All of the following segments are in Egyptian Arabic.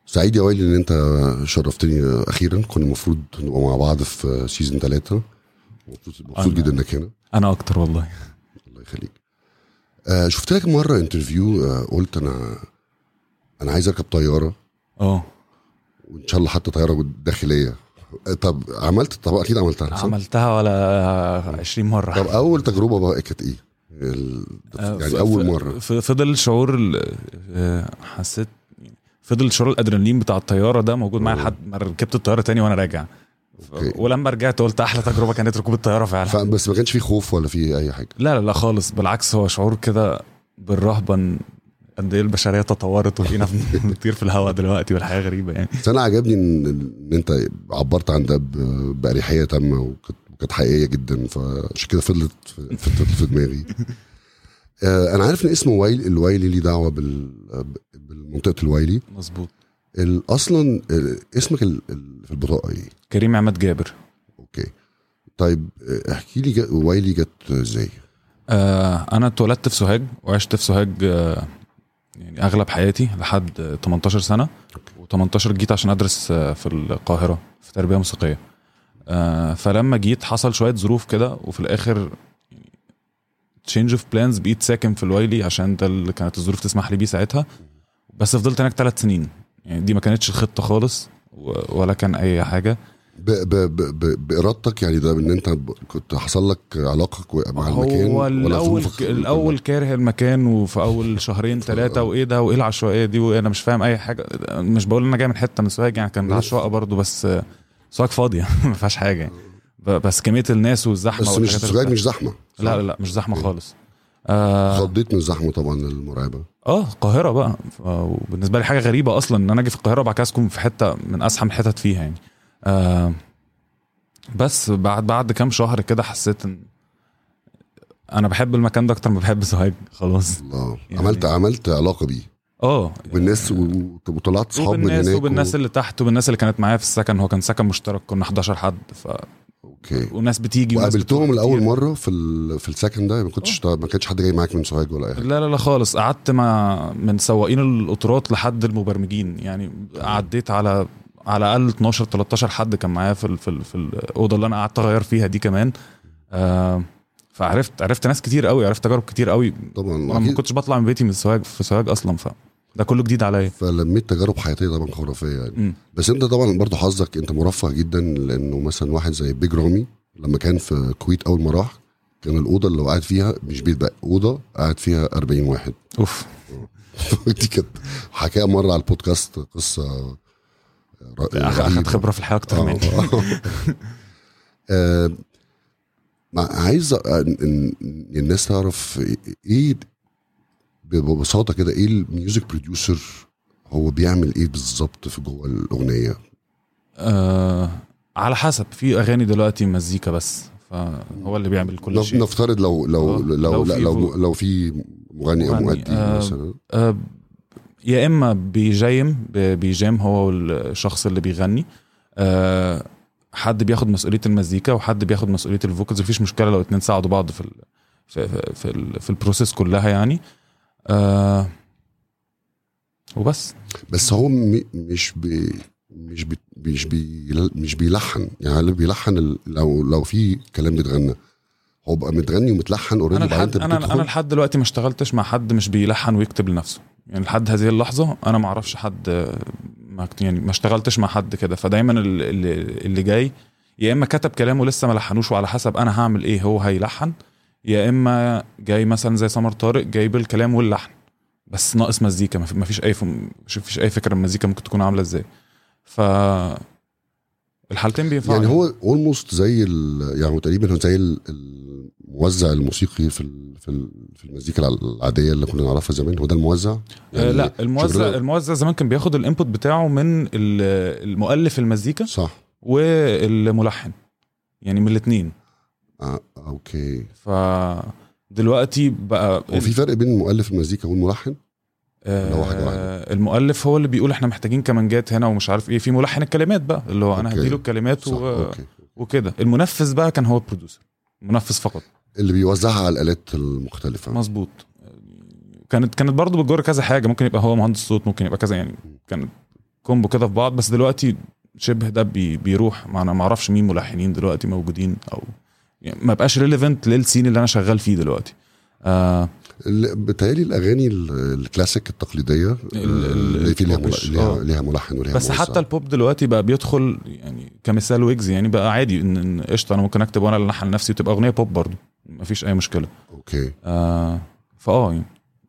سعيد يا ويلي ان انت شرفتني اخيرا كنا المفروض نبقى مع بعض في سيزون ثلاثة مبسوط مبسوط أنا- جدا انك هنا انا اكتر والله الله يخليك آه شفت لك مره انترفيو آه قلت انا انا عايز اركب طياره اه وان شاء الله حتى طياره داخليه آه، طب عملت طب اكيد عملتها صح؟ عملتها ولا 20 مره طب اول تجربه بقى كانت ايه؟ ال- آه، يعني ف- اول ف- مره ف- فضل شعور ال- آه، حسيت فضل شعور الادرينالين بتاع الطياره ده موجود معايا أوه. لحد ما ركبت الطياره تاني وانا راجع ف- أوكي. ولما رجعت قلت احلى تجربه كانت ركوب الطياره فعلا ف- بس ما كانش فيه خوف ولا فيه اي حاجه لا لا لا خالص بالعكس هو شعور كده بالرهبه إن قد ايه البشريه تطورت وبقينا بنطير في الهواء دلوقتي والحياه غريبه يعني بس انا عجبني ان إن انت عبرت عن ده ب- باريحيه تامه وكانت وكانت حقيقيه جدا فعشان كده فضلت في, في, في دماغي آه، انا عارف ان اسمه ويلي الويلي ليه دعوه بال بالمنطقه الويلي مظبوط ال- اصلا آه، اسمك ال- ال- في البطاقه ايه؟ كريم عماد جابر اوكي طيب آه، احكي لي جا- ويلي جت ازاي؟ آه انا اتولدت في سوهاج وعشت في سوهاج آه يعني اغلب حياتي لحد آه، 18 سنه و18 جيت عشان ادرس آه، في القاهره في تربيه موسيقيه آه فلما جيت حصل شويه ظروف كده وفي الاخر تشينج اوف بلانز بقيت ساكن في الويلي عشان ده اللي كانت الظروف تسمح لي بيه ساعتها بس فضلت هناك ثلاث سنين يعني دي ما كانتش الخطه خالص و- ولا كان اي حاجه ب ب ب ب بارادتك يعني ده ان انت ب- كنت حصل لك علاقه كوي- مع المكان هو ولا الاول ظروفك الاول كاره المكان وفي اول شهرين ثلاثه وايه ده وايه العشوائيه دي وانا مش فاهم اي حاجه مش بقول ان انا جاي من حته من سوهاج يعني كان عشوائيه برضه بس سوهاج فاضيه ما فيهاش حاجه يعني. ب- بس كميه الناس والزحمه بس مش والحاجات اللي سوهاج بتاع- مش زحمه لا لا لا مش زحمه خالص اه خضيت من الزحمه طبعا المرعبه اه القاهره بقى ف- وبالنسبه لي حاجه غريبه اصلا ان انا اجي في القاهره وبعد كده اسكن في حته من ازحم الحتت فيها يعني آه بس بعد بعد كام شهر كده حسيت ان انا بحب المكان ده اكتر ما بحب سوهاج خلاص الله يعني- عملت عملت علاقه بيه اه بالناس و- وطلعت صحاب من وبالناس هناك وبالناس و... اللي تحت وبالناس اللي كانت معايا في السكن هو كان سكن مشترك كنا 11 حد ف... اوكي وناس بتيجي وناس وقابلتهم بتروح لاول كتير. مره في ال... في السكن ده ما كنتش ما كانش حد جاي معاك من سوهاج ولا اي حاجه لا لا لا خالص قعدت مع من سواقين القطارات لحد المبرمجين يعني عديت على على الاقل 12 13 حد كان معايا في ال- في ال- في الاوضه اللي انا قعدت اغير فيها دي كمان آه فعرفت عرفت ناس كتير قوي عرفت تجارب كتير قوي طبعا انا ما أكيد كنتش بطلع من بيتي من سوهاج في سوهاج اصلا ف ده كله جديد عليا فلميت تجارب حياتيه طبعا خرافيه يعني مم. بس انت طبعا برضو حظك انت مرفه جدا لانه مثلا واحد زي بيج رامي لما كان في الكويت اول ما راح كان الاوضه اللي هو قاعد فيها مش بيت بقى اوضه قاعد فيها 40 واحد اوف دي كانت حكايه مره على البودكاست قصه ر- اخد رهيبة. خبره في الحياه اكتر آه، مني آه. آه، ما- عايز أ- إن- إن الناس تعرف ايه ببساطه كده ايه الميوزك بروديوسر هو بيعمل ايه بالظبط في جوه الاغنيه آه على حسب في اغاني دلوقتي مزيكا بس فهو اللي بيعمل كل نف- شيء نفترض لو لو آه، لو لو لا في لو فو- لو في مغني او مغني، مؤدي آه، مثلا آه يا اما بيجيم ب- بيجام هو الشخص اللي بيغني آه حد بياخد مسؤوليه المزيكا وحد بياخد مسؤوليه الفوكالز مفيش مشكله لو اتنين ساعدوا بعض في ال في في, في, ال في البروسيس كلها يعني آه وبس بس هو م- مش بي مش بي مش بي مش بيلحن يعني اللي بيلحن ال- لو لو في كلام بيتغنى هو بقى متغني ومتلحن انا اوريدي لحد انا انا لحد دلوقتي ما اشتغلتش مع حد مش بيلحن ويكتب لنفسه يعني لحد هذه اللحظه انا ما اعرفش حد آه، ما يعني ما اشتغلتش مع حد كده فدايما ال- اللي, اللي جاي يا اما كتب كلامه لسه ما لحنوش وعلى حسب انا هعمل ايه هو هيلحن يا اما جاي مثلا زي سمر طارق جايب الكلام واللحن بس ناقص مزيكا ما في- ما فيش اي فم... مش فيش اي فكره المزيكا ممكن تكون عامله ازاي ف الحالتين بينفعوا يعني هو اولموست زي ال يعني هو تقريبا هو زي ال- الموزع الموسيقي في ال- في ال- في المزيكا العاديه اللي كنا نعرفها زمان هو ده الموزع آه لا الموزع شغلنا- الموزع زمان كان بياخد الانبوت بتاعه من ال- المؤلف المزيكا صح والملحن يعني من الاثنين آه اوكي ف دلوقتي بقى هو في فرق بين مؤلف المزيكا والملحن ولا واحد واحد؟ آه المؤلف هو اللي بيقول احنا محتاجين كمانجات هنا ومش عارف ايه في ملحن الكلمات بقى اللي هو انا أوكي. هديله الكلمات صح و... اوكي وكده المنفذ بقى كان هو البروديوسر المنفذ فقط اللي بيوزعها على الالات المختلفه مظبوط كانت كانت برضه بتجر كذا حاجه ممكن يبقى هو مهندس صوت ممكن يبقى كذا يعني كانت كومبو كده في بعض بس دلوقتي شبه ده بي بيروح ما انا ما اعرفش مين ملحنين دلوقتي موجودين او يعني ما بقاش ريليفنت للسين اللي انا شغال فيه دلوقتي آه ال- بتهيألي الاغاني ال- الكلاسيك التقليديه ال- ال- اللي في ليها مل- البوبش، ليها, آه. ليها ملحن وليها بس موزع. حتى البوب دلوقتي بقى بيدخل يعني كمثال ويجز يعني بقى عادي ان إن قشطه انا ممكن اكتب وانا اللي الحن لنفسي وتبقى اغنيه بوب برضه مفيش اي مشكله اوكي آه فاه يعني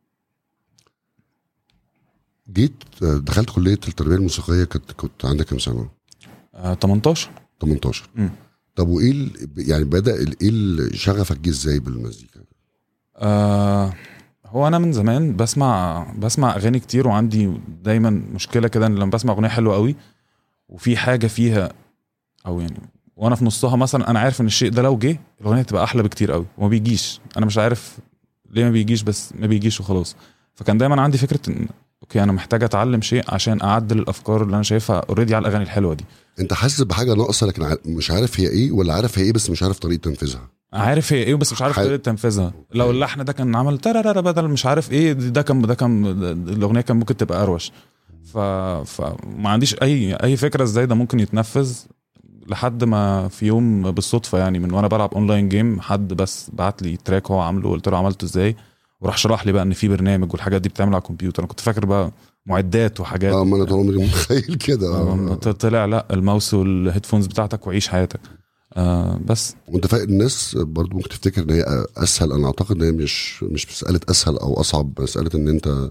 جيت آه، دخلت كليه التربيه الموسيقيه كنت كنت عندك كام سنه؟ آه 18 18 مم. طب وايه ال- يعني بدا ال- ايه ال- شغفك جه ازاي بالمزيكا؟ آه هو انا من زمان بسمع بسمع اغاني كتير وعندي دايما مشكله كده ان لما بسمع اغنيه حلوه قوي وفي حاجه فيها او يعني وانا في نصها مثلا انا عارف ان الشيء ده لو جه الاغنيه تبقى احلى بكتير قوي وما بيجيش انا مش عارف ليه ما بيجيش بس ما بيجيش وخلاص فكان دايما عندي فكره ان اوكي انا محتاج اتعلم شيء عشان اعدل الافكار اللي انا شايفها اوريدي على الاغاني الحلوه دي انت حاسس بحاجه ناقصه لكن ع- مش عارف هي ايه ولا عارف هي ايه بس مش عارف طريقه تنفيذها عارف هي ايه بس مش عارف حل- طريقه تنفيذها لو اللحن ده كان عمل ترارا بدل مش عارف ايه ده كان ده كان الاغنيه كان ممكن تبقى اروش ف فما عنديش اي اي فكره ازاي ده ممكن يتنفذ لحد ما في يوم بالصدفه يعني من وانا بلعب اونلاين جيم حد بس بعت لي تراك هو عامله قلت له عملته ازاي وراح شرح لي بقى ان في برنامج والحاجات دي بتعمل على الكمبيوتر انا كنت فاكر بقى معدات وحاجات اه ما انا طول عمري متخيل كده آه، آه. طلع لا الماوس والهيدفونز بتاعتك وعيش حياتك آه بس وانت فاهم الناس برضو ممكن تفتكر ان هي اسهل انا اعتقد ان هي مش مش مساله اسهل او اصعب مساله ان انت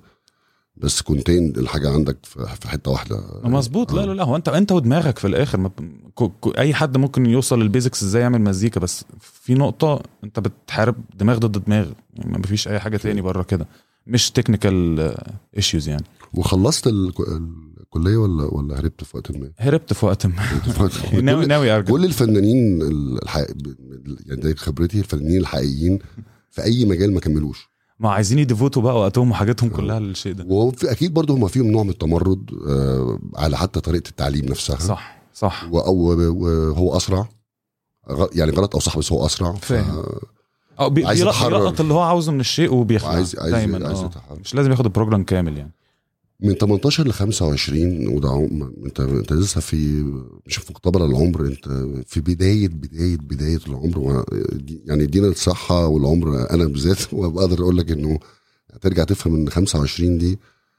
بس كونتين الحاجه عندك في في حته واحده مظبوط لا لا لا هو انت انت ودماغك في الاخر ما ب- كو- كو- اي حد ممكن يوصل للبيزكس ازاي يعمل مزيكا بس في نقطه انت بتحارب دماغ ضد دماغ يعني ما فيش اي حاجه تاني بره كده مش تكنيكال ايشوز يعني وخلصت الك- الكليه ولا ولا هربت في وقت ما؟ هربت في وقت ما هربت في وقت ما. ناوي كل- ناوي ارجع كل الفنانين الحقيقي يعني ده خبرتي الفنانين الحقيقيين في اي مجال ما كملوش ما عايزين يديفوتوا بقى وقتهم وحاجاتهم كلها للشيء ده وفي اكيد برضه هم فيهم نوع من التمرد آه، على حتى طريقه التعليم نفسها صح صح و- و- وهو اسرع غ- يعني غلط او صح بس هو اسرع ف- فاهم. اه بي- عايز بيلقط يتحرر. يلقط اللي هو عاوزه من الشيء وبيخلع وعايز عايز دايما عايز آه. يتحرك. مش لازم ياخد البروجرام كامل يعني من 18 ل 25 وده عم- انت انت لسه في مش في مقتبل العمر انت في بدايه بدايه بدايه العمر و- يعني ادينا الصحه والعمر انا بالذات وبقدر اقول لك انه هترجع تفهم ان 25 دي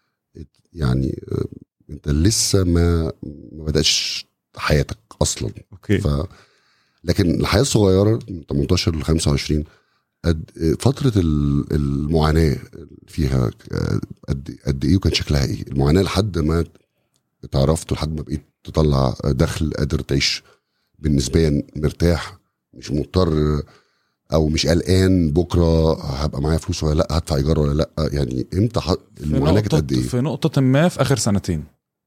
يعني آه، انت لسه ما ما بداتش حياتك اصلا اوكي ف لكن الحياه الصغيره من 18 ل 25 قد فتره ال- المعاناه فيها قد قد ايه وكان شكلها ايه المعاناه لحد ما اتعرفت لحد ما بقيت تطلع دخل قادر تعيش بالنسبه مرتاح مش مضطر او مش قلقان بكره هبقى معايا فلوس ولا لا هدفع ايجار ولا لا يعني امتى ح- في المعاناه كانت نقطة قد ايه في نقطة ما في آخر سنتين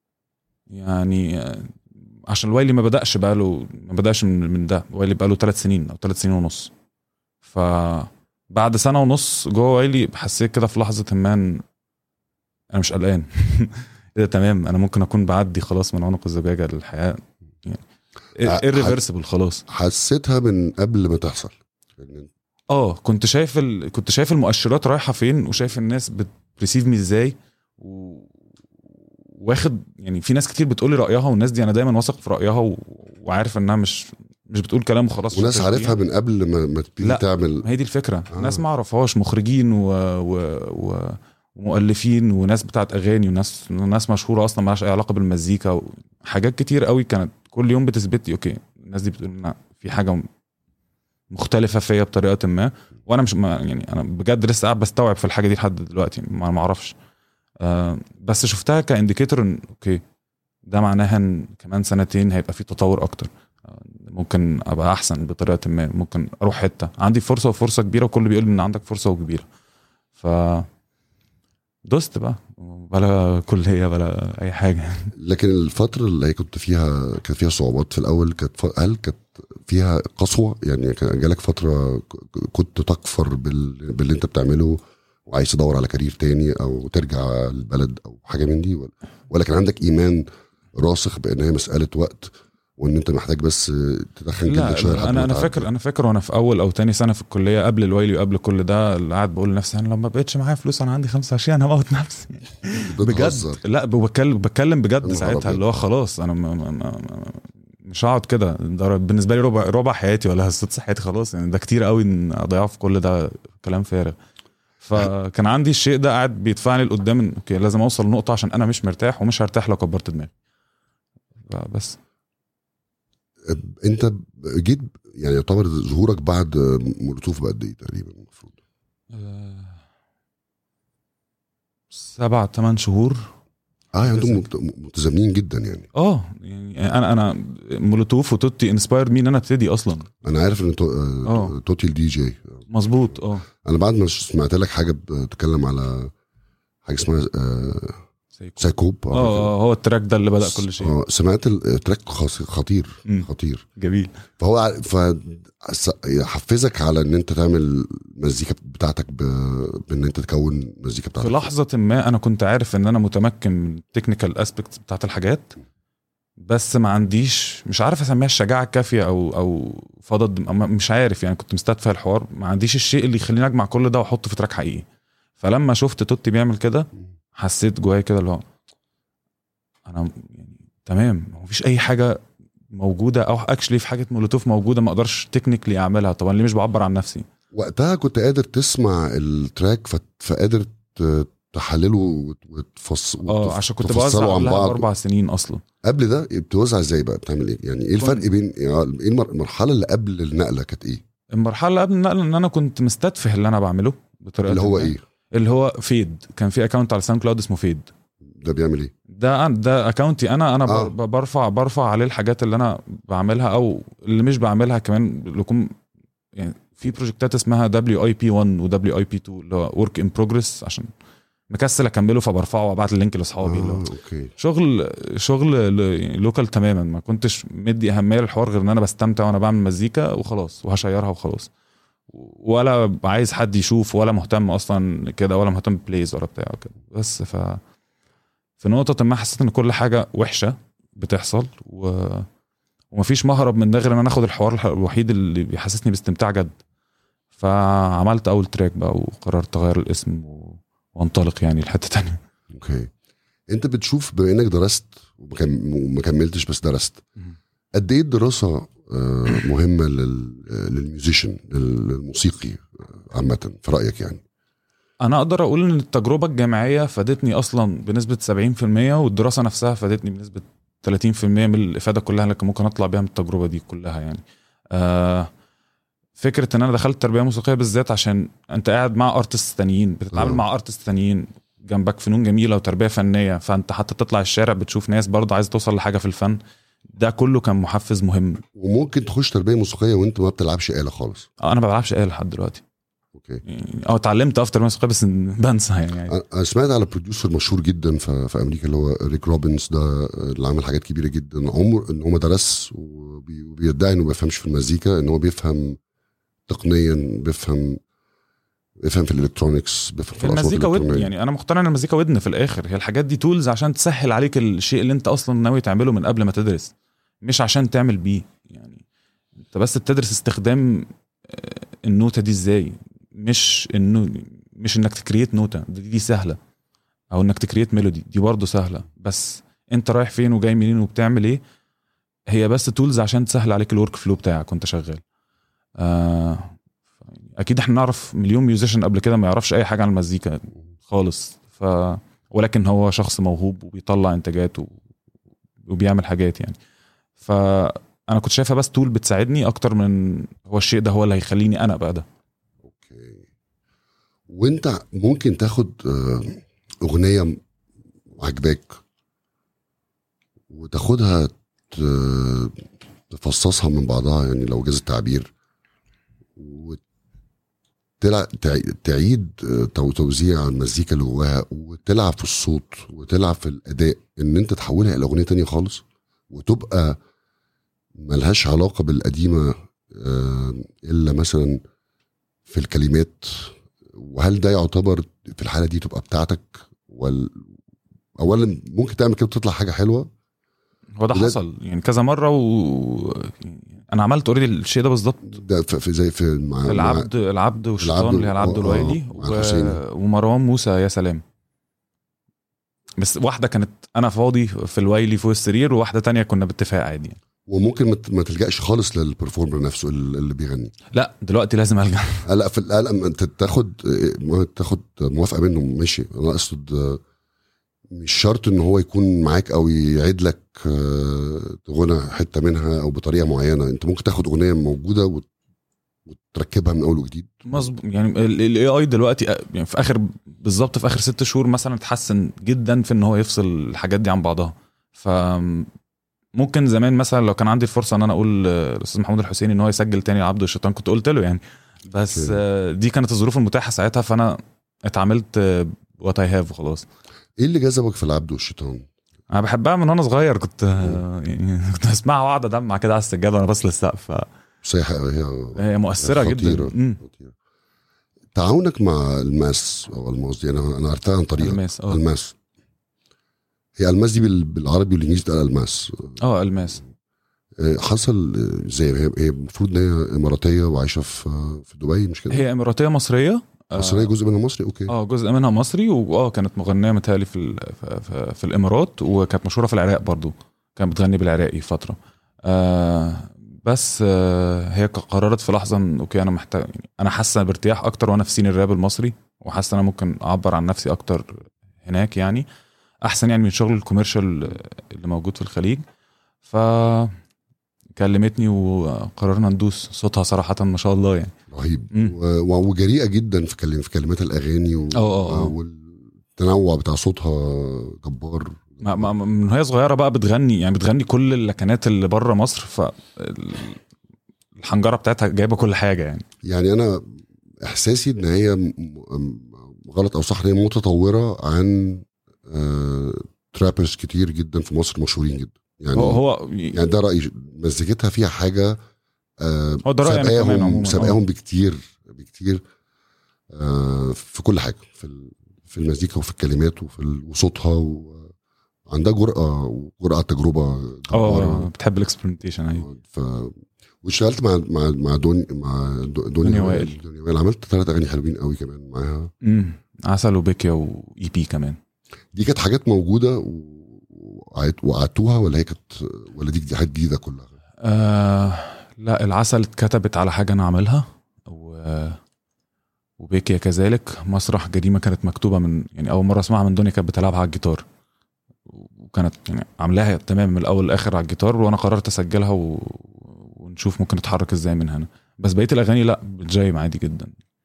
يعني آه، عشان الوايلي ما بدأش بقاله ما بدأش من, من ده وايلي بقاله ثلاث سنين أو ثلاث سنين ونص ف بعد سنة ونص جوه وايلي حسيت كده في لحظة ما إن أنا مش قلقان كده تمام أنا ممكن أكون بعدي خلاص من عنق الزجاجة للحياة يعني ع- irreversible خلاص حسيتها من قبل ما تحصل إن اه كنت شايف ال... كنت شايف المؤشرات رايحه فين وشايف الناس بتريسيف مي ازاي و... واخد يعني في ناس كتير بتقول لي رايها والناس دي انا دايما واثق في رايها و... وعارف انها مش مش بتقول كلام وخلاص وناس شكراً عارفها ليها. من قبل ما, ما تبتدي لا. تعمل ما هي دي الفكره آه. آه. ناس ما اعرفهاش مخرجين و... و... و... ومؤلفين وناس بتاعت اغاني وناس ناس مشهوره اصلا مالهاش اي علاقه بالمزيكا حاجات كتير قوي كانت كل يوم بتثبت لي اوكي الناس دي بتقول لنا في حاجه مختلفه فيا بطريقه ما وانا مش ما يعني انا بجد لسه قاعد بستوعب في الحاجه دي لحد دلوقتي ما ما اعرفش آه بس شفتها كانديكيتور ان اوكي ده معناها ان كمان سنتين هيبقى في تطور اكتر آه، ممكن ابقى احسن بطريقه ما ممكن اروح حته عندي فرصه وفرصه كبيره وكل بيقول لي ان عندك فرصه وكبيره ف دوست بقى بلا كليه بلا اي حاجه لكن الفترة اللي هي كنت فيها كان فيها صعوبات في الأول كانت ف... هل كانت فيها قسوة يعني كان جالك فترة ك- كنت تكفر بال... باللي أنت بتعمله وعايز تدور على كارير تاني أو ترجع البلد أو حاجة من دي ولا, ولا كان عندك إيمان راسخ بأن هي مسألة وقت وان انت محتاج بس تدخل لا جلدك شويه لحد انا ما انا تعدي؟ فاكر انا فاكر وانا في اول او تاني سنه في الكليه قبل الويلي وقبل كل ده اللي قاعد بقول لنفسي انا لو ما بقتش معايا فلوس انا عندي 25 انا هموت نفسي بتهزر. بجد لا بتكلم بتكلم يا بجد نهار ساعتها أبيض. اللي هو خلاص انا ما ما ما ما مش هقعد كده ده بالنسبه لي ربع ربع حياتي ولا ست حياتي خلاص يعني ده كتير قوي ان اضيعه في كل ده كلام فارغ فكان عندي الشيء ده قاعد بيدفعني لقدام إن اوكي لازم اوصل لنقطه عشان انا مش مرتاح ومش هرتاح لو كبرت دماغي بس انت جيت يعني يعتبر ظهورك بعد مولوتوف بقد ايه تقريبا المفروض آه، سبع ثمان شهور اه يعني انتم بالظبط. مت- متزامنين جدا يعني اه يعني انا انا مولوتوف وتوتي انسبايرد مين انا ابتدي اصلا انا عارف ان تو- آه، آه. توتي الدي جي مظبوط اه انا بعد ما سمعت لك حاجه بتتكلم على حاجه اسمها آه، سايكو. سايكوب اه آه، هو التراك ده اللي بدا كل شيء اه سمعت التراك خاص- خطير مم. خطير جميل فهو ع- ف حفزك على ان انت تعمل مزيكا بتاعتك ب... بان انت تكون مزيكا بتاعتك في لحظه ما انا كنت عارف ان انا متمكن من التكنيكال اسبكت بتاعت الحاجات بس ما عنديش مش عارف اسميها الشجاعه الكافيه او او فضل أما- مش عارف يعني كنت مستدفع الحوار ما عنديش الشيء اللي يخليني اجمع كل ده واحطه في تراك حقيقي فلما شفت توتي بيعمل كده حسيت جوايا كده اللي هو انا يعني تمام ما فيش اي حاجه موجوده او اكشلي في حاجه مولوتوف موجوده ما اقدرش تكنيكلي اعملها طبعا ليه مش بعبر عن نفسي وقتها كنت قادر تسمع التراك ف... فقادر ت- تحلله وت- وتفص اه وتف- عشان كنت تفصله بوزع عن قبلها بعض. باربع سنين اصلا قبل ده بتوزع ازاي بقى بتعمل ايه يعني ايه الفرق بين يعني ايه المر- المرحله اللي قبل النقله كانت ايه المرحله اللي قبل النقل ان انا كنت مستدفه اللي انا بعمله بطريقه اللي هو ما. ايه اللي هو فيد كان في اكونت على ساوند كلاود اسمه فيد ده بيعمل ايه ده ده اكونتي انا انا آه. آه. برفع برفع عليه الحاجات اللي انا بعملها او اللي مش بعملها كمان لكم يعني في بروجكتات اسمها دبليو اي بي 1 ودبليو اي بي 2 اللي هو ورك ان بروجرس عشان مكسل اكمله فبرفعه وابعت اللينك لاصحابي اللي هو آه، اوكي شغل شغل ل- يعني لوكال تماما ما كنتش مدي اهميه للحوار غير ان انا بستمتع وانا بعمل مزيكا وخلاص وهشيرها وخلاص ولا عايز حد يشوف ولا مهتم اصلا كده ولا مهتم ببلايز ولا بتاع كده بس ف في نقطة ما حسيت ان كل حاجة وحشة بتحصل و... ومفيش مهرب من ده غير ان انا اخد الحوار الوحيد اللي بيحسسني باستمتاع جد فعملت اول تراك بقى وقررت اغير الاسم و... وانطلق يعني لحتة تانية اوكي انت بتشوف بما انك درست وما كم- وما كملتش بس درست مم. قد ايه الدراسه آه، مهمه لل- آه، للميوزيشن للموسيقي آه، عامه في رايك يعني انا اقدر اقول ان التجربه الجامعيه فادتني اصلا بنسبه 70% والدراسه نفسها فادتني بنسبه 30% من الافاده كلها اللي كان ممكن اطلع بيها من التجربه دي كلها يعني آه فكره ان انا دخلت تربيه موسيقيه بالذات عشان انت قاعد مع ارتست تانيين بتتعامل آه. مع ارتست تانيين جنبك فنون جميله وتربيه فنيه فانت حتى تطلع الشارع بتشوف ناس برضه عايزه توصل لحاجه في الفن ده كله كان محفز مهم وممكن تخش تربيه موسيقيه وانت ما بتلعبش آلة خالص آه، انا ما بلعبش آلة لحد دلوقتي اوكي يعني اه اتعلمت افتر موسيقى بس بنسى يعني انا أنا سمعت على بروديوسر مشهور جدا في, في امريكا اللي هو ريك روبنز ده اللي عمل حاجات كبيره جدا عمر ان هو ما درس وبي- وبيدعي انه ما بيفهمش في المزيكا ان هو بيفهم تقنيا بيفهم بيفهم في الالكترونكس بيفهم في الاصوات المزيكا ودن الالكترونيه يعني انا مقتنع ان المزيكا ودن في الاخر هي الحاجات دي تولز عشان تسهل عليك الشيء اللي انت اصلا ناوي تعمله من قبل ما تدرس مش عشان تعمل بيه يعني انت بس بتدرس استخدام آه، النوتة دي ازاي مش انه مش انك تكريت نوتة دي, دي سهلة او انك تكريت ميلودي دي برضه سهلة بس انت رايح فين وجاي منين وبتعمل ايه هي بس تولز عشان تسهل عليك الورك فلو بتاعك وانت شغال آه اكيد احنا نعرف مليون ميوزيشن قبل كده ما يعرفش اي حاجه عن المزيكا خالص ف ولكن هو شخص موهوب وبيطلع انتاجات و... وبيعمل حاجات يعني فانا كنت شايفها بس تول بتساعدني اكتر من هو الشيء ده هو اللي هيخليني انا ابقى ده اوكي وانت ممكن تاخد آه، اغنيه عجباك وتاخدها ت- تفصصها من بعضها يعني لو جاز التعبير وتلع... تع- تعيد آه، تو- توزيع المزيكا اللي جواها وتلعب في الصوت وتلعب في الاداء ان انت تحولها الى اغنيه تانية خالص وتبقى ملهاش علاقه بالقديمه آه، الا مثلا في الكلمات وهل ده يعتبر في الحاله دي تبقى بتاعتك ولا اولا ممكن تعمل كده وتطلع حاجه حلوه هو ده وده- حصل يعني كذا مره و انا عملت اوريدي الشيء ده بالظبط ده في في- زي في مع في مع- العبد العبد والشيطان العبد اللي هي العبد آه، الويلي مع الحسيني. و... ومروان موسى يا سلام بس واحده كانت انا فاضي في الويلي فوق السرير وواحده تانية كنا باتفاق عادي يعني. وممكن ما ت- ما تلجاش خالص للبرفورمر نفسه اللي اللي بيغني لا دلوقتي لازم الجا آه، لا في لا لا ما انت تاخد ما تاخد موافقه منه ماشي انا اقصد آه، مش شرط ان هو يكون معاك او يعيد لك آه، غنى حته منها او بطريقه معينه انت ممكن تاخد اغنيه موجوده وت- وتركبها من اول وجديد مظبوط يعني الاي اي دلوقتي آه، يعني في اخر بالظبط في اخر ست شهور مثلا اتحسن جدا في ان هو يفصل الحاجات دي عن بعضها ف ممكن زمان مثلا لو كان عندي الفرصه ان انا اقول آه، الاستاذ محمود الحسيني ان هو يسجل تاني عبد الشيطان كنت قلت له يعني بس أوكي. آه، دي كانت الظروف المتاحه ساعتها فانا اتعاملت وات اي هاف وخلاص ايه اللي جذبك في العبد والشيطان؟ انا بحبها من وانا صغير كنت آه، يعني كنت اسمعها واقعد ادمع كده على السجاده وانا بس للسقف بس هي هي هي مؤثره خطيرة. جدا مم. خطيرة. تعاونك مع الماس او الماس دي انا انا عرفتها عن طريق الماس اه الماس هي الماس دي بال- بالعربي والانجليزي بتبقى الماس اه الماس آه، حصل آه، زي هي هي المفروض ان هي اماراتيه وعايشه في آه، في دبي مش كده؟ هي اماراتيه مصريه آه، مصريه جزء منها مصري اوكي اه جزء منها مصري واه كانت مغنيه متهيألي في ال- في, في, في الامارات وكانت مشهوره في العراق برضو كانت بتغني بالعراقي فتره آه بس آه هي قررت في لحظه ان اوكي انا محتاج يعني انا حاسه بارتياح اكتر وانا في سين الراب المصري وحاسه انا ممكن اعبر عن نفسي اكتر هناك يعني احسن يعني من شغل الكوميرشال اللي موجود في الخليج ف كلمتني وقررنا ندوس صوتها صراحه ما شاء الله يعني رهيب مم. و- و- وجريئه جدا في كلم في كلمات الاغاني و... اه اه اه والتنوع بتاع صوتها جبار ما ما ما- من وهي صغيره بقى بتغني يعني بتغني كل اللكنات اللي بره مصر ف ال- الحنجره بتاعتها جايبه كل حاجه يعني يعني انا احساسي ان هي م- م- غلط او صح ان هي متطوره عن آه... ترابرز كتير جدا في مصر مشهورين جدا يعني هو هو يعني ده رايي مزيكتها فيها حاجه آه هو ده رأيي أنا كمان سابقاهم عموماً، سابقاهم آه. بكتير بكتير آه في كل حاجه في ال- في المزيكا وفي الكلمات وفي ال- وصوتها وعندها جرأة وجرأة على التجربة اه جبارة. بتحب الاكسبeriمنتيشن ايوه ف واشتغلت مع مع مع دوني مع دو- دنيا دنيا وائل وائل. دنيا وائل عملت ثلاث اغاني حلوين قوي كمان معاها امم عسل وبيكيا واي بي كمان دي كانت حاجات موجوده و- وقعدت- وقعدتوها ولا هي كانت ولا دي حاجات جديده كلها آه لا العسل اتكتبت على حاجه انا عاملها و وبيكيا كذلك مسرح جريمه كانت مكتوبه من يعني اول مره اسمعها من دنيا كانت بتلعبها على الجيتار وكانت يعني عاملاها تمام من الاول للاخر على الجيتار وانا قررت اسجلها و... ونشوف ممكن نتحرك ازاي من هنا بس بقيه الاغاني لا بتجايم عادي جدا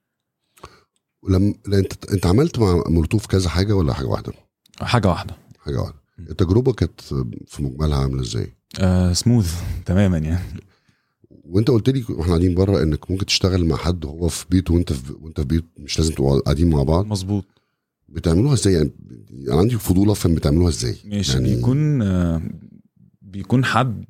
ولما لا انت انت عملت مع مولوتوف كذا حاجه ولا حاجه واحده؟ حاجه واحده حاجه واحده التجربه كانت في مجملها عامله ازاي؟ آه سموث تماما يعني وانت قلت لي واحنا قاعدين بره انك ممكن تشتغل مع حد هو في بيته وانت في وانت في بيت مش لازم تبقوا قاعدين مع بعض مظبوط بتعملوها ازاي يعني انا عندي فضول افهم بتعملوها ازاي ماشي يعني- يعني بيكون آه بيكون حد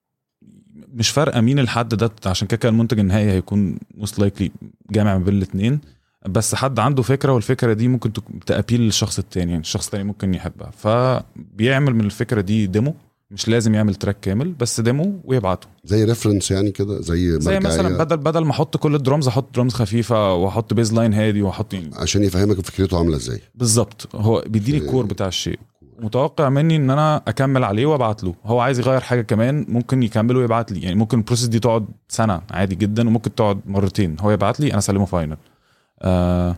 مش فارقه مين الحد ده عشان كده كده المنتج النهائي هيكون موست لايكلي جامع ما بين الاثنين بس حد عنده فكره والفكره دي ممكن تك- تابيل للشخص التاني يعني الشخص التاني ممكن يحبها فبيعمل من الفكره دي ديمو مش لازم يعمل تراك كامل بس ديمو ويبعته زي ريفرنس يعني كده زي زي مرجعية مثلا بدل بدل ما احط كل الدرامز احط درامز خفيفه واحط بيز لاين هادي واحط يعني عشان يفهمك فكرته عامله ازاي بالظبط هو بيديني في- الكور بتاع الشيء متوقع مني ان انا اكمل عليه وابعت له هو عايز يغير حاجه كمان ممكن يكمل ويبعت لي يعني ممكن البروسيس دي تقعد سنه عادي جدا وممكن تقعد مرتين هو يبعت لي انا اسلمه فاينل آه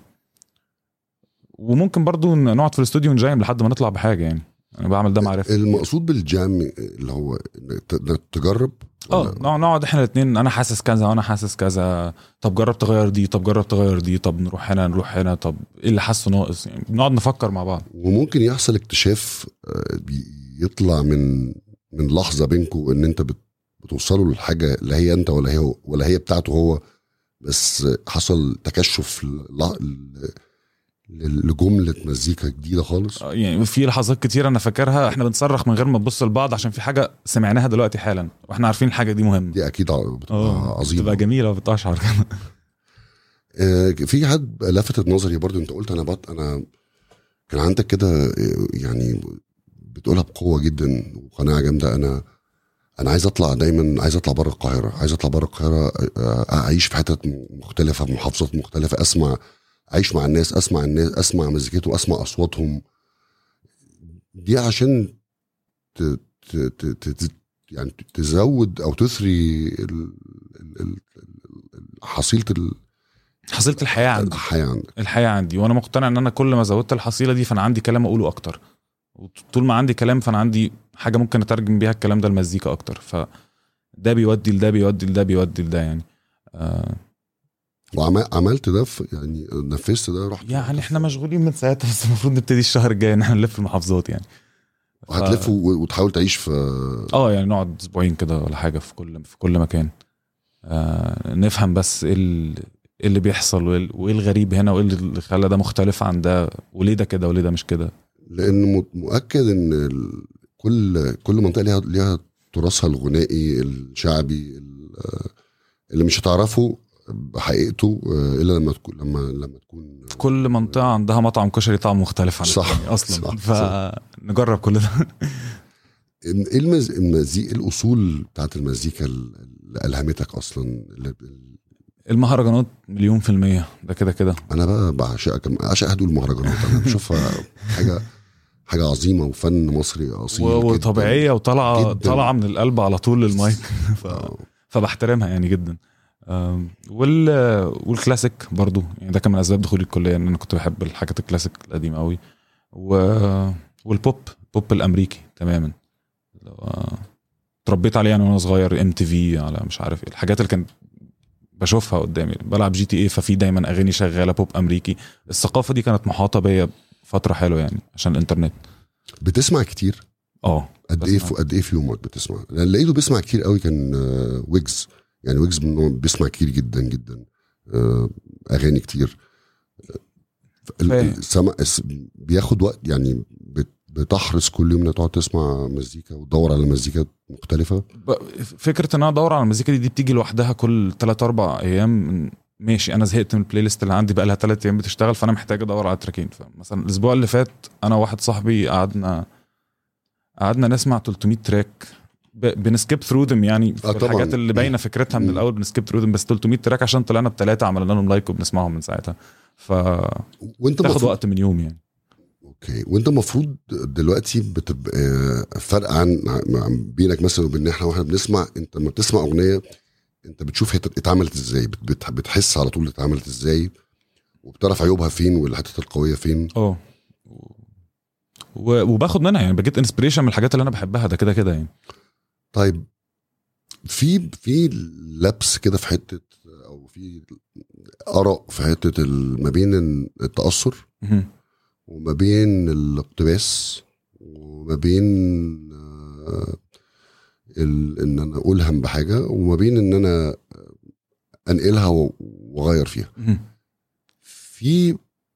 وممكن برضو ن- نقعد في الاستوديو نجايم لحد ما نطلع بحاجه يعني انا بعمل ده معرفه المقصود بالجام اللي هو إنك ت- تجرب اه ولا- نقعد- نقعد احنا الاثنين انا حاسس كذا وانا حاسس كذا طب جرب تغير دي طب جرب تغير دي طب نروح هنا نروح هنا طب ايه اللي حاسه ناقص يعني بنقعد نفكر مع بعض وممكن يحصل اكتشاف آه، بي- يطلع من من لحظه بينكم ان انت بت- بتوصلوا للحاجه لا هي انت ولا هي ولا هي بتاعته هو بس حصل تكشف ل- ل- لجمله مزيكا جديده خالص آه، يعني في لحظات كتير انا فاكرها احنا بنصرخ من غير ما نبص لبعض عشان في حاجه سمعناها دلوقتي حالا واحنا عارفين الحاجه دي مهمه دي اكيد ع- بتبقى عظيمه بتبقى جميله وبتقشعر كده آه، في حد لفتت نظري برضو انت قلت انا بط انا كان عندك كده آه، يعني بتقولها بقوه جدا وقناعه جامده انا انا عايز اطلع دايما عايز اطلع بره القاهره عايز اطلع بره القاهره آه، اعيش في حتت مختلفه في محافظات مختلفه اسمع اعيش مع الناس اسمع الناس اسمع مزيكتهم اسمع اصواتهم دي عشان ت... ت... ت... ت... يعني تزود او تثري ال... ال... ال... ال- حصيله ال- حصيله الحياه عندي الحياه عندك الحياه عندي وانا مقتنع ان انا كل ما زودت الحصيله دي فانا عندي كلام اقوله اكتر وطول ما عندي كلام فانا عندي حاجه ممكن اترجم بيها الكلام ده المزيكا اكتر ف ده بيودي لده بيودي لده بيودي لده يعني آه وعملت ده في يعني نفذت ده رحت يعني احنا مشغولين من ساعتها بس المفروض نبتدي الشهر الجاي ان احنا نلف المحافظات يعني وهتلف و- وتحاول تعيش في اه يعني نقعد اسبوعين كده ولا حاجه في كل في كل مكان آه نفهم بس ايه ال- إيه اللي بيحصل وايه ال- وإيه الغريب هنا وايه اللي خلى ده مختلف عن ده وليه ده كده وليه ده مش كده لان م- مؤكد ان ال- كل كل منطقه ليها ليها تراثها الغنائي الشعبي ال- اللي مش هتعرفه بحقيقته آه، الا لما تكون لما لما تكون في كل منطقه عندها مطعم كشري طعم مختلف عن صح، التاني اصلا صح، فنجرب كل ده ايه المز... المزيك الاصول بتاعت المزيكا اللي الهمتك اصلا اللي... المهرجانات مليون في المية ده كده كده انا بقى بعشق اعشق هدول المهرجانات انا بشوفها حاجه حاجه عظيمه وفن مصري اصيل و- جداً. وطبيعية وطالعة جداً. طالعة من القلب على طول للمايك ف... آه. فبحترمها يعني جدا آم، وال والكلاسيك برضو يعني ده كان من اسباب دخولي الكليه ان انا كنت بحب الحاجات الكلاسيك القديمه قوي و... والبوب بوب الامريكي تماما لو آه، اتربيت عليه يعني وانا صغير ام تي في على مش عارف ايه الحاجات اللي كانت بشوفها قدامي بلعب جي تي اي ففي دايما اغاني شغاله بوب امريكي الثقافه دي كانت محاطه بيا فتره حلوه يعني عشان الانترنت بتسمع كتير اه قد ايه بسمع. في قد ايه في يومك بتسمع؟ لان لقيته بيسمع كتير قوي كان آه، ويجز يعني ويجز من النوع بيسمع كتير جدا جدا آه، اغاني كتير ال- فاهم. السمع الس- بياخد وقت يعني بت- بتحرص كل يوم انك تقعد تسمع مزيكا وتدور على مزيكا مختلفه ب- فكره ان انا ادور على المزيكا دي دي بتيجي لوحدها كل 3 4 ايام ماشي انا زهقت من البلاي ليست اللي عندي بقى لها 3 ايام بتشتغل فانا محتاج ادور على تراكين فمثلا الاسبوع اللي فات انا وواحد صاحبي قعدنا قعدنا نسمع 300 تراك ب- بنسكيب ثرو ذم يعني في آه طبعاً. الحاجات اللي باينه فكرتها من مم. الاول بنسكيب ثرو ذم بس 300 تراك عشان طلعنا بثلاثه عملنا لهم لايك وبنسمعهم من ساعتها فتاخد وانت المفروض وقت من يوم يعني اوكي وانت المفروض دلوقتي بتبقى فرق عن عن- بينك مثلا وبين احنا واحنا بنسمع انت لما بتسمع اغنيه انت بتشوف هي اتعملت ازاي بت- بت- بتحس على طول اتعملت ازاي وبتعرف عيوبها فين والحتت القويه فين اه و- وباخد منها يعني بجيت انسبريشن من الحاجات اللي انا بحبها ده كده كده يعني طيب في في لبس كده في حته او في اراء في حته ال- ما بين التاثر مهم. وما بين الاقتباس وما بين آه، ال- ان انا الهم بحاجه وما بين ان انا انقلها و- واغير فيها مهم. في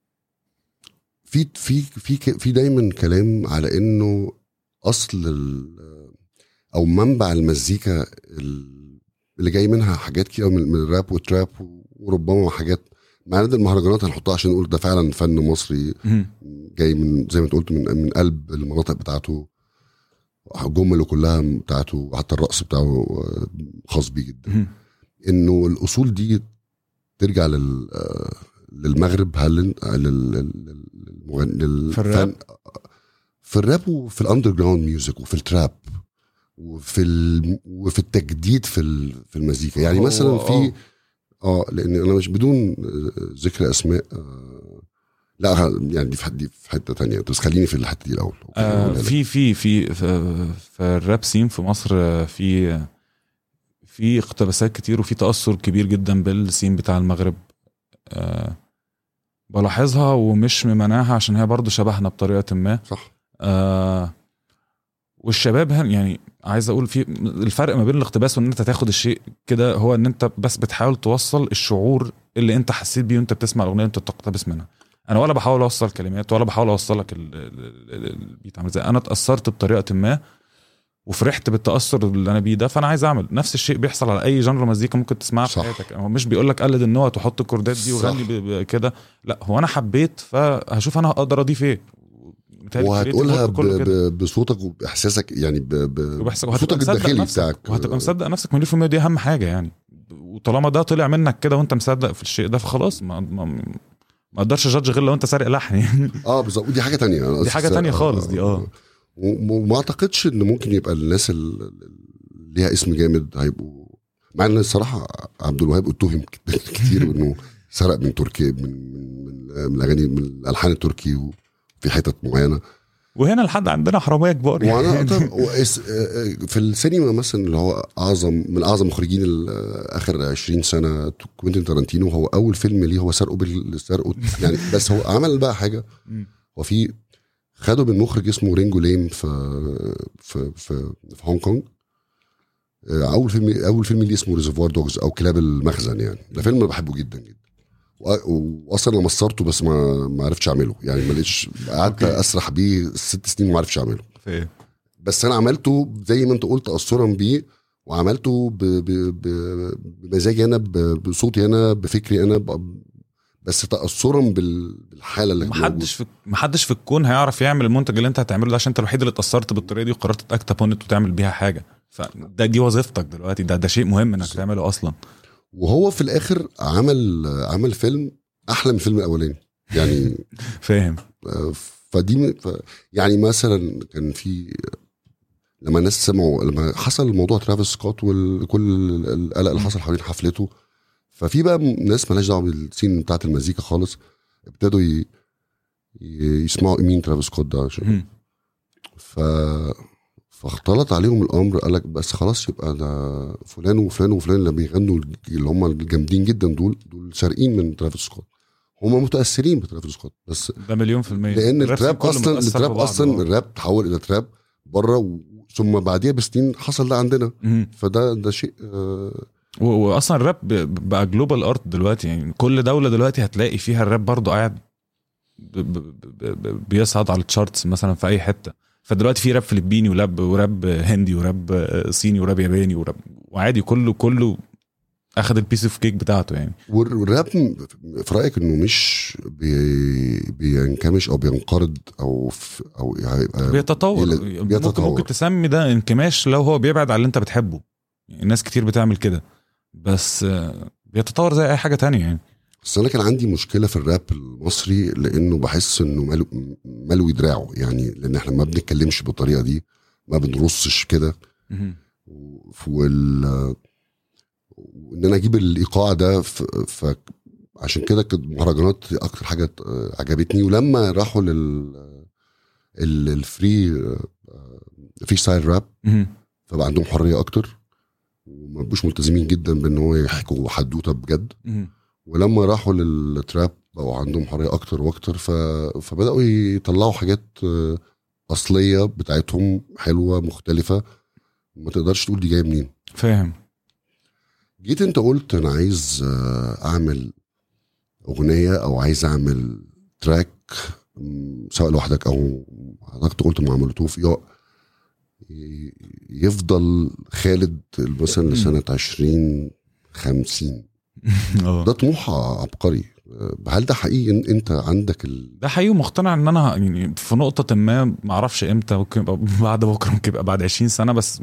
في في في ك- في دايما كلام على انه اصل ال- او منبع المزيكا ال- اللي جاي منها حاجات كتير من, من الراب والتراب وربما حاجات مع ان المهرجانات هنحطها عشان نقول ده فعلا فن مصري مهم. جاي من زي ما انت قلت من من قلب المناطق بتاعته جمله كلها بتاعته وحتى الرقص بتاعه آه، خاص بيه جدا مهم. انه الاصول دي ترجع لل آه، للمغرب هل لل لل- للمغن- للفن في الراب؟ في الراب وفي الاندر جراوند ميوزك وفي التراب وفي ال... وفي التجديد في ال... في المزيكا يعني هو- مثلا في آه. اه لان انا مش بدون آه، ذكر اسماء آه، لا ه- يعني دي في حد- دي في حته تانية بس خليني في الحته دي الاول أوكي، آه ولا لا؟ في في في في, في الراب سين في مصر آه، في في اقتباسات كتير وفي تأثر كبير جدا بالسين بتاع المغرب آه بلاحظها ومش ممنعها عشان هي برضو شبهنا بطريقة ما صح آه والشباب هن يعني عايز اقول في الفرق ما بين الاقتباس وان انت تاخد الشيء كده هو ان انت بس بتحاول توصل الشعور اللي انت حسيت بيه وانت بتسمع الاغنيه اللي انت بتقتبس منها انا ولا بحاول اوصل كلمات ولا بحاول اوصل لك ال- ال- ال- البيت عامل ازاي انا اتاثرت بطريقه ما وفرحت بالتاثر اللي انا بيه ده فانا عايز اعمل نفس الشيء بيحصل على اي جنر مزيكا ممكن تسمعها في صح. حياتك هو مش بيقول لك قلد النوت وحط الكوردات دي صح. وغني ب- ب- كده لا هو انا حبيت فهشوف انا اقدر اضيف ايه متهيألي وهتقولها creative work كله ب- كده. ب- بصوتك وباحساسك يعني ب- ب- وبحسك بصوتك وهتبقى مصدق الداخلي نفسك بتاعك وهتبقى مصدق نفسك مليون في المية دي أهم حاجة يعني وطالما ده طلع منك كده وأنت مصدق في الشيء ده فخلاص ما ما ما اقدرش اجادج غير لو انت سارق لحن يعني اه بالظبط ودي حاجه تانية أنا دي حاجة أساساً- تانية خالص دي، آه. و- وما اعتقدش ان ممكن يبقى الناس اللي ليها اسم جامد هيبقوا مع ان الصراحه عبد الوهاب اتهم كتير بانه سرق من تركيا من من من, من الاغاني من الالحان التركي وفي حتت معينه وهنا لحد عندنا حراميه كبار وانا يعني. طب وإس- في السينما مثلا اللي هو اعظم من اعظم مخرجين ال- اخر 20 سنه كوينتين تارانتينو هو اول فيلم ليه هو سرقه بالسرقه يعني بس هو عمل بقى حاجه مم. هو في خدوا من مخرج اسمه رينجو ليم في في في, في هونج كونج آه، اول فيلم اول فيلم ليه اسمه ريزرفوار دوجز او كلاب المخزن يعني ده فيلم انا بحبه جدا جدا وأ- واصلا انا مصرته بس ما ما عرفتش اعمله يعني ما لقيتش قعدت أوكي. اسرح بيه ست سنين وما عرفتش اعمله في- بس انا عملته زي ما انت قلت تاثرا بيه وعملته ب- ب- ب- بمزاجي انا ب- بصوتي انا بفكري انا ب- بس تاثرا بال- بالحاله اللي كانت محدش في محدش في الكون هيعرف يعمل المنتج اللي انت هتعمله ده عشان انت الوحيد اللي اتاثرت بالطريقه دي وقررت تاكت ابون وتعمل بيها حاجه فده دي وظيفتك دلوقتي ده ده شيء مهم انك بالظبط. تعمله اصلا وهو في الاخر عمل عمل فيلم احلى من الفيلم الاولاني يعني فاهم آه، فدي ف يعني مثلا كان في لما الناس سمعوا لما حصل موضوع ترافيس سكوت وكل القلق اللي حصل حوالين حفلته ففي بقى ناس مالهاش دعوه بالسين بتاعت المزيكا خالص ابتدوا ي... ي- يسمعوا مين ترافيس سكوت ده عشان مم. ف فاختلط عليهم الامر قال لك بس خلاص يبقى ده فلان وفلان وفلان اللي بيغنوا اللي هم الجامدين جدا دول دول سارقين من ترافيس سكوت هم متاثرين بترافيس سكوت بس ده مليون في المية لان الراب التراب كله اصلا متأثر التراب ببعض. اصلا الراب تحول الى تراب بره و... ثم بعديها بسنين حصل ده عندنا مم. فده ده شيء آه و- واصلا الراب ب- بقى جلوبال ارت دلوقتي يعني كل دوله دلوقتي هتلاقي فيها الراب برضو قاعد ب- ب- ب- ب- بيصعد على التشارتس مثلا في اي حته فدلوقتي في راب فلبيني وراب وراب هندي وراب صيني وراب ياباني وراب وعادي كله كله اخد البيس اوف كيك بتاعته يعني والراب في رايك انه مش بي... بينكمش او بينقرض او في... او هيبقى بيتطور اللي- ممكن بيتطور. ممكن تسمي ده انكماش لو هو بيبعد عن اللي انت بتحبه يعني ناس كتير بتعمل كده بس آه، بيتطور زي اي حاجه تانية يعني بس انا كان عندي مشكله في الراب المصري لانه بحس انه ملو... ملوي دراعه يعني لان احنا ما بنتكلمش بالطريقه دي ما بنرصش كده مهم. وال وان انا اجيب الايقاع ده ف... ف... عشان كده كانت مهرجانات اكتر حاجه عجبتني ولما راحوا لل ال- الفري فري ستايل راب مهم. فبقى عندهم حريه اكتر وما بقوش ملتزمين جدا بان هو يحكوا حدوته بجد مهم. ولما راحوا للتراب بقوا عندهم حريه اكتر واكتر ف... فبداوا يطلعوا حاجات آه، اصليه بتاعتهم حلوه مختلفه ما تقدرش تقول دي جايه منين فاهم جيت انت قلت انا عايز آه، اعمل اغنيه او عايز اعمل تراك م، سواء لوحدك او حضرتك قلت مع توفيق ي- يفضل خالد مثلا لسنه 20 50 اه ده طموح عبقري آه، هل ده حقيقي إن انت عندك ال... ده حقيقي ومقتنع ان انا يعني في نقطة ما ما اعرفش امتى ممكن يبقى بعد بكره ممكن يبقى بعد 20 سنة بس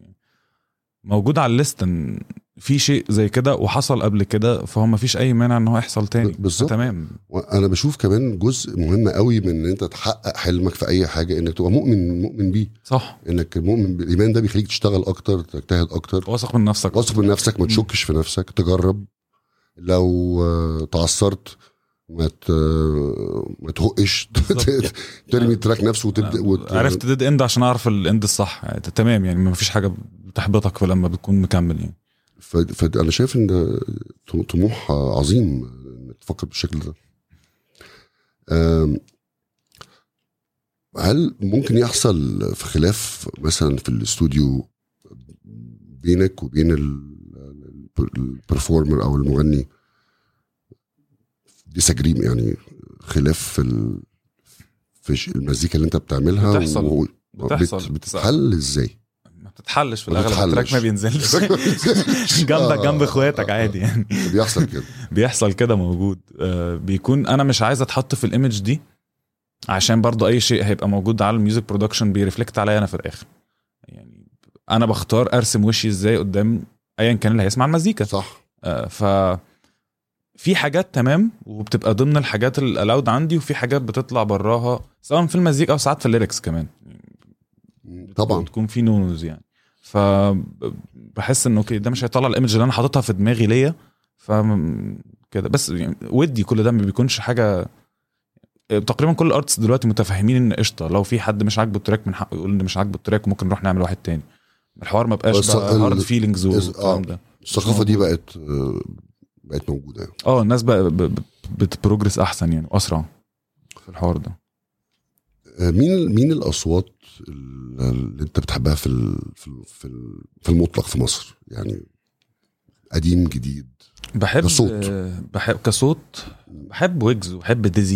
موجود على الليست ان في شيء زي كده وحصل قبل كده فهو ما فيش اي مانع ان هو يحصل تاني بالظبط. تمام وانا بشوف كمان جزء مهم قوي من ان انت تحقق حلمك في اي حاجه انك تبقى مؤمن مؤمن بيه صح انك مؤمن بالايمان ده بيخليك تشتغل اكتر تجتهد اكتر واثق من نفسك واثق من نفسك ما تشكش في نفسك تجرب لو آه، تعثرت ما ت- ما تهقش بالظبط. ترمي التراك نفسه وتبدا وت... عرفت ديد اند عشان اعرف الاند الصح يعني تمام يعني ما فيش حاجة بتحبطك لما بتكون مكمل يعني ف... فانا شايف ان ده طموح عظيم انك تفكر بالشكل ده آم، هل ممكن يحصل في خلاف مثلا في الاستوديو بينك وبين ال- ال- البرفورمر او المغني ديسجريم يعني خلاف في ال... في ش- المزيكا اللي انت بتعملها بتحصل. و... بتحصل. بت... بتتحل ازاي؟ ما بتتحلش في ما الاغلب بتتحلش. التراك ما بينزلش جنبك جنب اخواتك عادي يعني بيحصل كده بيحصل كده موجود آه بيكون انا مش عايز اتحط في الايمج دي عشان برضو اي شيء هيبقى موجود على الميوزك برودكشن بيرفلكت عليا انا في الاخر يعني انا بختار ارسم وشي ازاي قدام ايا كان اللي هيسمع المزيكا صح آه، ف في حاجات تمام وبتبقى ضمن الحاجات الالاود عندي وفي حاجات بتطلع براها سواء في المزيكا او ساعات في الليركس كمان طبعا بتكون في نونز يعني ف بحس انه اوكي ده مش هيطلع الايمج اللي انا حاططها في دماغي ليا ف كده بس يعني ودي كل ده ما بيكونش حاجه تقريبا كل الارتست دلوقتي متفاهمين ان قشطه لو في حد مش عاجبه التراك من حقه يقول ان مش عاجبه التراك وممكن نروح نعمل واحد تاني الحوار ما بقاش بس بقى ال- هارد فيلينجز is- والكلام آه. ده الثقافه دي بقت آه، بقت موجوده يعني. اه الناس بقى ب- ب- بتبروجرس احسن يعني واسرع في الحوار ده آه، مين مين الاصوات اللي انت بتحبها في ال- في ال- في ال- في المطلق في مصر يعني قديم جديد بحب كصوت. بحب كصوت بحب ويجز وبحب ديزي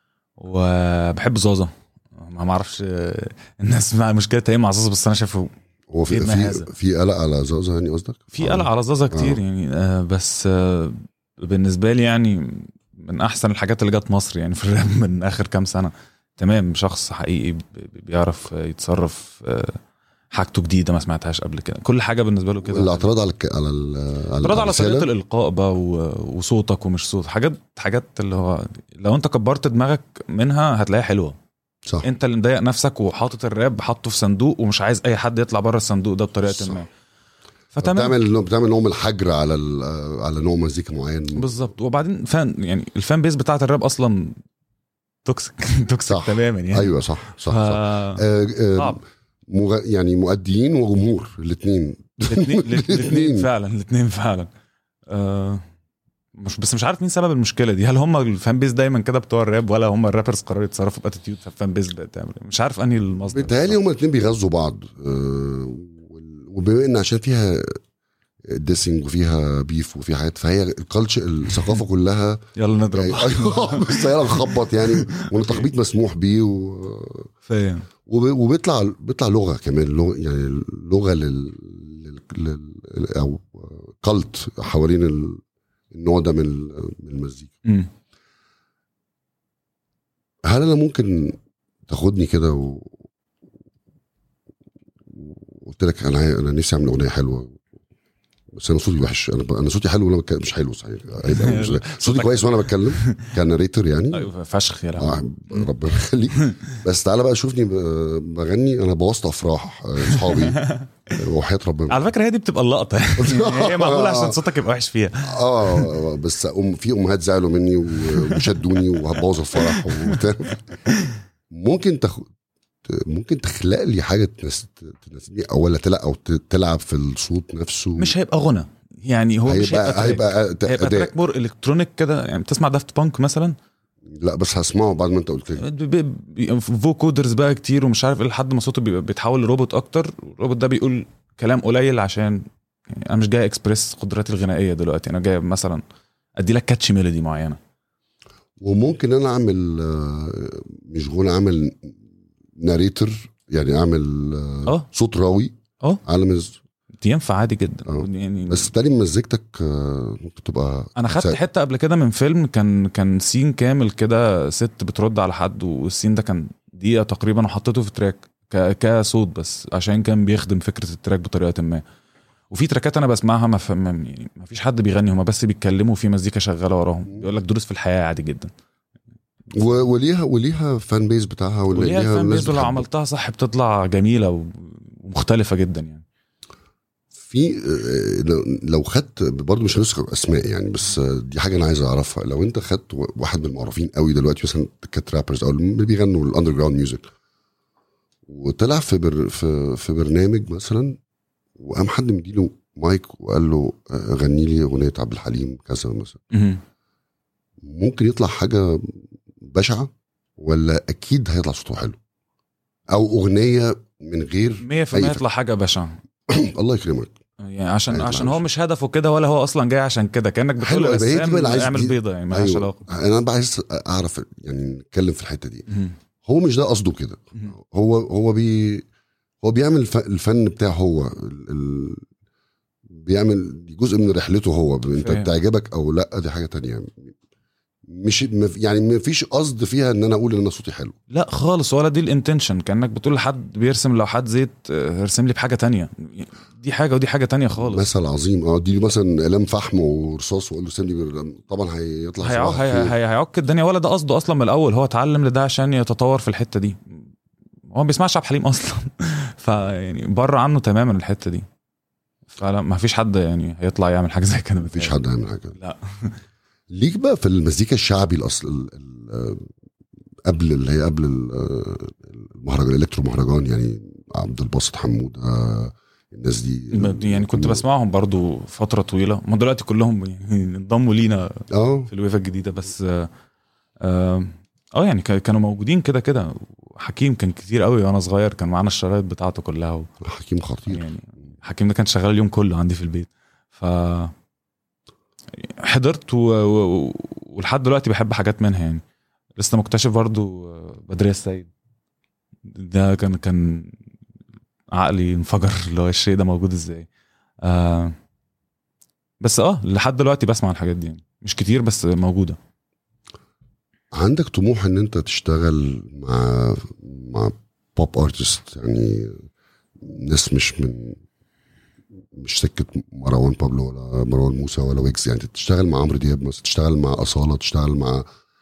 وبحب زازا ما ما اعرفش الناس مع مشكله ايه مع زازا بس انا شايفه هو في إيه ما في هذا؟ في قلق على زازا يعني قصدك؟ في قلق على زازا كتير آه. يعني آه، بس آه، بالنسبه لي يعني من احسن الحاجات اللي جت مصر يعني في الراب من اخر كام سنه تمام شخص حقيقي ب- ب- بيعرف آه، يتصرف آه، حاجته جديده ما سمعتهاش قبل كده كل حاجه بالنسبه له كده الاعتراض على الك... على ال... على اعتراض على الرسالة؟ طريقه الالقاء بقى و- وصوتك ومش صوت حاجات حاجات اللي هو لو انت كبرت دماغك منها هتلاقيها حلوه صح انت اللي مضايق نفسك وحاطط الراب حاطه في صندوق ومش عايز اي حد يطلع بره الصندوق ده بطريقه صح. ما فتمام بتعمل بتعمل نوع من الحجر على ال... على نوع مزيكا معين بالظبط وبعدين فان يعني الفان بيز بتاعت الراب اصلا توكسيك توكسيك صح. تماما يعني ايوه صح صح, ف... صح. آه آه صعب مغ... يعني مؤديين وجمهور الاثنين الاثنين الاثنين فعلا الاثنين فعلا آه مش بس مش عارف مين سبب المشكله دي هل هم الفان بيز دايما كده بتوع الراب ولا هم الرابرز قرروا يتصرفوا باتيتيود فالفان بيز بقت تعمل إيه؟ مش عارف انهي المصدر بيتهيألي هما الاثنين بيغذوا بعض آه وال- وبما ان عشان فيها ديسنج وفيها بيف وفيها حاجات فهي الكالتشر الثقافه كلها يلا نضرب يعني ايوه بس يلا نخبط يعني وان التخبيط مسموح بيه و... فاهم وب- وبيطلع بيطلع لغه كمان لغة يعني لغه لل, لل... لل... او كالت حوالين ال- النوع ده من ال- من المزيكا مم. هل انا ممكن تاخدني كده و... وقلت لك انا عاي- انا نفسي اعمل اغنيه حلوه بس انا صوتي وحش انا ب... انا صوتي حلو وانا بتكلم مش حلو صحيح هيبقى مش... صوتي كويس وانا بتكلم كناريتور يعني ايوه فشخ يا لهوي. آه ربنا يخليك بس تعالى بقى شوفني ب- بغني انا بوظت افراح آه، اصحابي وحياه ربنا على فكره هي دي بتبقى اللقطه يعني هي معموله عشان صوتك يبقى وحش فيها اه بس أم في امهات زعلوا مني و- وشدوني وهتبوظ الفرح وبتاع ممكن تخ... ممكن تخلق لي حاجه تنس... تناسبني او ولا تلعب او ت- تلعب في الصوت نفسه مش هيبقى غنى يعني هو مش هيبقى هيبقى هيبقى هيبقى أداء. تراك مور الكترونيك كده يعني بتسمع دافت بانك مثلا لا بس هسمعه بعد ما انت قلت لي ب- ب- فوكودرز بقى كتير ومش عارف ايه لحد ما صوته بيبقى بيتحول لروبوت اكتر الروبوت ده بيقول كلام قليل عشان يعني انا مش جاي اكسبريس قدراتي الغنائيه دلوقتي انا جاي مثلا ادي لك كاتش ميلودي معينه وممكن انا اعمل آه، مش غنى اعمل ناريتور يعني اعمل آه، اه صوت راوي اه على مز... دي ينفع عادي جدا اه. يعني بس بالتالي مزيكتك آه، ممكن تبقى انا خدت سا- حته قبل كده من فيلم كان كان سين كامل كده ست بترد على حد والسين ده كان دقيقه تقريبا وحطيته في تراك ك- كصوت بس عشان كان بيخدم فكره التراك بطريقه ما وفي تراكات انا بسمعها ما فهم يعني ما فيش حد بيغني هما بس بيتكلموا في مزيكا شغاله وراهم بيقول لك دروس في الحياه عادي جدا و... وليها وليها فان بيز بتاعها ولا وليها الفان ناس بيز ولو بتحبها. عملتها صح بتطلع جميله و- ومختلفه جدا يعني في آه، لو- لو خدت برضه مش هنذكر اسماء يعني بس آه، دي حاجه انا عايز اعرفها لو انت خدت و- واحد من المعروفين قوي دلوقتي مثلا كات رابرز او اللي بيغنوا الاندر جراوند ميوزك وطلع في بر في في برنامج مثلا وقام حد مديله مايك وقال له آه، غني لي اغنيه عبد الحليم كذا مثلا مهم. ممكن يطلع حاجه بشعه ولا اكيد هيطلع صوته حلو او اغنيه من غير 100% أي يطلع حاجه بشعه الله يكرمك يعني عشان هيطلع عشان هو مش- مش هدفه كده ولا هو اصلا جاي عشان كده كانك بتقول حلو، يبقى هي دي لرسام بقى اللي عايز اعمل دي- بيضه يعني مالهاش أيوة. علاقه انا بقى عايز اعرف يعني نتكلم في الحته دي مهم. هو مش ده قصده كده مهم. هو هو بي هو بيعمل الف- الفن بتاعه هو ال... ال... بيعمل جزء من رحلته هو انت فاهم. بتعجبك او لا دي حاجه تانية مش مف- يعني ما فيش قصد فيها ان انا اقول ان انا صوتي حلو لا خالص ولا دي الانتنشن كانك بتقول لحد بيرسم لوحات زيت آه، ارسم لي بحاجه تانية دي حاجه ودي حاجه تانية خالص مثل عظيم اه دي مثلا اقلام فحم ورصاص واقول له سيب لي طبعا هيطلع هيعك صباح هي الخير. هي هيعك الدنيا ولا ده قصده اصلا من الاول هو اتعلم لده عشان يتطور في الحته دي هو ما بيسمعش عبد الحليم اصلا فيعني بره عنه تماما الحته دي فلا ما فيش حد يعني هيطلع يعمل حاجه زي كده مفيش حد هيعمل حاجه لا ليك بقى في المزيكا الشعبي الاصل ال- ال- آه، قبل اللي هي قبل ال- آه، المهرجان الالكترو مهرجان يعني عبد الباسط حمود آه، الناس دي يعني كنت بسمعهم برضو فتره طويله ما دلوقتي كلهم يعني انضموا لينا اه في الويفا الجديده بس اه اه آه، يعني كا- كانوا موجودين كده كده حكيم كان كتير قوي وانا صغير كان معانا الشرايط بتاعته كلها و... حكيم خطير يعني حكيم ده كان شغال اليوم كله عندي في البيت ف حضرت و... و... ولحد دلوقتي بحب حاجات منها يعني لسه مكتشف برضو بدرية السيد ده كان كان عقلي انفجر اللي هو الشيء ده موجود ازاي آه بس اه لحد دلوقتي بسمع الحاجات دي يعني مش كتير بس موجوده عندك طموح ان انت تشتغل مع مع بوب ارتست يعني ناس مش من مش سكه مروان بابلو ولا مروان موسى ولا ويجز يعني تشتغل مع عمرو دياب مثلا تشتغل مع اصاله تشتغل مع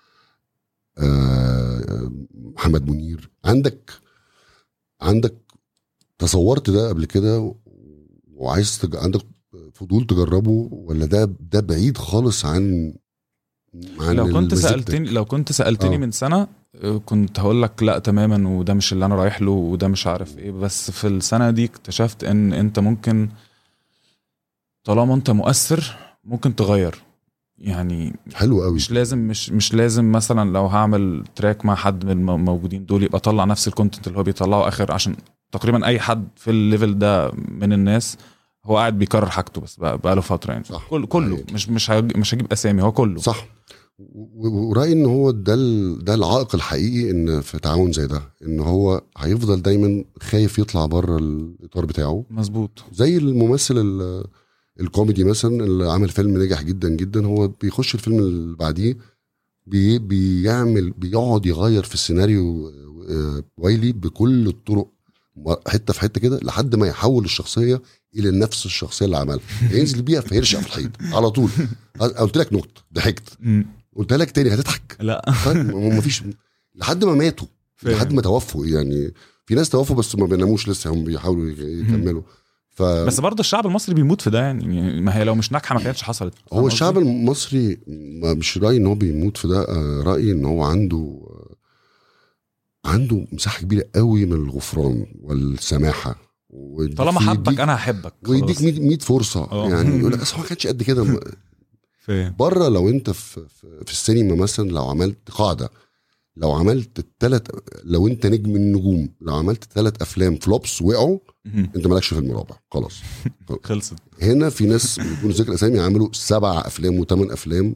آه، محمد منير عندك عندك تصورت ده قبل كده وعايز تج... عندك فضول تجربه ولا ده ده بعيد خالص عن عن لو كنت مزيكتك؟ سالتني لو كنت سالتني آه. من سنه آه، كنت هقول لك لا تماما وده مش اللي انا رايح له وده مش عارف ايه بس في السنه دي اكتشفت ان انت ممكن طالما انت مؤثر ممكن تغير يعني حلو قوي مش لازم مش مش لازم مثلا لو هعمل تراك مع حد من الموجودين دول يبقى طلع نفس الكونتنت اللي هو بيطلعه اخر عشان تقريبا اي حد في الليفل ده من الناس هو قاعد بيكرر حاجته بس بقى بقاله فتره يعني صح. كل كله حقيقي. مش مش هج- مش هجيب اسامي هو كله صح و- و- ورايي ان هو ده ال- ده العائق الحقيقي ان في تعاون زي ده ان هو هيفضل دايما خايف يطلع بره الاطار بتاعه مظبوط زي الممثل ال- الكوميدي مثلا اللي عمل فيلم نجح جدا جدا هو بيخش الفيلم اللي بعديه بي بيعمل بيقعد يغير في السيناريو آه، ويلي بكل الطرق م- حته في حته كده لحد ما يحول الشخصيه الى نفس الشخصيه اللي عملها ينزل بيها فيرشق في الحيط على طول قلت لك نكته ضحكت قلتها لك تاني هتضحك لا ما فيش لحد ما ماتوا فاهم. لحد ما توفوا يعني في ناس توفوا بس ما بيناموش لسه هم بيحاولوا يكملوا ف بس برضه الشعب المصري بيموت في ده يعني يعني ما هي لو مش ناجحه ما كانتش حصلت فاهم هو الشعب قصدي؟ المصري ما- مش رايي ان هو بيموت في ده آه، رايي ان هو عنده آه، عنده مساحه كبيره قوي من الغفران والسماحه ويديك- طالما حبك ويديك- انا هحبك ويديك خلاص. 100 100 فرصه اه. يعني يقول لك اصل هو ما كانش قد كده فاهم بره لو انت في في, في السينما مثلا لو عملت قاعده لو عملت الثلاث لو انت نجم النجوم لو عملت ثلاث افلام فلوبس وقعوا مهم. انت مالكش فيلم رابع خلاص خلصت هنا في ناس بدون ذكر اسامي عملوا سبع افلام وثمان افلام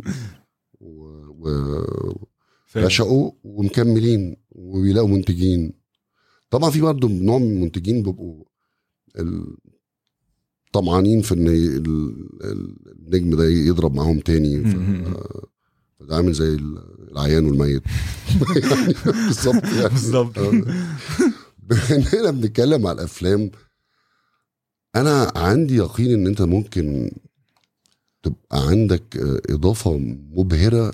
و- فاهم. ورشقوا ومكملين وبيلاقوا منتجين طبعا في برضه نوع من المنتجين بيبقوا ال- طمعانين في ان ال- ال- النجم ده يضرب معاهم تاني ف- مم. فده عامل زي ال- العيان والميت يعني بالظبط يعني بالظبط. آه. بما اننا بنتكلم على الافلام انا عندي يقين ان انت ممكن تبقى عندك آه، اضافه مبهره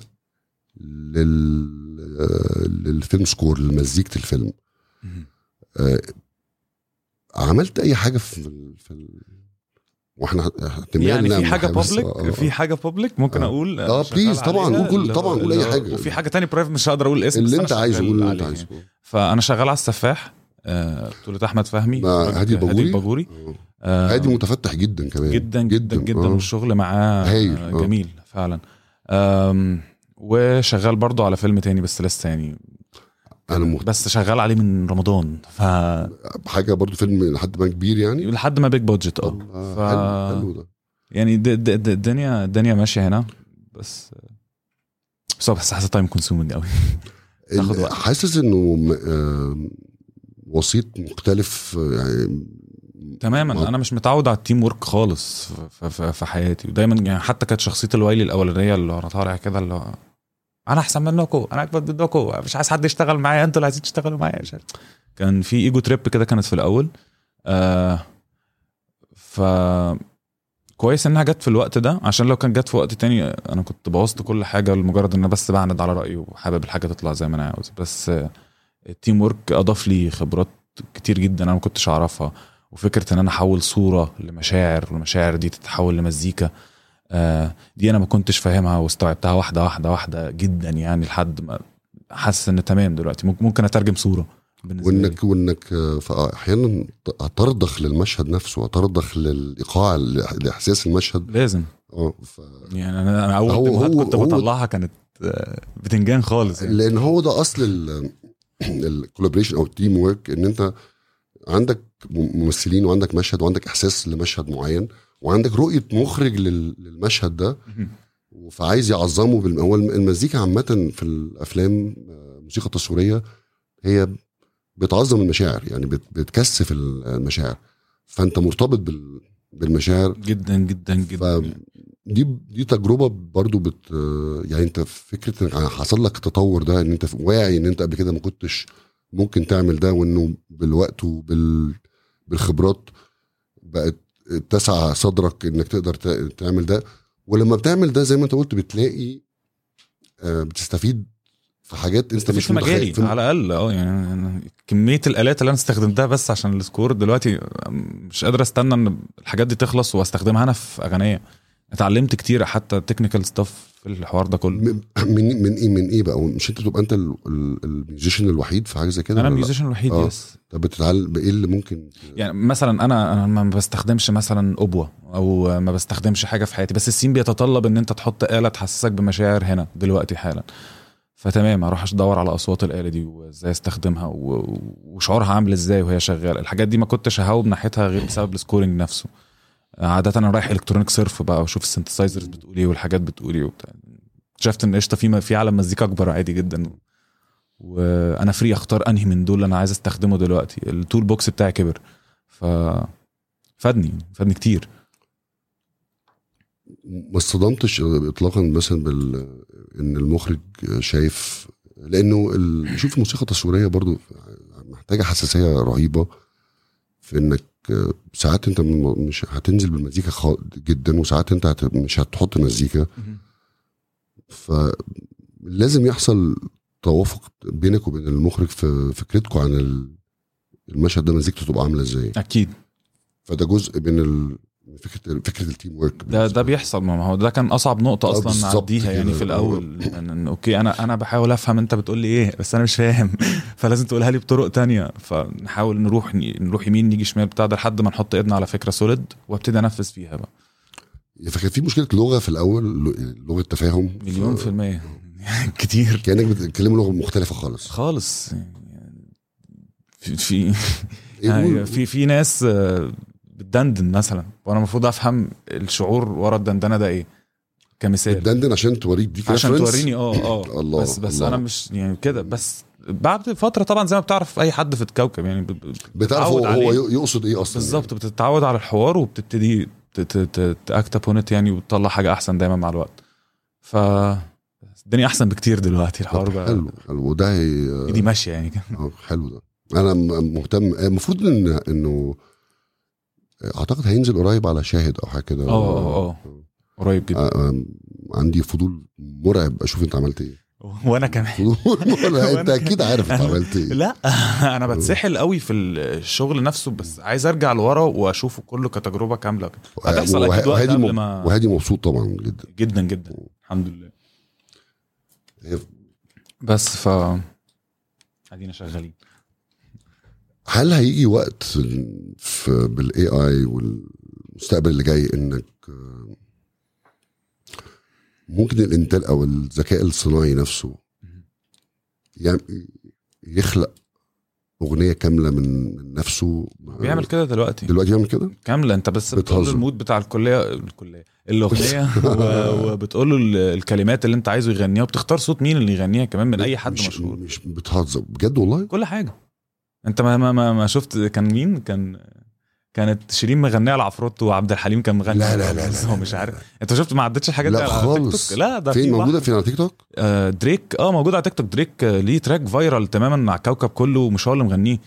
لل آه، للفيلم سكور لمزيكه الفيلم مهم. آه، عملت اي حاجه في ال... في ال... واحنا احتمال يعني في نعمل حاجه بس- بابليك آه، آه. في حاجه بابليك ممكن آه. اقول آه، شغال بليز، طبعاً، عليها، قول كل- اللي طبعاً، هو- قول أي اللي هو- حاجة. وفي حاجه تاني برايفت مش هقدر اقول اسم اللي بس انت أنا عايزه شغال قول اللي انت عليها عايزه يعني. فانا شغال على السفاح آه، بطولة احمد فهمي مع وراجل- هادي الباجوري؟ الباجوري آه. آه، هادي متفتح جدا كمان جدا جدا جدا آه. والشغل معاه هايل، آه، آه. جميل فعلا آم، وشغال برضو على فيلم تاني بس لسه يعني انا مهت... بس شغال عليه من رمضان ف حاجه برضو فيلم لحد ما كبير يعني لحد ما بيج بادجت اه آه، ف- حلو حلو ده يعني د- د- د- الدنيا الدنيا ماشيه هنا بس بس هو بس حاسس تايم كونسومنج قوي تاخد ال- وقت. حاسس انه م- آه، وسيط مختلف آه، يعني تماما ما- انا مش متعود على التيم ورك خالص في, في, في حياتي ودايما يعني حتى كانت شخصيه الويلي الاولانيه اللي انا طالع كده اللي هو انا احسن منكم انا اجمد منكم مش عايز حد يشتغل معايا انتوا اللي عايزين تشتغلوا معايا مش عارف. كان في ايجو تريب كده كانت في الاول آه ف كويس انها جت في الوقت ده عشان لو كان جت في وقت تاني انا كنت بوظت كل حاجه لمجرد ان انا بس بعند على رايي وحابب الحاجه تطلع زي ما انا عاوز بس آه، التيم ورك اضاف لي خبرات كتير جدا انا ما كنتش اعرفها وفكره ان انا احول صوره لمشاعر والمشاعر دي تتحول لمزيكا آه، دي انا ما كنتش فاهمها واستوعبتها واحده واحده واحده جدا يعني لحد ما حاسس ان تمام دلوقتي ممكن- ممكن اترجم صوره بالنسبه لي وانك وانك آه، ف- احيانا ت- هترضخ للمشهد نفسه هترضخ للايقاع ل- لاحساس المشهد لازم اه ف... يعني انا انا اول هو- ديموهات هو- كنت هو- بطلعها كانت آه، بتنجان خالص يعني. لان هو ده اصل الكولابريشن او التيم ورك ان انت عندك م- ممثلين وعندك مشهد وعندك احساس لمشهد معين وعندك رؤيه مخرج لل- للمشهد ده فعايز يعظمه بالم... هو الم- المزيكا عامه في الافلام آه، موسيقى تصويريه هي بتعظم المشاعر يعني بت... بتكثف المشاعر فانت مرتبط بال... بالمشاعر جدا جدا جدا دي دي تجربه برضو بت يعني انت فكره انك حصل لك التطور ده ان انت واعي ان انت قبل كده ما كنتش ممكن تعمل ده وانه بالوقت وبال بالخبرات بقت اتسع صدرك انك تقدر ت- تعمل ده ولما بتعمل ده زي ما انت قلت بتلاقي آه، بتستفيد في حاجات انت مش مش في مجالي متخيل في- على الاقل اه يعني أنا- كميه الالات اللي انا استخدمتها بس عشان السكور دلوقتي مش قادر استنى ان الحاجات دي تخلص واستخدمها انا في اغنيه اتعلمت كتير حتى تكنيكال ستاف في الحوار ده كله من من من ايه من ايه بقى مش انت تبقى انت ال- ال- الميوزيشن الوحيد في حاجه زي كده انا ولا لا؟ الميوزيشن الوحيد آه. يس طب بتتعلم ايه اللي ممكن يعني مثلا انا انا ما بستخدمش مثلا ابوه او ما بستخدمش حاجه في حياتي بس السين بيتطلب ان انت تحط اله تحسسك بمشاعر هنا دلوقتي حالا فتمام اروح ادور على اصوات الاله دي وازاي استخدمها و- وشعورها عامل ازاي وهي شغاله الحاجات دي ما كنتش ههاوب ناحيتها غير بسبب السكورينج نفسه عاده انا رايح الكترونيك سيرف بقى واشوف السنتسايزرز بتقول ايه والحاجات بتقول ايه وبتاع اكتشفت ان قشطه في في عالم مزيكا اكبر عادي جدا وانا فري اختار انهي من دول اللي انا عايز استخدمه دلوقتي التول بوكس بتاعي كبر ف فادني فادني كتير ما اصطدمتش اطلاقا مثلا بال ان المخرج شايف لانه ال... شوف الموسيقى التصويريه برضو محتاجه حساسيه رهيبه في انك ساعات انت م- مش هتنزل بالمزيكا خ... جدا وساعات انت هت... مش هتحط مزيكا فلازم يحصل توافق بينك وبين المخرج في فكرتكم عن ال- المشهد ده مزيكته تبقى عامله ازاي اكيد فده جزء من ال... فكره فكره التيم ورك ده ده بيحصل ما هو ده كان اصعب نقطه آه، اصلا بالظبط نعديها يعني كده. في الاول إن إن اوكي انا انا بحاول افهم انت بتقول لي ايه بس انا مش فاهم فلازم تقولها لي بطرق تانية فنحاول نروح نروح يمين نيجي شمال بتاع ده لحد ما نحط ايدنا على فكره سوليد وابتدي انفذ فيها بقى فكان في مشكله لغه في الاول ل- لغه تفاهم مليون ف- في المية كتير كانك بتتكلم لغه مختلفه خالص خالص يعني في في إيه يعني قول- في في ناس آه، بتدندن مثلا وانا المفروض افهم الشعور ورا الدندنه ده ايه كمثال بتدندن عشان توريك دي عشان توريني اه اه الله، بس بس الله. انا مش يعني كده بس بعد فتره طبعا زي ما بتعرف اي حد في الكوكب يعني ب- ب- بتعرف هو, بتتعود هو عليه. يقصد ايه اصلا بالظبط بتتعود على الحوار وبتبتدي تاكت ابونت يعني وتطلع حاجه احسن دايما مع الوقت ف الدنيا احسن بكتير دلوقتي طب الحوار بقى حلو حلو وده هي- دي ماشيه يعني كده آه، حلو ده انا م- مهتم المفروض ان انه اعتقد هينزل قريب على شاهد او حاجه كده اه اه اه قريب جدا آه، آه، عندي فضول مرعب اشوف انت عملت ايه وانا كمان فضول مرعب انت وأنا اكيد عارف انت أنا- عملت ايه لا انا بتسحل قوي في الشغل نفسه بس عايز ارجع لورا واشوفه كله كتجربه كامله هتحصل وه- اكيد وقت وهادي قبل م- ما وهادي مبسوط طبعا جدا جدا جدا الحمد لله هي- بس ف ادينا شغالين هل هيجي وقت في بالاي اي والمستقبل اللي جاي انك آه، ممكن الانتاج او الذكاء الصناعي نفسه يعني يخلق اغنيه كامله من من نفسه بيعمل كده دلوقتي دلوقتي يعمل كده كامله انت بس بتقول له بتهزر. المود بتاع الكليه الكليه الاغنيه و- وبتقول له ال- الكلمات اللي انت عايزه يغنيها وبتختار صوت مين اللي يغنيها كمان من اي حد مش مشهور مش بتهزر بجد والله كل حاجه انت ما ما ما, ما شفت كان مين كان كانت شيرين مغنيه على عفروتو وعبد الحليم كان مغني لا، على لا، لا، بس لا، هو لا، مش لا، عارف لا. انت شفت ما عدتش الحاجات دي لا على تيك خالص. توك لا ده فين في موجوده واحدة. فين على تيك توك آه، دريك اه موجود على تيك توك دريك آه، ليه تراك فايرال تماما مع الكوكب كله ومش هو اللي مغنيه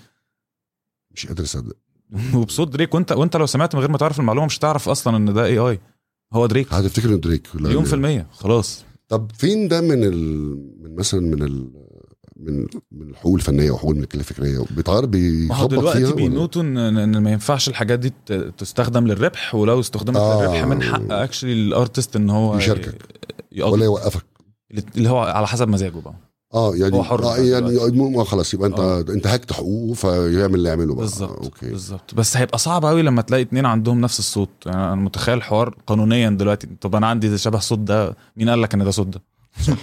مش قادر اصدق وبصوت دريك وانت وانت لو سمعت من غير ما تعرف المعلومه مش هتعرف اصلا ان ده اي اي هو دريك هتفتكر انه دريك لا، مليون لا. في المية خلاص طب فين ده من ال... من مثلا من ال... من من الحقوق الفنيه وحقوق الملكيه الفكريه بيتعرض ما هو بيخبط فيها دلوقتي ولا؟ بينوتوا ان ان ما ينفعش الحاجات دي ت- تستخدم للربح ولو استخدمت آه. للربح من حق اكشلي الارتست ان هو يشاركك. يقضي ولا يوقفك اللي هو على حسب مزاجه بقى اه يعني هو حر آه بقى يعني دلوقتي. مو- خلاص يبقى انت آه. انت هكت حقوقه فيعمل اللي يعمله بقى بالظبط آه، اوكي بالظبط بس هيبقى صعب قوي لما تلاقي اتنين عندهم نفس الصوت يعني انا متخيل الحوار قانونيا دلوقتي طب انا عندي شبه صوت ده مين قال لك ان ده صوت ده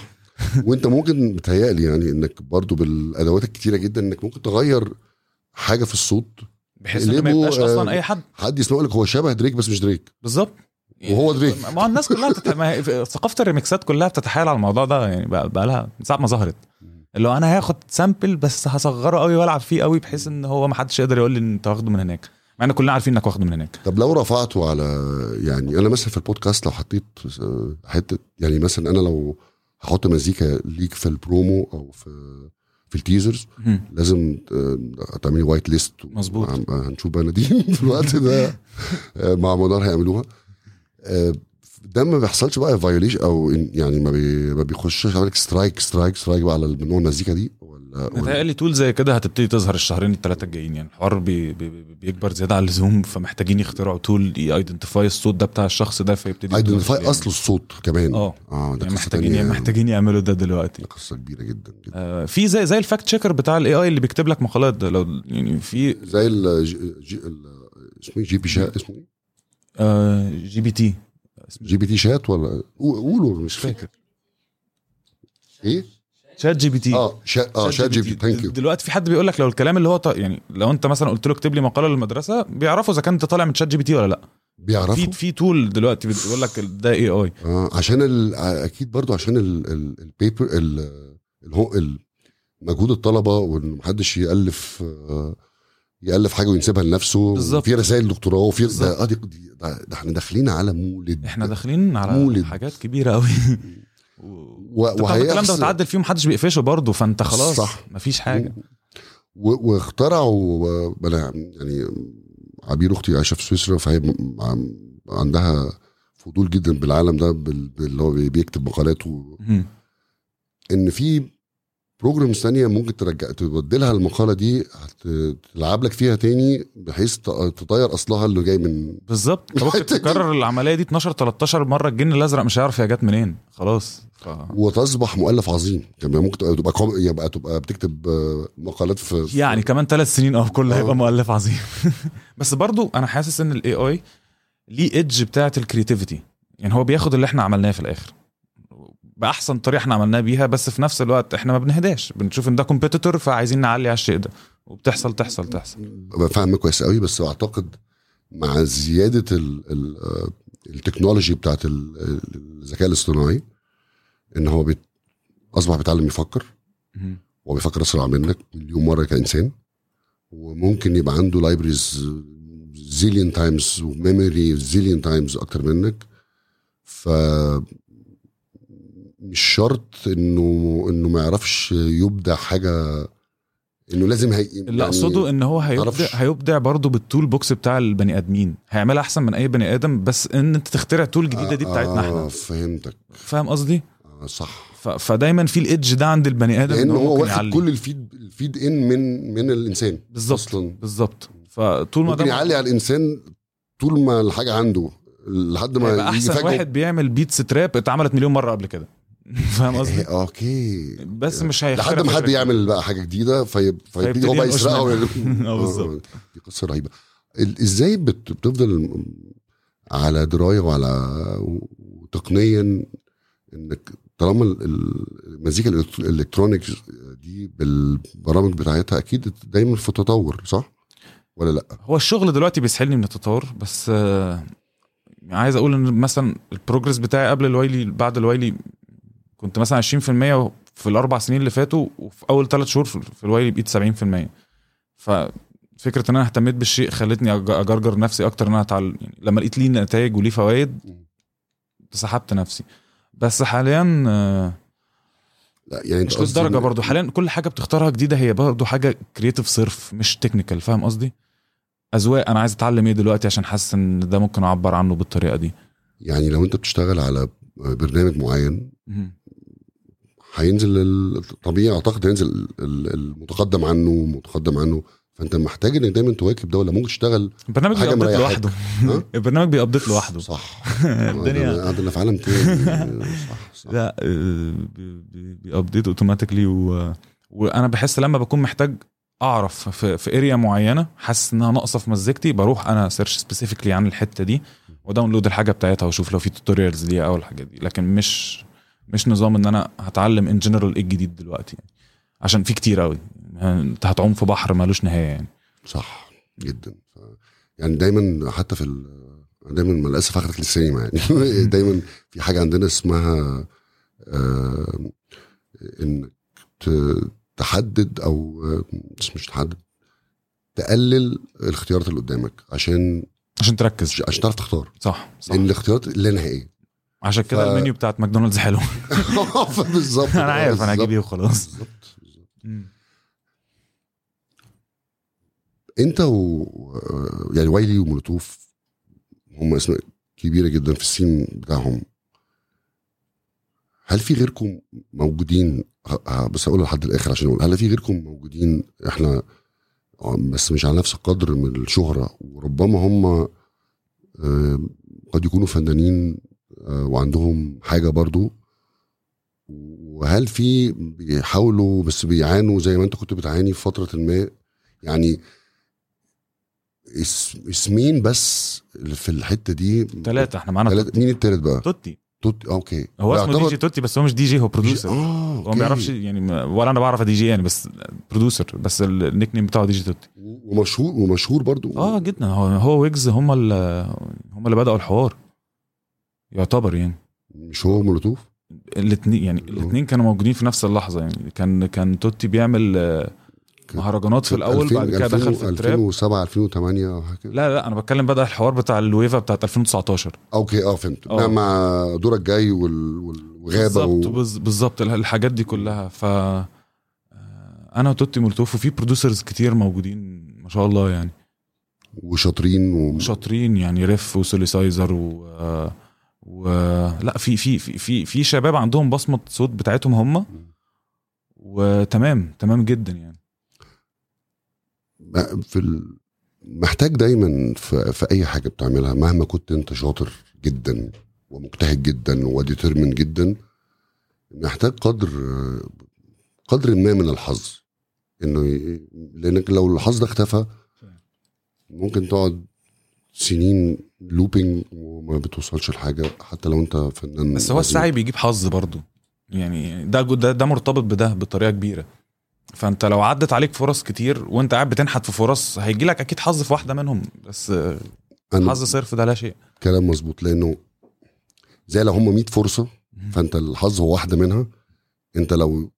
وانت ممكن بتهيألي يعني انك برضو بالادوات الكتيره جدا انك ممكن تغير حاجه في الصوت بحيث ان ما قلبه، يبقاش اصلا آه، اي حد حد يسمع لك هو شبه دريك بس مش دريك بالظبط وهو دريك. ما هو الناس كلها بتت... ما هي... ثقافه الريمكسات كلها بتتحايل على الموضوع ده يعني بقى, بقى لها من ساعه ما ظهرت اللي هو انا هاخد سامبل بس هصغره قوي والعب فيه قوي بحيث ان هو ما حدش يقدر يقول لي ان انت واخده من هناك مع ان كلنا عارفين انك واخده من هناك طب لو رفعته على يعني انا مثلا في البودكاست لو حطيت آه، حته يعني مثلا انا لو هحط مزيكا ليك في البرومو او في في التيزرز مم. لازم آه، تعملي وايت ليست مظبوط. هنشوف بقى نادين في الوقت ده آه، مع منار هيعملوها آه، ده ما بيحصلش بقى فايوليشن او إن- يعني ما, بي ما بيخشش عليك سترايك سترايك سترايك بقى على نوع المزيكا دي ولا, ولا متهيألي تول زي كده هتبتدي تظهر الشهرين الثلاثه الجايين يعني الحوار بي بي بي- بيكبر زياده عن اللزوم فمحتاجين يخترعوا تول يايدنتيفاي الصوت ده بتاع الشخص ده فيبتدي ايدنتيفاي يعني- اصل الصوت كمان اه اه ده يعني قصه محتاجين تانية محتاجين يعملوا ده دلوقتي ده قصه كبيره جدا جدا آه، في زي زي الفاكت تشيكر بتاع الاي اي اللي بيكتب لك مقالات ده لو يعني في زي ال جي جي- ال- اسمه ايه جي بي شات اسمه ايه آه، جي بي تي جي بي تي شات ولا قو- قولوا مش فاكر ايه شات جي بي تي اه شات اه شات جي بي ثانك يو دلوقتي في حد بيقول لك لو الكلام اللي هو ط... يعني لو انت مثلا قلت له اكتب لي مقاله للمدرسه بيعرفوا اذا كان انت طالع من شات جي بي تي ولا لا بيعرفوا في في تول دلوقتي بتقول لك ده اي اي آه عشان ال... اكيد برضو عشان ال- ال- البيبر ال- الهو ال- مجهود الطلبه وان محدش يالف آه، يالف حاجه وينسبها لنفسه بالظبط. في رسائل دكتوراه وفي بالظبط. ده, آه دي دي- ده, ده احنا داخلين على مولد احنا داخلين على مولد. حاجات كبيره قوي و... طبعا الكلام ده وهيحصل متعدل فيه محدش بيقفشه برضه فانت خلاص صح. مفيش حاجه و... واخترعوا آه، بلا يعني عبير اختي عايشه في سويسرا فهي م- عم- عندها فضول جدا بالعالم ده بال- اللي هو بيكتب مقالات و... مم. ان في بروجرامز ثانيه ممكن ترجع تبدلها المقاله دي هت- تلعب لك فيها تاني بحيث ت- تطير اصلها اللي جاي من بالظبط انت ممكن الحتة دي. تكرر العمليه دي 12 13 مره الجن الازرق مش هيعرف هي جت منين خلاص ف... وتصبح مؤلف عظيم كمان ممكن تبقى تبقى كوم... يبقى تبقى بتكتب آه، مقالات في في- يعني كمان ثلاث سنين اه كله آه. هيبقى مؤلف عظيم بس برضو انا حاسس ان الاي اي ليه ايدج بتاعت الكرياتيفيتي يعني هو بياخد اللي احنا عملناه في الاخر باحسن طريقه احنا عملناه بيها بس في نفس الوقت احنا ما بنهداش بنشوف ان ده كومبيتيتور فعايزين نعلي على الشيء ده وبتحصل تحصل تحصل ببقى فاهم كويس قوي بس اعتقد مع زياده ال... ال... آه، التكنولوجي بتاعت ال- الذكاء الاصطناعي ان هو بيت... اصبح بيتعلم يفكر مهم. هو بيفكر اسرع منك مليون مره كانسان وممكن يبقى عنده لايبريز زيليون تايمز وميموري زيليون تايمز اكتر منك ف مش شرط انه انه ما يعرفش يبدع حاجه انه لازم هي اللي اقصده ان هو هيبدع معرفش. هيبدع برضه بالتول بوكس بتاع البني ادمين هيعملها احسن من اي بني ادم بس ان انت تخترع تول جديده دي بتاعتنا آه احنا فهمتك فاهم قصدي آه صح ف... فدايما في الايدج ده عند البني ادم لان إن هو ممكن واخد يعلي. كل الفيد الفيد ان من من الانسان بالظبط اصلا بالظبط فطول ما ممكن ده يعلي على الانسان طول ما الحاجه عنده لحد ما هيبقى يجي احسن فجاه واحد بيعمل بيتس تراب اتعملت مليون مره قبل كده فاهم قصدي إيه، اوكي بس مش هيخترع لحد ما حد فكرة. يعمل بقى حاجه جديده فيب... فيبتدي فيبتدي هو بقى ينقش يسرقها منها. ويعمل- آه، بالظبط. دي قصه رهيبه ال- ازاي بت... بتفضل على درايه وعلى وتقنيا انك طالما ال- ال- المزيكا الإلكترو- الالكترونيك دي بالبرامج بتاعتها اكيد دايما في تطور صح ولا لا هو الشغل دلوقتي بيسحلني من التطور بس آه، عايز اقول ان مثلا البروجرس بتاعي قبل الوايلي بعد الوايلي كنت مثلا 20% في الاربع سنين اللي فاتوا وفي اول ثلاث شهور في في الوايلي بقيت 70% ف فكره ان انا اهتميت بالشيء خلتني أج- اجرجر نفسي اكتر ان انا اتعلم يعني لما لقيت ليه نتائج وليه فوائد سحبت نفسي بس حاليا آه، لا يعني انت مش قصدي للدرجه إن- برضو حاليا كل حاجه بتختارها جديده هي برضو حاجه كرييتيف صرف مش تكنيكال فاهم قصدي اذواق انا عايز اتعلم ايه دلوقتي عشان حاسس ان ده ممكن اعبر عنه بالطريقه دي يعني لو انت بتشتغل على برنامج معين مهم. هينزل ال- طبيعي اعتقد هينزل ال- المتقدم عنه متقدم عنه فانت محتاج انك دايما تواكب ده ولا ممكن تشتغل البرنامج حاجة بيابديت مريحاك. لوحده ها؟ البرنامج بيابديت لوحده صح الدنيا قاعد في عالم تاني صح صح لا آه، بي- بي- بيابديت اوتوماتيكلي و... وانا بحس لما بكون محتاج اعرف في, في اريا معينه حاسس انها ناقصه في مزيكتي بروح انا سيرش سبيسيفيكلي عن الحته دي وداونلود الحاجه بتاعتها واشوف لو في توتوريالز ليها او الحاجات دي لكن مش مش نظام ان انا هتعلم ان جنرال ايه الجديد دلوقتي يعني عشان في كتير قوي انت هتعوم في بحر مالوش نهايه يعني صح جدا ف- يعني دايما حتى في ال- دايما مع الاسف اخرت للسينما يعني دايما في حاجه عندنا اسمها آه انك ت- تحدد او آه، مش مش تحدد تقلل الاختيارات اللي قدامك عشان عشان تركز عشان تعرف تختار صح صح لان الاختيارات لا نهائيه عشان كده ف- المنيو بتاعت ماكدونالدز حلو بالظبط انا عارف انا هجيب ايه وخلاص بالظبط بالظبط. انت و يعني وايلي ومولوتوف هم اسماء كبيره جدا في السين بتاعهم هل في غيركم موجودين ه- ه- بس هقول لحد الاخر عشان اقول هل في غيركم موجودين احنا آه، بس مش على نفس القدر من الشهره وربما هم آه، قد يكونوا فنانين آه، وعندهم حاجه برضو وهل في بيحاولوا بس بيعانوا زي ما انت كنت بتعاني في فتره ما يعني اس- اسمين بس اللي في الحته دي ثلاثة احنا معانا تلاتة- توتي. مين التالت بقى؟ توتي توت اوكي هو لا، اسمه دي يعتبر- جي توتي بس هو مش دي جي هو بروديوسر اه هو ما بيعرفش يعني ما- ولا انا بعرف دي جي يعني بس بروديوسر بس النيك نيم بتاعه دي جي توتي ومشهور ومشهور برضو اه جدا هو هو ويجز هم اللي هم اللي بداوا الحوار يعتبر يعني مش هو مولوتوف الاثنين يعني الاثنين كانوا موجودين في نفس اللحظه يعني كان كان توتي بيعمل آه، كان- مهرجانات في الاول بعد كده دخل في التراب 2007 2008 او حاجه كده لا لا انا بتكلم بدا الحوار بتاع الويفا بتاعت 2019 اوكي اه فهمت آه. مع دورك جاي وال- وال- وغابه بالظبط و... بز- بالظبط الح- الحاجات دي كلها ف آه، انا وتوتي مولتوف وفي برودوسرز كتير موجودين ما شاء الله يعني وشاطرين و... شاطرين يعني ريف وسوليسايزر و آه، و لا في في في في في شباب عندهم بصمه صوت بتاعتهم هم وتمام تمام جدا يعني في ال... محتاج دايما في... في اي حاجه بتعملها مهما كنت انت شاطر جدا ومجتهد جدا وديترمن جدا محتاج قدر قدر ما من الحظ انه ي... لانك لو الحظ ده اختفى ممكن تقعد سنين لوبينج وما بتوصلش لحاجه حتى لو انت فنان بس هو عظيم. السعي بيجيب حظ برضه يعني ده ده, ده مرتبط بده بطريقه كبيره فانت لو عدت عليك فرص كتير وانت قاعد بتنحت في فرص هيجي لك اكيد حظ في واحده منهم بس آه، أنا حظ صرف ده لا شيء كلام مظبوط لانه زي لو هم 100 فرصه فانت الحظ هو واحده منها انت لو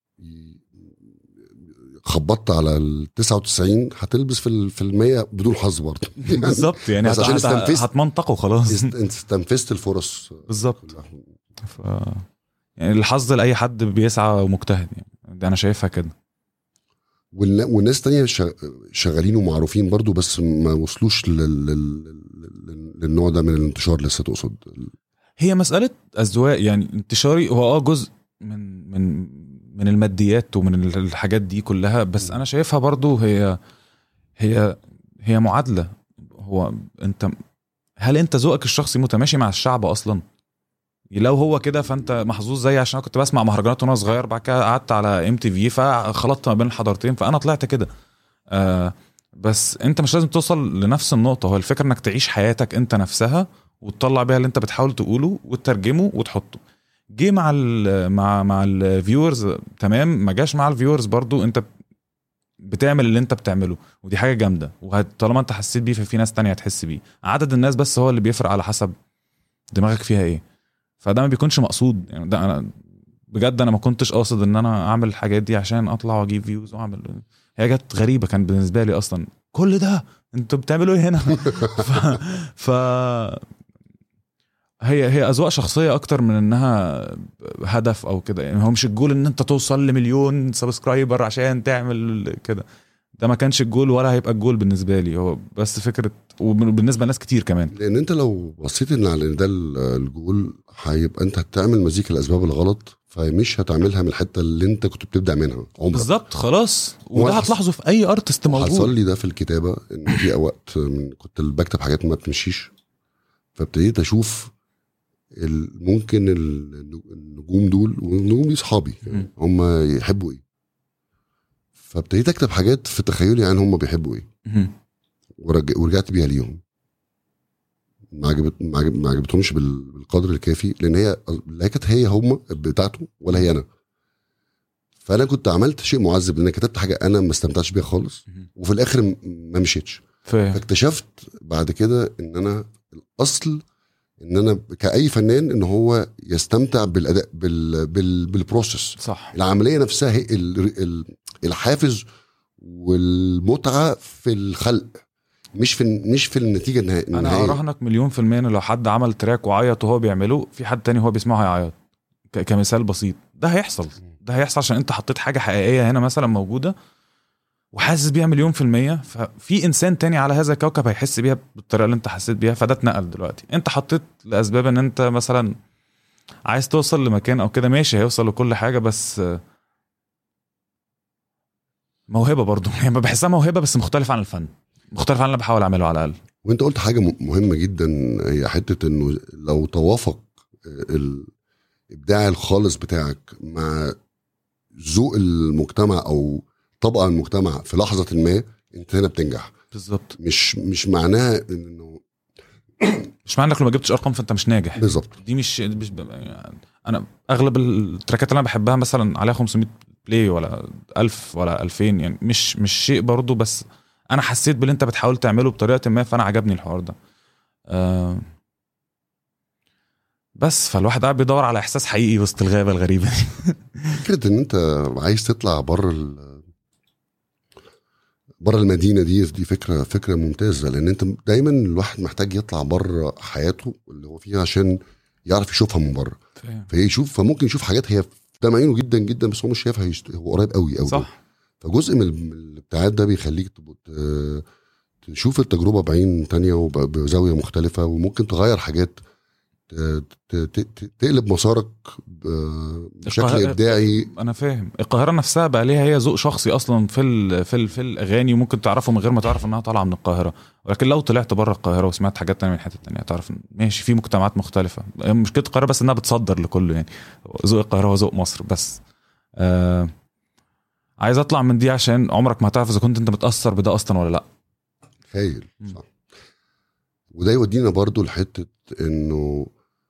خبطت على ال 99 هتلبس في ال في ال 100 بدون حظ برضه بالظبط يعني بس هت- عشان هت- استنفذت- هتمنطقه خلاص است- انت استنفذت الفرص بالظبط كلها. ف... يعني الحظ لاي حد بيسعى ومجتهد يعني ده انا شايفها كده والنا- والناس تانية شا- شغالين ومعروفين برضو بس ما وصلوش لل... لل... لل... للنوع ده من الانتشار لسه تقصد هي مساله اذواق يعني انتشاري هو اه جزء من من من الماديات ومن ال- الحاجات دي كلها بس انا شايفها برضو هي هي هي معادله هو انت هل انت ذوقك الشخصي متماشي مع الشعب اصلا لو هو كده فانت محظوظ زي عشان انا كنت بسمع مهرجانات وانا صغير بعد كده قعدت على ام تي في فخلطت ما بين الحضارتين فانا طلعت كده آه بس انت مش لازم توصل لنفس النقطه هو الفكره انك تعيش حياتك انت نفسها وتطلع بيها اللي انت بتحاول تقوله وتترجمه وتحطه جه مع ال مع مع الفيورز تمام ما جاش مع الفيورز برضو انت بتعمل اللي انت بتعمله ودي حاجه جامده وطالما انت حسيت بيه ففي ناس تانية هتحس بيه عدد الناس بس هو اللي بيفرق على حسب دماغك فيها ايه فده ما بيكونش مقصود يعني ده انا بجد انا ما كنتش قاصد ان انا اعمل الحاجات دي عشان اطلع واجيب فيوز واعمل هي جت غريبه كان بالنسبه لي اصلا كل ده انتوا بتعملوا ايه هنا ف... ف هي هي اذواق شخصيه اكتر من انها هدف او كده يعني هو مش الجول ان انت توصل لمليون سبسكرايبر عشان تعمل كده ده ما كانش الجول ولا هيبقى الجول بالنسبه لي هو بس فكره وبالنسبه لناس كتير كمان لان انت لو بصيت ان على ان ده الجول هيبقى انت هتعمل مزيكا الاسباب الغلط فمش هتعملها من الحته اللي انت كنت بتبدع منها عمرك بالظبط خلاص وده حص- هتلاحظه في اي ارتست حصل موجود لي ده في الكتابه ان في وقت من كنت بكتب حاجات ما بتمشيش فابتديت اشوف ال- ممكن ال- النجوم دول والنجوم دي اصحابي مم. هم يحبوا ايه فابتديت اكتب حاجات في تخيلي عن هم بيحبوا ايه مهم. ورج- ورجعت بيها ليهم ما عجبت ما عجب- ما عجبتهمش بال- بالقدر الكافي لان هي لا كانت هي هم بتاعته ولا هي انا فانا كنت عملت شيء معذب لان أنا كتبت حاجه انا ما استمتعتش بيها خالص مهم. وفي الاخر م- ما مشيتش فاهم فاكتشفت بعد كده ان انا الاصل ان انا كاي فنان ان هو يستمتع بالاداء بال بال بالبروسيس صح العمليه نفسها هي ال- ال- الحافز والمتعه في الخلق مش في مش في النتيجه النها- انا النهائيه اراهنك مليون في المية ان لو حد عمل تراك وعيط وهو بيعمله في حد تاني هو بيسمعه هيعيط ك- كمثال بسيط ده هيحصل ده هيحصل عشان انت حطيت حاجه حقيقيه هنا مثلا موجوده وحاسس بيها مليون في المية ففي انسان تاني على هذا الكوكب هيحس بيها بالطريقه اللي انت حسيت بيها فده اتنقل دلوقتي انت حطيت لاسباب ان انت مثلا عايز توصل لمكان او كده ماشي هيوصل لكل حاجه بس آه، موهبه برضو يعني بحسها موهبه بس مختلف عن الفن مختلف عن اللي أنا بحاول اعمله على الاقل وانت قلت حاجه م- مهمه جدا هي حته انه لو توافق الابداع الخالص بتاعك مع ذوق المجتمع او طبقه المجتمع في لحظه ما انت هنا بتنجح بالظبط مش مش معناها انه مش معنى انك لو ما جبتش ارقام فانت مش ناجح بالظبط دي مش, مش يعني انا اغلب التراكات اللي انا بحبها مثلا عليها 500 بلاي ولا 1000 ولا 2000 يعني مش مش شيء برضو بس انا حسيت باللي انت بتحاول تعمله بطريقه ما فانا عجبني الحوار ده آه بس فالواحد قاعد بيدور على احساس حقيقي وسط الغابه الغريبه دي فكره ان انت عايز تطلع بره ال بره المدينه دي دي فكره فكره ممتازه لان انت دايما الواحد محتاج يطلع بره حياته اللي هو فيها عشان يعرف يشوفها من بره فيشوف فممكن يشوف حاجات هي قدام عينه جدا جدا بس هو مش شايفها يشت- هو قريب قوي قوي صح فجزء من ال- من الابتعاد ده بيخليك تب- ت- تشوف التجربه بعين تانية وبزاويه مختلفه وممكن تغير حاجات ت- ت- ت- تقلب مسارك ب- بشكل القاهرة- ابداعي انا فاهم القاهره نفسها بقى ليها هي ذوق شخصي اصلا في ال في ال في الاغاني وممكن تعرفه من غير ما تعرف انها طالعه من القاهره ولكن لو طلعت بره القاهره وسمعت حاجات تانية من حته تانية تعرف إن ماشي في مجتمعات مختلفه مشكله القاهره بس انها بتصدر لكله يعني ذوق القاهره هو ذوق مصر بس آه عايز اطلع من دي عشان عمرك ما هتعرف اذا كنت انت متاثر بده اصلا ولا لا هايل مم. صح وده يودينا برضو لحته انه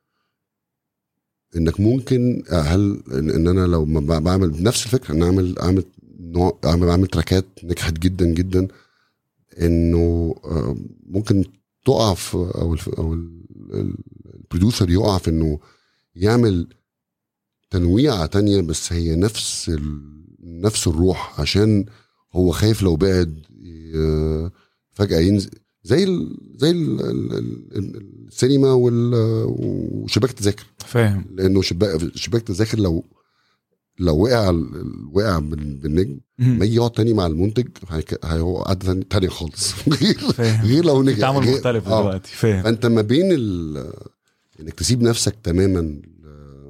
انك ممكن هل ان إن انا لو ما ب- بعمل نفس الفكره ان اعمل اعمل نوع اعمل اعمل تراكات نجحت جدا جدا انه آه، ممكن تقع في او الف- او ال- ال- البروديوسر يقع في انه يعمل تنويعه تانية بس هي نفس ال... نفس الروح عشان هو خايف لو بعد ي- فجاه ينزل زي ال... زي ال... ال... ال... السينما وال... وشباك التذاكر فاهم لانه شباك شباك التذاكر لو لو وقع ال- وقع بال- بالنجم ما يجي يقعد تاني مع المنتج هيك- هيقعد قعده تاني- تانية خالص غير فاهم غير لو نجح تعامل غير- مختلف آه. دلوقتي فاهم فانت ما بين ال... انك تسيب نفسك تماما ل-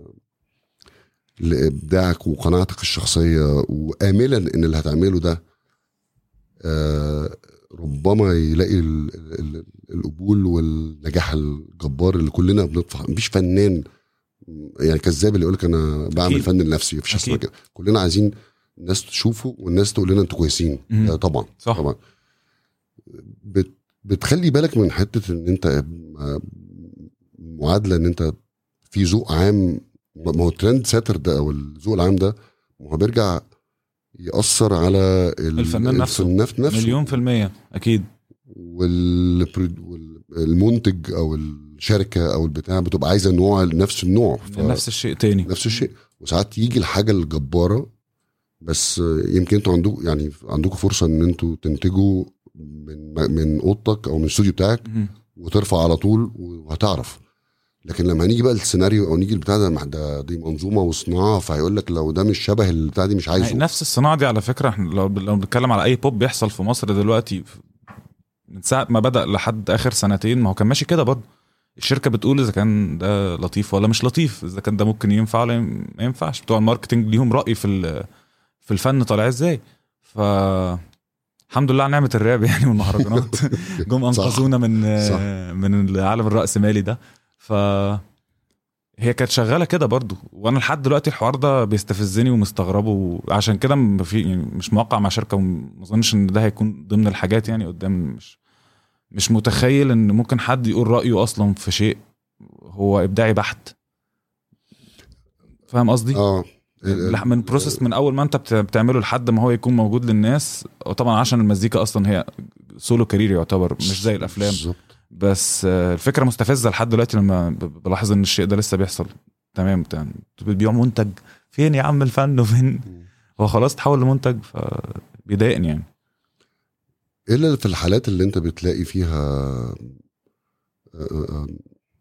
لابداعك وقناعتك الشخصيه واملا ان اللي هتعمله ده آه، ربما يلاقي ال... ال... القبول والنجاح الجبار اللي كلنا بنطفح مفيش فنان يعني كذاب اللي يقول لك انا بعمل أكيد. فن لنفسي مفيش حاجه اسمها أكيد. كده كلنا عايزين الناس تشوفه والناس تقول لنا انتوا كويسين مم. ده طبعا صح طبعا بت بتخلي بالك من حته ان انت م- معادله ان انت في ذوق عام ما هو الترند ساتر ده او الذوق العام ده ما هو بيرجع ياثر على ال- الفنان نفسه. الفنان نفسه مليون في المية اكيد والبرود- والمنتج او الشركه او البتاع بتبقى عايزه نوع نفس النوع ف... نفس الشيء تاني نفس الشيء وساعات يجي الحاجه الجباره بس يمكن انتوا عندكم يعني عندكم فرصه ان انتوا تنتجوا من من اوضتك او من الاستوديو بتاعك مهم. وترفع على طول وهتعرف لكن لما هنيجي بقى السيناريو او نيجي البتاع ده ده دي منظومه وصناعه فهيقول لك لو ده مش شبه البتاع دي مش عايزه نفس الصناعه دي على فكره احنا لو لو بنتكلم على اي بوب بيحصل في مصر دلوقتي من ساعه ما بدا لحد اخر سنتين ما هو كان ماشي كده برضه الشركه بتقول اذا كان ده لطيف ولا مش لطيف اذا كان ده ممكن ينفع ولا ما ينفعش بتوع الماركتنج ليهم راي في ال- في الفن طالع ازاي ف الحمد لله على نعمه الراب يعني والمهرجانات جم صح. انقذونا من صح. من العالم الراسمالي ده ف هي كانت شغاله كده برضو وانا لحد دلوقتي الحوار ده بيستفزني ومستغربه عشان كده م- في يعني مش موقع مع شركه وما اظنش ان ده هيكون ضمن الحاجات يعني قدام مش مش متخيل ان ممكن حد يقول رايه اصلا في شيء هو ابداعي بحت فاهم قصدي؟ اه لح- من بروسيس من اول ما انت بت- بتعمله لحد ما هو يكون موجود للناس وطبعا عشان المزيكا اصلا هي سولو كارير يعتبر مش زي الافلام بالظبط بس آه، الفكره مستفزه لحد دلوقتي لما ب- بلاحظ ان الشيء ده لسه بيحصل تمام تمام انتوا بتبيعوا منتج فين يا عم الفن وفين هو خلاص تحول لمنتج فبيضايقني يعني الا في الحالات اللي انت بتلاقي فيها آه، آه،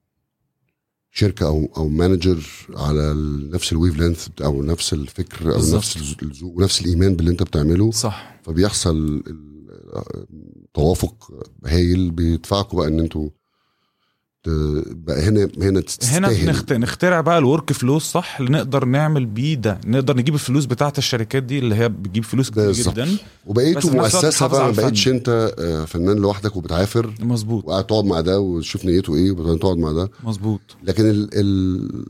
شركه او او مانجر على ال- نفس الويف لينث او نفس الفكر او بالظبط. نفس الز- الذوق ونفس الايمان باللي انت بتعمله صح فبيحصل ال- آه، توافق هايل بيدفعكم بقى ان انتوا ت- بقى هنا هنا هنا تستاهل نخت... نخترع بقى الورك فلوس صح اللي نقدر نعمل بيه ده نقدر نجيب الفلوس بتاعت الشركات دي اللي هي بتجيب فلوس كتير بالظبط. جدا بس وبقيتوا في نفس الوقت مؤسسه تحافظ بقى ما على الفن. بقتش انت آه، فنان لوحدك وبتعافر مظبوط وقاعد تقعد مع ده وتشوف نيته ايه وبعدين تقعد مع ده مظبوط لكن ال ال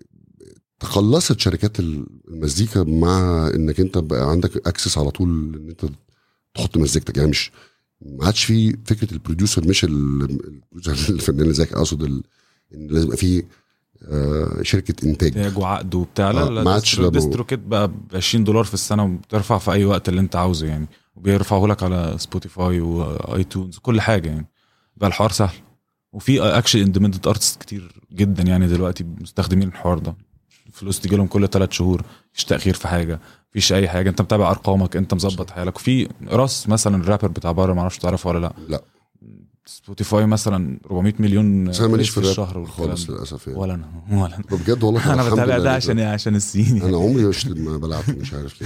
تخلصت شركات المزيكا مع انك انت بقى عندك اكسس على طول ان انت تحط مزيكتك يعني مش ما عادش في فكره البروديوسر مش ال- البروديوسر الفنان اللي زيك اقصد ال- ان لازم يبقى في آه، شركه انتاج انتاج وعقد وبتاع لا آه، لا ما عادش ديسترو, ده ديسترو كيت بقى ب 20 دولار في السنه وبترفع في اي وقت اللي انت عاوزه يعني وبيرفعه لك على سبوتيفاي واي تونز كل حاجه يعني بقى الحوار سهل وفي اكشن اندبندنت ارتست كتير جدا يعني دلوقتي مستخدمين الحوار ده فلوس تيجي لهم كل ثلاث شهور مفيش تاخير في حاجه مفيش اي حاجه انت متابع ارقامك انت مظبط حالك وفي راس مثلا الرابر بتاع بره معرفش تعرفه ولا لا لا سبوتيفاي مثلا 400 مليون بس انا ماليش في في الراب الشهر والكلام خالص ده. للاسف يعني ولا انا ولا انا بجد والله انا الحمد بتابع لله ده جدا. عشان عشان السين انا عمري مش ما بلعب مش عارف ليه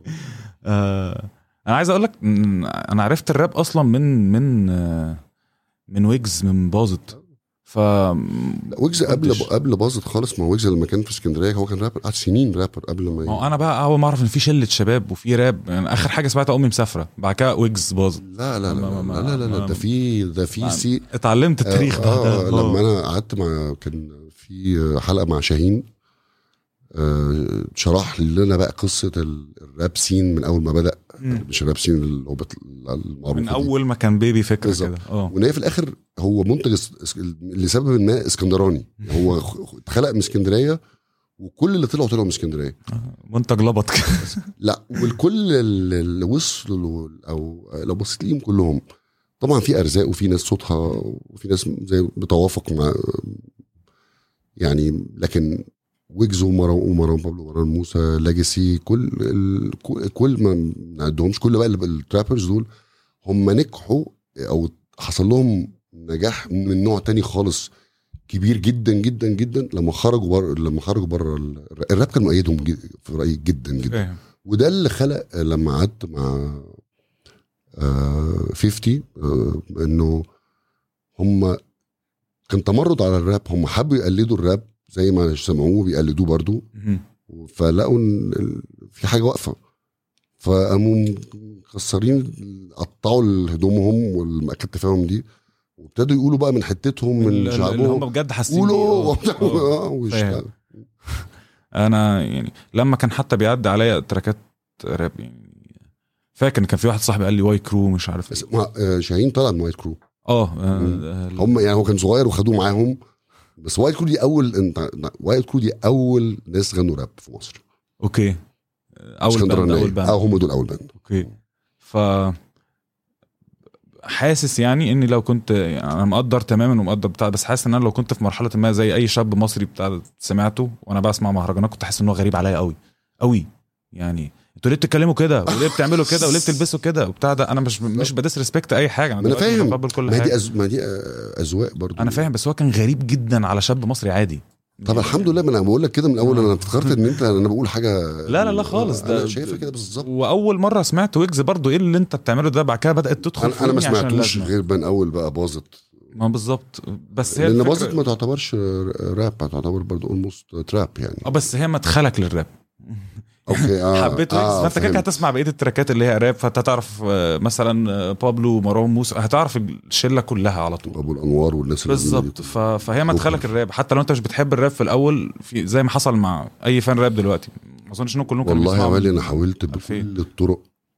آه انا عايز اقول لك إن انا عرفت الراب اصلا من من آه، من ويجز من باظت ف لا ويجز قبل كنتش- قبل باظت خالص ما هو ويجز لما كان في اسكندريه هو كان رابر قعد سنين رابر قبل ما ما هو انا بقى اول ما اعرف ان في شله شباب وفي راب يعني اخر حاجه سمعتها امي مسافره بعد كده ويجز باظت لا لا لا ما- لا ما- لا, لا, لا ما- ده في ده في ما- سي اتعلمت التاريخ آه آه بعدها لما انا قعدت مع كان في حلقه مع شاهين آه شرح لنا بقى قصه ال- الراب سين من اول ما بدا مم. مش الراب سين اللي هو بت- المعروف من اول ما كان بيبي فكره بالظبط. كده اه وان هي في الاخر هو منتج اس- اس- لسبب ما اسكندراني هو خ- اتخلق من اسكندريه وكل اللي طلعوا طلعوا من اسكندريه منتج لبط كده لا والكل اللي اللي وصلوا له- او لو بصيت ليهم كلهم طبعا في ارزاق وفي ناس صوتها وفي ناس زي بتوافق مع يعني لكن ويجز ومروان ومروان بابلو ومروان موسى لاجاسي كل ال- كل- كل ما نعدهمش كل بقى ال- الترابرز دول هم نجحوا او حصل لهم نجاح من نوع تاني خالص كبير جدا جدا جدا لما خرجوا بره لما خرجوا بره ال- الراب كان مؤيدهم جد- في رايي جدا جدا فاهم وده اللي خلق لما قعدت مع آه 50 آه انه هم كان تمرد على الراب هم حبوا يقلدوا الراب زي ما سمعوه بيقلدوه برضو مهم. فلقوا ان ال- في حاجه واقفه فقاموا مكسرين قطعوا هدومهم والكتفاهم دي وابتدوا يقولوا بقى من حتتهم من اللي اللي هم شعبهم بجد حاسين قولوا بيه. وبتاع- آه. آه، واشتغل. انا يعني لما كان حتى بيعدي عليا تراكات راب يعني فاكر ان كان في واحد صاحبي قال لي واي كرو مش عارف بس ايه ما- آه، شاهين طلع من وايت كرو اه آه، هم يعني هو كان صغير وخدوه معاهم بس وايت كرو دي اول انت وايت كرو دي اول ناس غنوا راب في مصر اوكي اول باند اسكندرانية. اول باند اه هم دول اول باند اوكي ف حاسس يعني اني لو كنت يعني انا مقدر تماما ومقدر بتاع بس حاسس ان انا لو كنت في مرحله ما زي اي شاب مصري بتاع سمعته وانا بسمع مهرجانات كنت حاسس ان هو غريب عليا قوي قوي يعني انتوا ليه بتتكلموا كده وليه بتعملوا كده وليه بتلبسوا كده وبتاع ده انا مش مش بديسريسبكت اي حاجه ما انا دلوقتي فاهم بتقبل كل ما دي حاجه أز... ما دي آه، اذواق برضو انا فاهم بس هو كان غريب جدا على شاب مصري عادي طب الحمد لله ما انا بقول لك كده من الاول آه. انا افتكرت ان انت انا بقول حاجه لا لا لا خالص انا ده شايفها كده بالظبط واول مره سمعت ويجز برضو ايه اللي انت بتعمله ده بعد كده بدات تدخل انا, أنا ما ودني عشان سمعتوش اللازمة. غير من اول بقى باظت ما بالظبط بس هي لان الفكرة- باظت ما تعتبرش راب تعتبر برضو اولموست تراب يعني اه بس هي مدخلك للراب اوكي اه حبيت ويجز فانت كده كده فهمت. هتسمع بقيه التراكات اللي هي راب فانت هتعرف آه، مثلا آه، بابلو ومروان موسى هتعرف الشله كلها على طول ابو الانوار والناس اللي بالظبط ف... فهي مدخلك الراب حتى لو انت مش بتحب الراب في الاول في زي ما حصل مع اي فان راب دلوقتي ما اظنش انهم كلهم كانوا والله يا بيسمعوا والي من- انا حاولت ألفين. بكل الطرق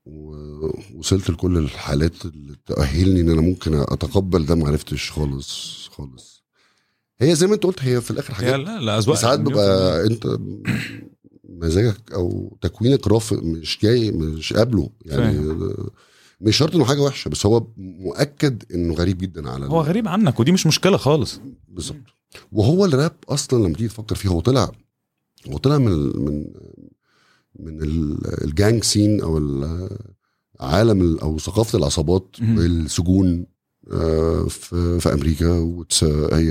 ووصلت لكل الحالات اللي تأهلني ان انا ممكن اتقبل ده ما عرفتش خالص خالص هي زي ما انت قلت هي في الاخر هي حاجات لا لا اذواق ساعات مليون في المية. بيبقى انت مزاجك او تكوينك رافض مش جاي مش قابله يعني مش شرط انه حاجه وحشه بس هو مؤكد انه غريب جدا على هو غريب عنك ودي مش مشكله خالص بالظبط وهو الراب اصلا لما تيجي تفكر فيه هو طلع هو طلع من ال- من من ال- الجانج سين او ال- عالم ال- او ثقافه العصابات مهم. والسجون آه، في في امريكا وتس- هي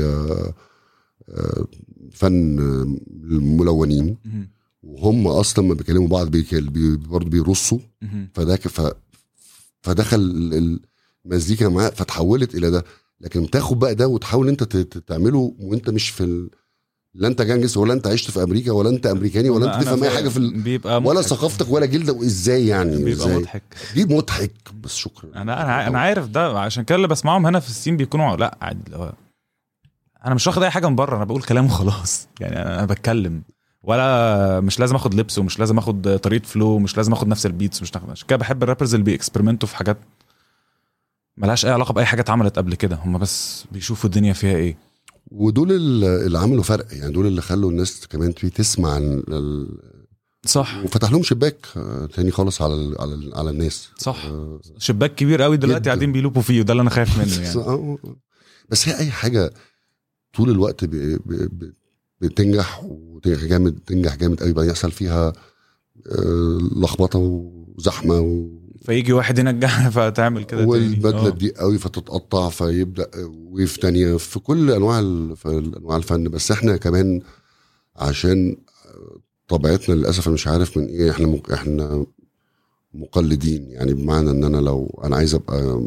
آه، فن الملونين مهم. وهم اصلا ما بيكلموا بعض بيك- بي- برضه بيرصوا مهم. فده ك- ف فدخل ال- المزيكا معاه فتحولت الى ده لكن تاخد بقى ده وتحاول انت ت- ت- تعمله وانت مش في ال... لا انت جانجس ولا انت عشت في امريكا ولا انت امريكاني ولا أنا انت تفهم اي فاهم. حاجه في ال... بيبقى ولا مضحك. ثقافتك ولا جلدك ازاي يعني بيبقى ازاي مضحك دي مضحك بس شكرا انا انا انا عارف ده عشان كده اللي بسمعهم هنا في السين بيكونوا لا عادي اللي هو انا مش واخد اي حاجه من بره انا بقول كلام وخلاص يعني انا أنا بتكلم ولا مش لازم اخد لبس ومش لازم اخد طريقه فلو مش لازم اخد نفس البيتس مش ناخد عشان كده بحب الرابرز اللي بيكسبيرمنتوا في حاجات ملهاش اي علاقه باي حاجه اتعملت قبل كده هم بس بيشوفوا الدنيا فيها ايه ودول ال- اللي عملوا فرق يعني دول اللي خلوا الناس كمان تبي تسمع عن ال... صح وفتح لهم شباك آه، تاني خالص على ال... على ال... على الناس صح آه، شباك كبير قوي دلوقتي جداً. قاعدين بيلوبوا فيه وده اللي انا خايف منه يعني آه، بس هي اي حاجه طول الوقت ب... ب... ب... بتنجح وتنجح جامد تنجح جامد قوي بعدين يحصل فيها آه، لخبطه وزحمه و... فيجي واحد ينجح فتعمل كده تاني. والبدله آه. تضيق قوي فتتقطع فيبدا ويف تانية في كل انواع ال... في انواع الفن بس احنا كمان عشان طبيعتنا للاسف انا مش عارف من ايه احنا مك... احنا مقلدين يعني بمعنى ان انا لو انا عايز ابقى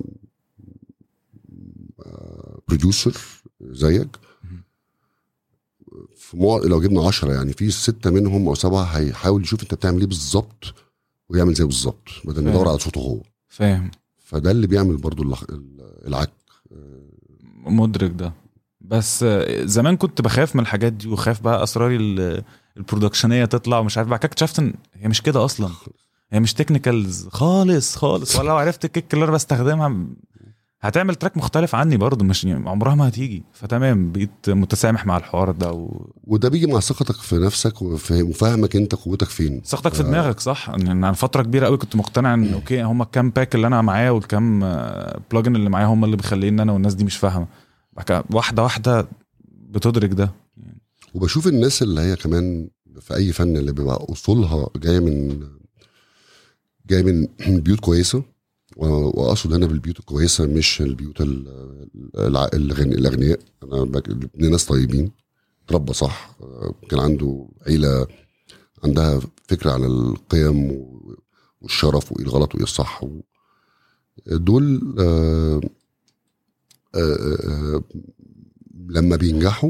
بروديوسر زيك مهم. في مو... لو جبنا عشرة يعني في ستة منهم أو سبعة هيحاول يشوف أنت بتعمل إيه بالظبط ويعمل زيه بالظبط بدل ما يدور فاهم. على صوته هو فاهم فده اللي بيعمل برضو اللخ... العك مدرك ده بس آه، زمان كنت بخاف من الحاجات دي وخاف بقى اسراري ال- البرودكشنيه تطلع ومش عارف بعد كده اكتشفت ان هي مش كده اصلا هي مش تكنيكالز خالص خالص ولا لو عرفت الكيك اللي انا بستخدمها م- هتعمل تراك مختلف عني برضه مش يعني عمرها ما هتيجي فتمام بقيت متسامح مع الحوار ده و... وده بيجي مع ثقتك في نفسك وفي- وفهمك انت قوتك فين ثقتك في دماغك صح ان إن عن فتره كبيره قوي كنت مقتنع ان اوكي هم الكام باك اللي انا معايا والكام بلجن اللي معايا هم اللي بيخليني انا والناس دي مش فاهمه بعد كده واحده واحده بتدرك ده وبشوف الناس اللي هي كمان في اي فن اللي بيبقى اصولها جايه من جايه من بيوت كويسه و- واقصد هنا بالبيوت الكويسه مش البيوت ال- الع- الغن- الاغنياء انا بك- ابن ناس طيبين اتربى صح آه، كان عنده عيله عندها فكره عن القيم و- والشرف وايه الغلط وايه الصح و- دول آه، آه، آه، لما بينجحوا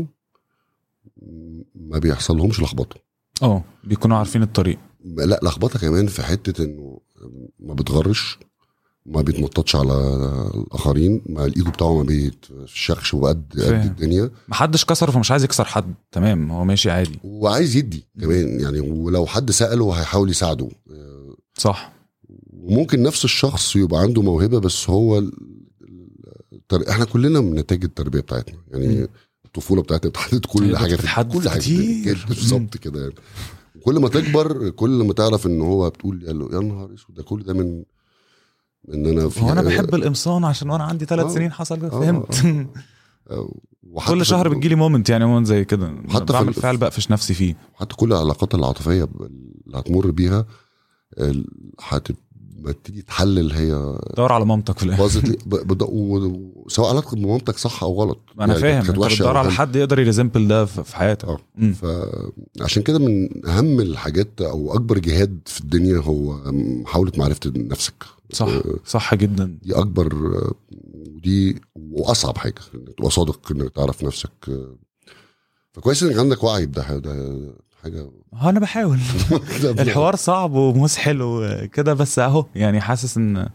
ما بيحصل لهمش لخبطه اه بيكونوا عارفين الطريق لا لخبطه كمان في حته انه ما بتغرش ما بيتنططش على الاخرين ما الايجو بتاعه ما بيتشخش وقد قد فاهم. الدنيا محدش كسره فمش عايز يكسر حد تمام هو ماشي عادي وعايز يدي كمان يعني ولو حد ساله هيحاول يساعده صح وممكن نفس الشخص يبقى عنده موهبه بس هو ال- التر... احنا كلنا من نتاج التربيه بتاعتنا يعني مم. الطفوله بتاعتنا بتحدد هي كل حاجه في بتحدد كل حاجه في كتير. كده بالظبط كده يعني كل ما تكبر كل ما تعرف ان هو بتقول يا له- يا نهار اسود ده كل ده من ان انا في هو انا بحب القمصان عشان وانا عندي ثلاث آه. سنين حصل آه، فهمت وحتى كل في- شهر بتجيلي مومنت يعني مومنت زي كده حتى في بعمل ال- فعل بقفش نفسي فيه حتى كل العلاقات العاطفيه اللي هتمر بيها ال- هت ما تيجي تحلل هي دور على مامتك في الاخر باظت ليه ب- بد- و- سواء علاقتك بمامتك صح او غلط ما انا يعني فاهم كانت انت وحشة بتدور أو على حلوة. حد يقدر يريزمبل ده في في حياتك اه. مم. فعشان كده من اهم الحاجات او اكبر جهاد في الدنيا هو محاوله معرفه نفسك صح آه، صح جدا دي اكبر آه، ودي واصعب حاجه انك تبقى صادق انك تعرف نفسك آه، فكويس انك عندك وعي بده ده حاجه هو انا بحاول الحوار صعب ومسحل وكده بس اهو يعني حاسس ان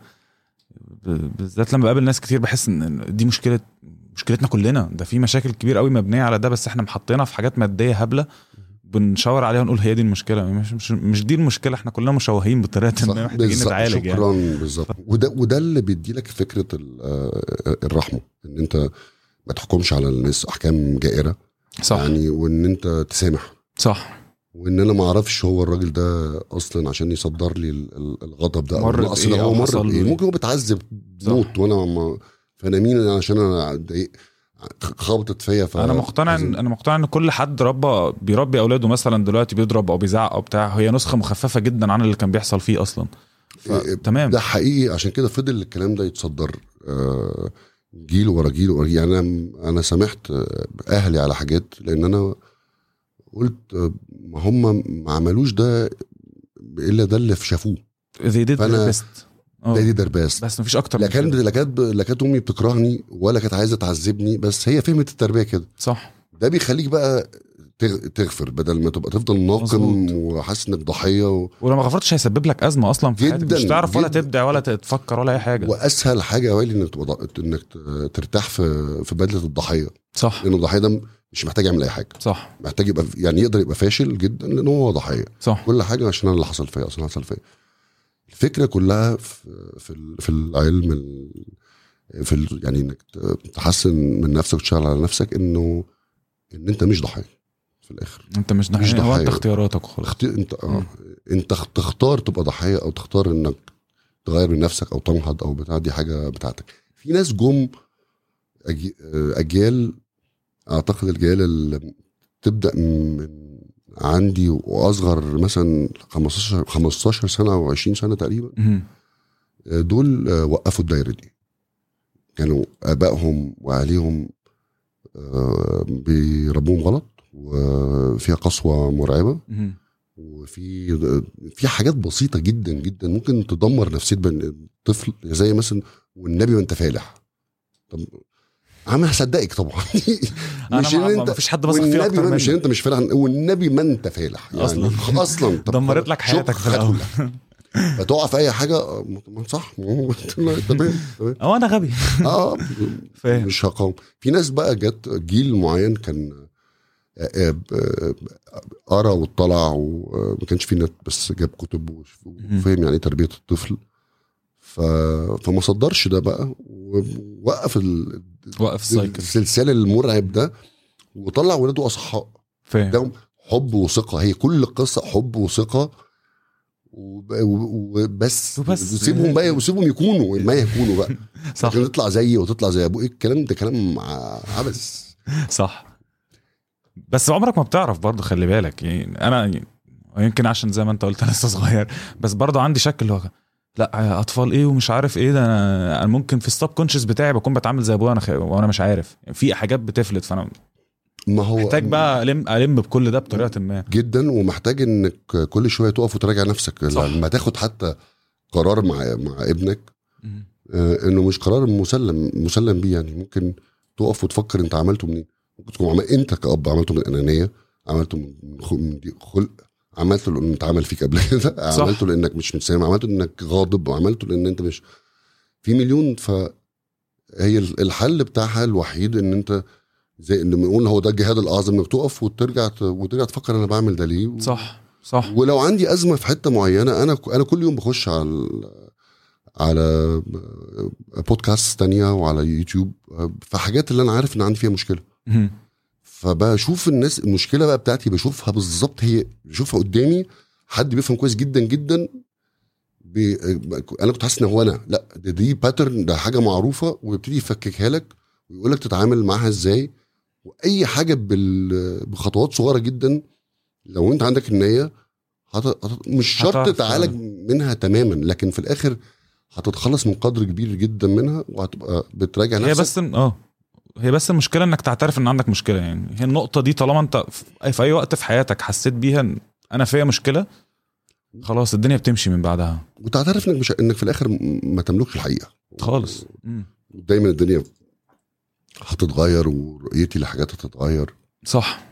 ب- بالذات لما بقابل ناس كتير بحس ان دي مشكله مشكلتنا كلنا ده في مشاكل كبير قوي مبنيه على ده بس احنا محطينها في حاجات ماديه هبله بنشاور عليها ونقول هي دي المشكله مش مش, مش دي المشكله احنا كلنا مشوهين بطريقه صح، ما محتاجين بالظبط، نتعالج يعني شكرا بالظبط وده وده اللي بيدي لك فكره ال- آه، الرحمه ان انت ما تحكمش على الناس احكام جائره صح يعني وان انت تسامح صح وان انا ما اعرفش هو الراجل ده اصلا عشان يصدر لي ال- ال- الغضب ده او مر النقص بإيه ده أو هو مر حصل له بايه إيه. ممكن هو بيتعذب موت وانا ما فانا مين أنا عشان انا ضايق خبطت فيا ف انا مقتنع ان انا مقتنع ان كل حد ربى بيربي اولاده مثلا دلوقتي بيضرب او بيزعق او بتاع هي نسخه مخففه جدا عن اللي كان بيحصل فيه اصلا إيه، تمام ده حقيقي عشان كده فضل الكلام ده يتصدر آه، جيل ورا جيل ورا جيل يعني انا انا سامحت آه، اهلي على حاجات لان انا قلت آه، ما هم ما عملوش ده الا ده اللي شافوه they did فأنا- their best آه. ده دي درباس بس مفيش اكتر لا من كان كده. لا كانت لا كانت امي بتكرهني ولا كانت عايزه تعذبني بس هي فهمت التربيه كده صح ده بيخليك بقى تغ- تغفر بدل ما تبقى تفضل ناقم مظبوط. وحاسس انك ضحيه و... ولو ما غفرتش هيسبب لك ازمه اصلا في حياتك جداً، مش تعرف ولا جداً. تبدع ولا تفكر ولا اي حاجه واسهل حاجه يا وائل انك تبقى ض- انك ت- ترتاح في في بدله الضحيه صح لان الضحيه ده مش محتاج يعمل اي حاجه صح محتاج يبقى يعني يقدر يبقى فاشل جدا لان هو ضحيه صح كل حاجه عشان انا اللي حصل فيا اصلا حصل فيا الفكره كلها في في, ال- في العلم ال- في ال- يعني انك ت- تحسن من نفسك وتشتغل على نفسك انه ان انت مش ضحيه في الاخر انت مش ضحيه مش هو انت ضحية. اختياراتك وخلاص اختي... انت مم. آه. انت خ- تختار تبقى ضحيه او تختار انك تغير من نفسك او تنهض او بتاع دي حاجه بتاعتك في ناس جم أجي... آه، اجيال اعتقد الجيال اللي تبدا من عندي واصغر مثلا 15 15 سنه او 20 سنه تقريبا مهم. آه، دول آه، وقفوا الدايره دي كانوا ابائهم واهاليهم آه، بيربوهم غلط وفيها قسوه مرعبه مهم. وفي في حاجات بسيطه جدا جدا ممكن تدمر نفسيه بني- الطفل زي مثلا والنبي ما انت فالح طب عم هصدقك طبعا مش انا ان ما انت مفيش حد بثق فيه والنبي اكتر ما مش ان مني انت مش فالح والنبي ما انت فالح يعني أصلاً. اصلا طب دمرت لك شك حياتك في خد الاول كلها. فتقع في اي حاجه آه، ما صح ما هو تمام تمام او انا غبي اه فاهم مش هقاوم في ناس بقى جت جيل معين كان آه، آه، آه، قرا واطلع وما كانش في نت بس جاب كتب وف- وفهم يعني ايه تربيه الطفل ف... فما صدرش ده بقى ووقف ال... وقف السايكل السلسال المرعب ده وطلع ولاده اصحاء فاهم ده حب وثقه هي كل القصه حب وثقه وب- و- وبس وبس. وسيبهم بقى وسيبهم يكونوا ما يكونوا بقى صح لكن تطلع زيي وتطلع زي ابوك الكلام ده كلام ع- عبث صح بس عمرك ما بتعرف برضه خلي بالك يعني انا يمكن عشان زي ما انت قلت أنا لسه صغير بس برضه عندي شك اللي هو لا اطفال ايه ومش عارف ايه ده انا أنا ممكن في السب كونشس بتاعي بكون بتعامل زي ابويا وانا خ... وانا مش عارف يعني في حاجات بتفلت فانا ما هو محتاج بقى الم الم بكل ده بطريقه ما جدا ومحتاج انك كل شويه تقف وتراجع نفسك صح. لما تاخد حتى قرار مع مع ابنك آه، انه مش قرار مسلم مسلم بيه يعني ممكن تقف وتفكر انت عملته منين ممكن تكون عمل انت كاب عملته من انانيه عملته من خ- من دي- خلق عملته لانه اتعمل فيك قبل كده صح. عملته لانك مش متسامح عملته لانك غاضب وعملته لان انت مش في مليون ف هي ال- الحل بتاعها الوحيد ان انت زي ان بنقول هو ده الجهاد الاعظم انك تقف وترجع ت- وترجع تفكر انا بعمل ده ليه و- صح صح ولو عندي ازمه في حته معينه انا انا كل يوم بخش على ال- على بودكاست تانية وعلى يوتيوب في حاجات اللي انا عارف ان عندي فيها مشكله مهم. فبشوف الناس المشكله بقى بتاعتي بشوفها بالظبط هي بشوفها قدامي حد بيفهم كويس جدا جدا بي... انا كنت حاسس ان هو انا لا ده دي باترن ده حاجه معروفه ويبتدي يفككها لك ويقول لك تتعامل معاها ازاي واي حاجه بال... بخطوات صغيره جدا لو انت عندك النيه هت... هت... مش شرط هتعرف تعالج منها تماما لكن في الاخر هتتخلص من قدر كبير جدا منها وهتبقى بتراجع هي نفسك بس اه هي بس المشكله انك تعترف ان عندك مشكله يعني هي النقطه دي طالما انت في في اي وقت في حياتك حسيت بيها إن انا فيا مشكله خلاص الدنيا بتمشي من بعدها وتعترف انك مش انك في الاخر م- ما تملكش الحقيقه خالص مم. دايما الدنيا هتتغير ورؤيتي لحاجات هتتغير صح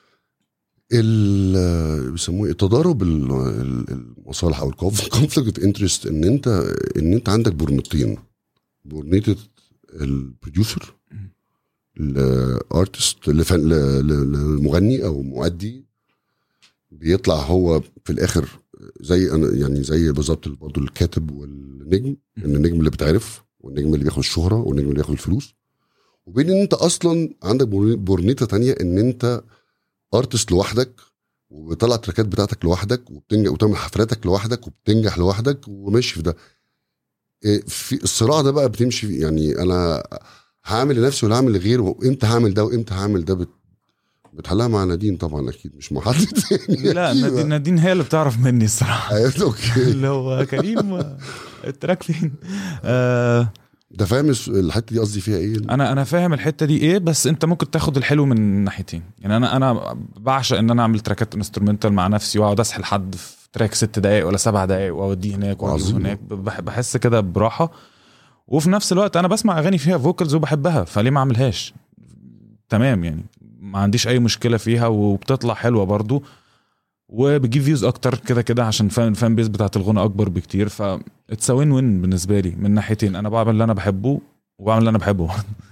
ال بيسموه ايه تضارب ال- ال- المصالح او الكونفليكت اوف انترست ان انت ان انت عندك بورنتين بورنيتة البروديوسر الارتست المغني او مؤدي بيطلع هو في الاخر زي انا يعني زي بالظبط برضه الكاتب والنجم ان النجم اللي بتعرف والنجم اللي بياخد الشهره والنجم اللي بياخد الفلوس وبين ان انت اصلا عندك بورنيته تانية ان انت ارتست لوحدك وبتطلع التراكات بتاعتك لوحدك وبتنجح وتعمل حفلاتك لوحدك وبتنجح لوحدك وماشي في ده إيه، في الصراع ده بقى بتمشي فيه، يعني انا هعمل لنفسي ولا هعمل لغيري وامتى هعمل ده وامتى هعمل ده بت... بتحلها مع نادين طبعا اكيد مش مع حد تاني لا أكيد. نادين نادين هي اللي بتعرف مني الصراحه أيوة، اوكي اللي هو كريم التراك فين آه ده فاهم الس- الحته دي قصدي فيها ايه انا انا فاهم الحته دي ايه بس انت ممكن تاخد الحلو من ناحيتين يعني انا انا بعشق ان انا اعمل تراكات انسترومنتال مع نفسي واقعد اسحل حد في تراك ست دقائق ولا سبع دقائق واوديه هناك واوديه عظيم. هناك بح- بحس كده براحه وفي نفس الوقت انا بسمع اغاني فيها فوكالز وبحبها فليه ما اعملهاش تمام يعني ما عنديش اي مشكله فيها وبتطلع حلوه برضو وبتجيب فيوز اكتر كده كده عشان فان فان بيز بتاعت الغنى اكبر بكتير ف اتس وين وين بالنسبه لي من ناحيتين انا بعمل اللي انا بحبه وبعمل اللي انا بحبه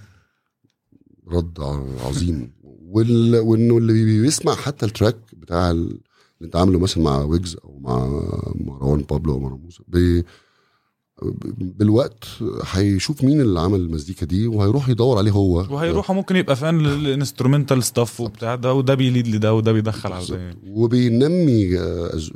رد ع- عظيم وال... وانه اللي بي- بيسمع حتى التراك بتاع ال- اللي انت عامله مثلا مع ويجز او مع مروان بابلو او مروان موسى بي... بالوقت هيشوف مين اللي عمل المزيكا دي وهيروح يدور عليه هو وهيروحوا ممكن يبقى فان للانسترومنتال ستاف وبتاع ده وده بيليد لده وده بيدخل على ده وبينمي آه، أز-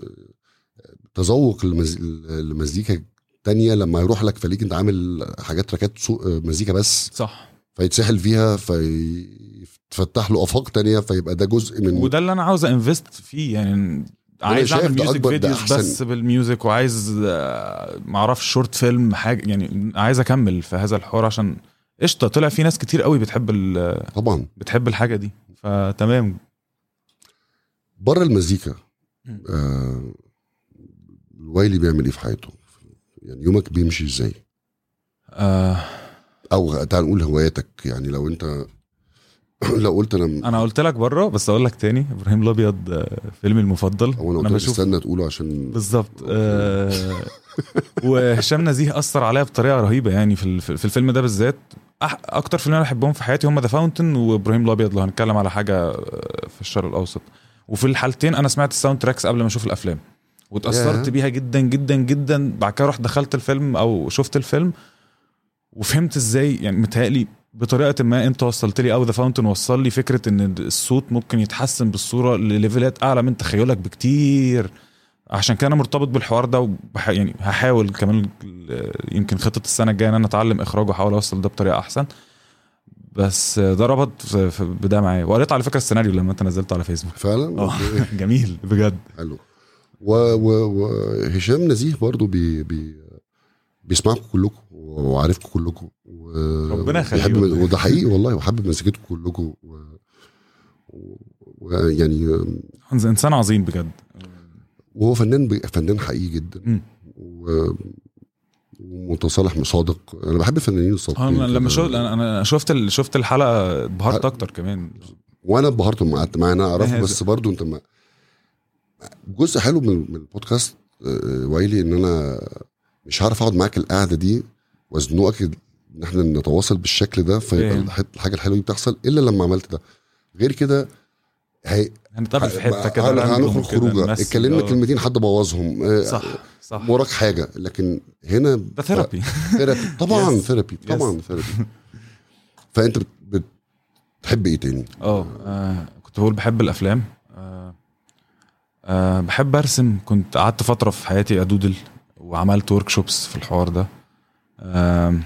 تذوق المز... المزيكا تانية لما يروح لك فليك انت عامل حاجات تراكات سو- آه، مزيكا بس صح فيتسحل فيها فيفتح له افاق تانية فيبقى ده جزء من وده اللي انا عاوز انفست فيه يعني عايز شايف اعمل ده ميوزك أكبر- ده فيديوز أحسن. بس بالميوزك وعايز آه، معرفش شورت فيلم حاجه يعني عايز اكمل في هذا الحوار عشان قشطه طلع في ناس كتير قوي بتحب ال- طبعا بتحب الحاجه دي فتمام بره المزيكا مم. آه الوايلي بيعمل ايه في حياته يعني يومك بيمشي ازاي آه او تعال نقول هواياتك يعني لو انت لو قلت انا انا قلت لك بره بس اقول لك تاني ابراهيم الابيض آه، فيلمي المفضل او انا قلت لك استنى تقوله عشان بالظبط آه وهشام نزيه اثر عليا بطريقه رهيبه يعني في الف- في الفيلم ده بالذات أح اكتر فيلمين انا بحبهم في حياتي هم ذا فاونتن وابراهيم الابيض لو هنتكلم على حاجه آه، في الشرق الاوسط وفي الحالتين انا سمعت الساوند تراكس قبل ما اشوف الافلام واتاثرت ياه. بيها جدا جدا جدا بعد كده رحت دخلت الفيلم او شفت الفيلم وفهمت ازاي يعني متهيألي بطريقه ما انت وصلت لي او ذا فاونتن وصل لي فكره ان الصوت ممكن يتحسن بالصوره لليفلات اعلى من تخيلك بكتير عشان كده انا مرتبط بالحوار ده وبح... يعني هحاول كمان ال- يمكن خطه السنه الجايه ان انا اتعلم اخراج واحاول اوصل ده بطريقه احسن بس ده ربط في- في- بده معايا وقريت على فكره السيناريو لما انت نزلته على فيسبوك فعلا اه أوكي. جميل بجد حلو و- و- وهشام نزيه برضو بي بي بيسمعكم كلكم وعارفكم كلكم و- ربنا يخليه بيحب- والله. وده حقيقي والله وحابب مزيكتكم كلكم و- و- ويعني انسان عظيم بجد وهو فنان بي- فنان حقيقي جدا مم. و- ومتصالح صادق انا بحب الفنانين الصادقين انا لما كده. شفت انا أنا شفت ال- شفت الحلقه اتبهرت حلقة- اكتر كمان وانا اتبهرت لما قعدت معاه انا اعرفه هذا. بس برضو انت ما جزء حلو من من البودكاست آه، وايلي ان انا مش هعرف اقعد معاك القعده دي وازنقك ان احنا نتواصل بالشكل ده فيبقى فاهم. الح- الحاجه الحلوه دي بتحصل الا لما عملت ده غير كده هي هنتقابل في حته ه- كده هن- راندوم هنخرج كده، خروجه نمثل. اتكلمنا آه. كلمتين حد بوظهم آه، صح صح وراك حاجه لكن هنا ده ثيرابي ثيرابي طبعا Yes. ثيرابي طبعا ثيرابي فانت بت- بتحب ايه تاني؟ اه آه، كنت بقول بحب الافلام آه آه بحب ارسم كنت قعدت فتره في حياتي ادودل وعملت ورك شوبس في الحوار ده آه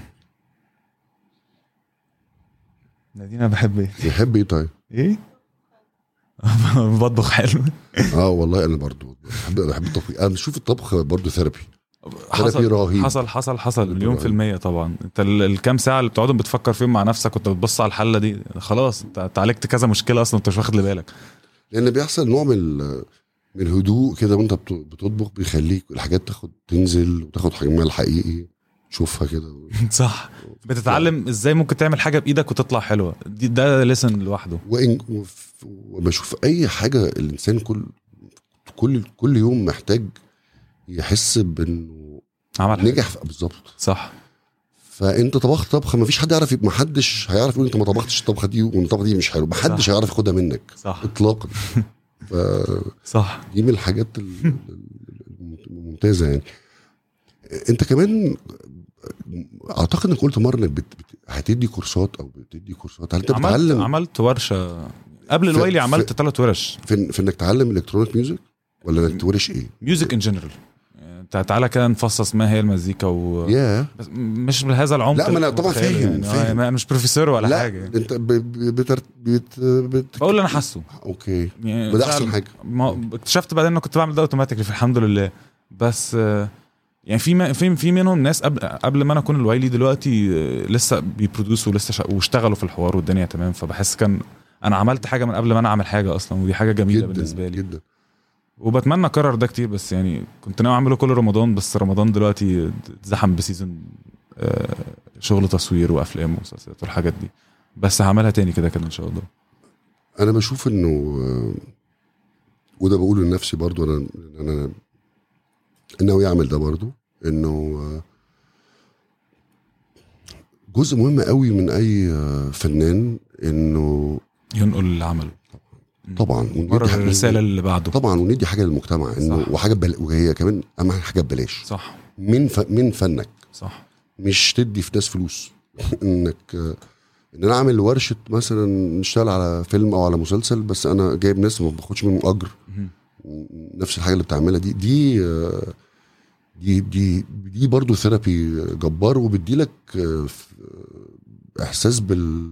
نادينا بحب ايه بتحب ايه طيب؟ ايه بطبخ حلو اه والله انا برضو بحب بحب الطبخ انا بشوف الطبخ برضو ثيرابي ثيرابي حصل رهيب حصل حصل حصل ثيرابي مليون في رهيب. المية طبعا انت ال- الكام ساعة اللي بتقعدهم بتفكر فيهم مع نفسك وانت بتبص على الحلة دي خلاص انت أنت عالجت كذا مشكلة اصلا انت مش واخد بالك لان بيحصل نوع من ال- من الهدوء كده وانت بت- بتطبخ بيخليك الحاجات تاخد تنزل وتاخد حجمها الحقيقي تشوفها كده صح بتتعلم ازاي ممكن تعمل حاجة بايدك وتطلع حلوة دي ده لسن لوحده وإن وف- وبشوف اي حاجه الانسان كل كل كل يوم محتاج يحس بانه عمل حاجة. نجح في- بالظبط صح فانت طبخت طبخه ما فيش حد يعرف ما حدش هيعرف يقول انت ما طبختش الطبخه دي والطبخه دي مش حلوه ما حدش صح. هيعرف ياخدها منك صح اطلاقا فدي صح من الحاجات ال- الممتازه يعني انت كمان اعتقد انك قلت مره انك بت... بت... هتدي كورسات او بتدي كورسات هل انت عملت بتتعلم عملت ورشة قبل في- الويلي في- عملت ثلاث ورش في, في انك تعلم الكترونيك ميوزك ولا انك تورش ايه؟ ميوزك ان جنرال تعالى كده نفصص ما هي المزيكا و يا بس مش بهذا العمق لا، ما أنا اللي طبعا متخيله فاهم، يعني. فاهم. انا مش بروفيسور ولا لا حاجه يعني. انت ب... ب... بتر... بت... بت... بقول اللي انا حاسه اوكي يعني ما ده احسن فعلا حاجه ما اكتشفت بعدين انه كنت بعمل ده اوتوماتيكلي في الحمد لله بس آه، يعني في ما- في في منهم ناس قبل قبل ما انا اكون الوايلي دلوقتي آه، لسه بيبرودوسوا ولسه شا- واشتغلوا في الحوار والدنيا تمام فبحس كان انا عملت حاجه من قبل ما انا اعمل حاجه اصلا ودي حاجه جميله جدا بالنسبه لي جدا وبتمنى اكرر ده كتير بس يعني كنت ناوي اعمله كل رمضان بس رمضان دلوقتي اتزحم بسيزون آه، شغل تصوير وافلام ومسلسلات والحاجات دي بس هعملها تاني كده كده ان شاء الله انا بشوف انه آه، وده بقوله لنفسي برضو انا انا ناوي اعمل ده برضو انه آه، جزء مهم قوي من اي آه، فنان انه ينقل اللي عمله طبعا مرة وندي حاجة- الرساله اللي بعده طبعا وندي حاجه للمجتمع انه صح. وحاجه بل... وهي كمان اهم حاجه ببلاش صح من ف... من فنك صح مش تدي في ناس فلوس انك آه، ان انا اعمل ورشه مثلا نشتغل على فيلم او على مسلسل بس انا جايب ناس ما باخدش منهم اجر مهم. نفس الحاجه اللي بتعملها دي دي آه، دي دي دي برضه ثيرابي جبار وبيديلك آه، ف- آه، احساس بال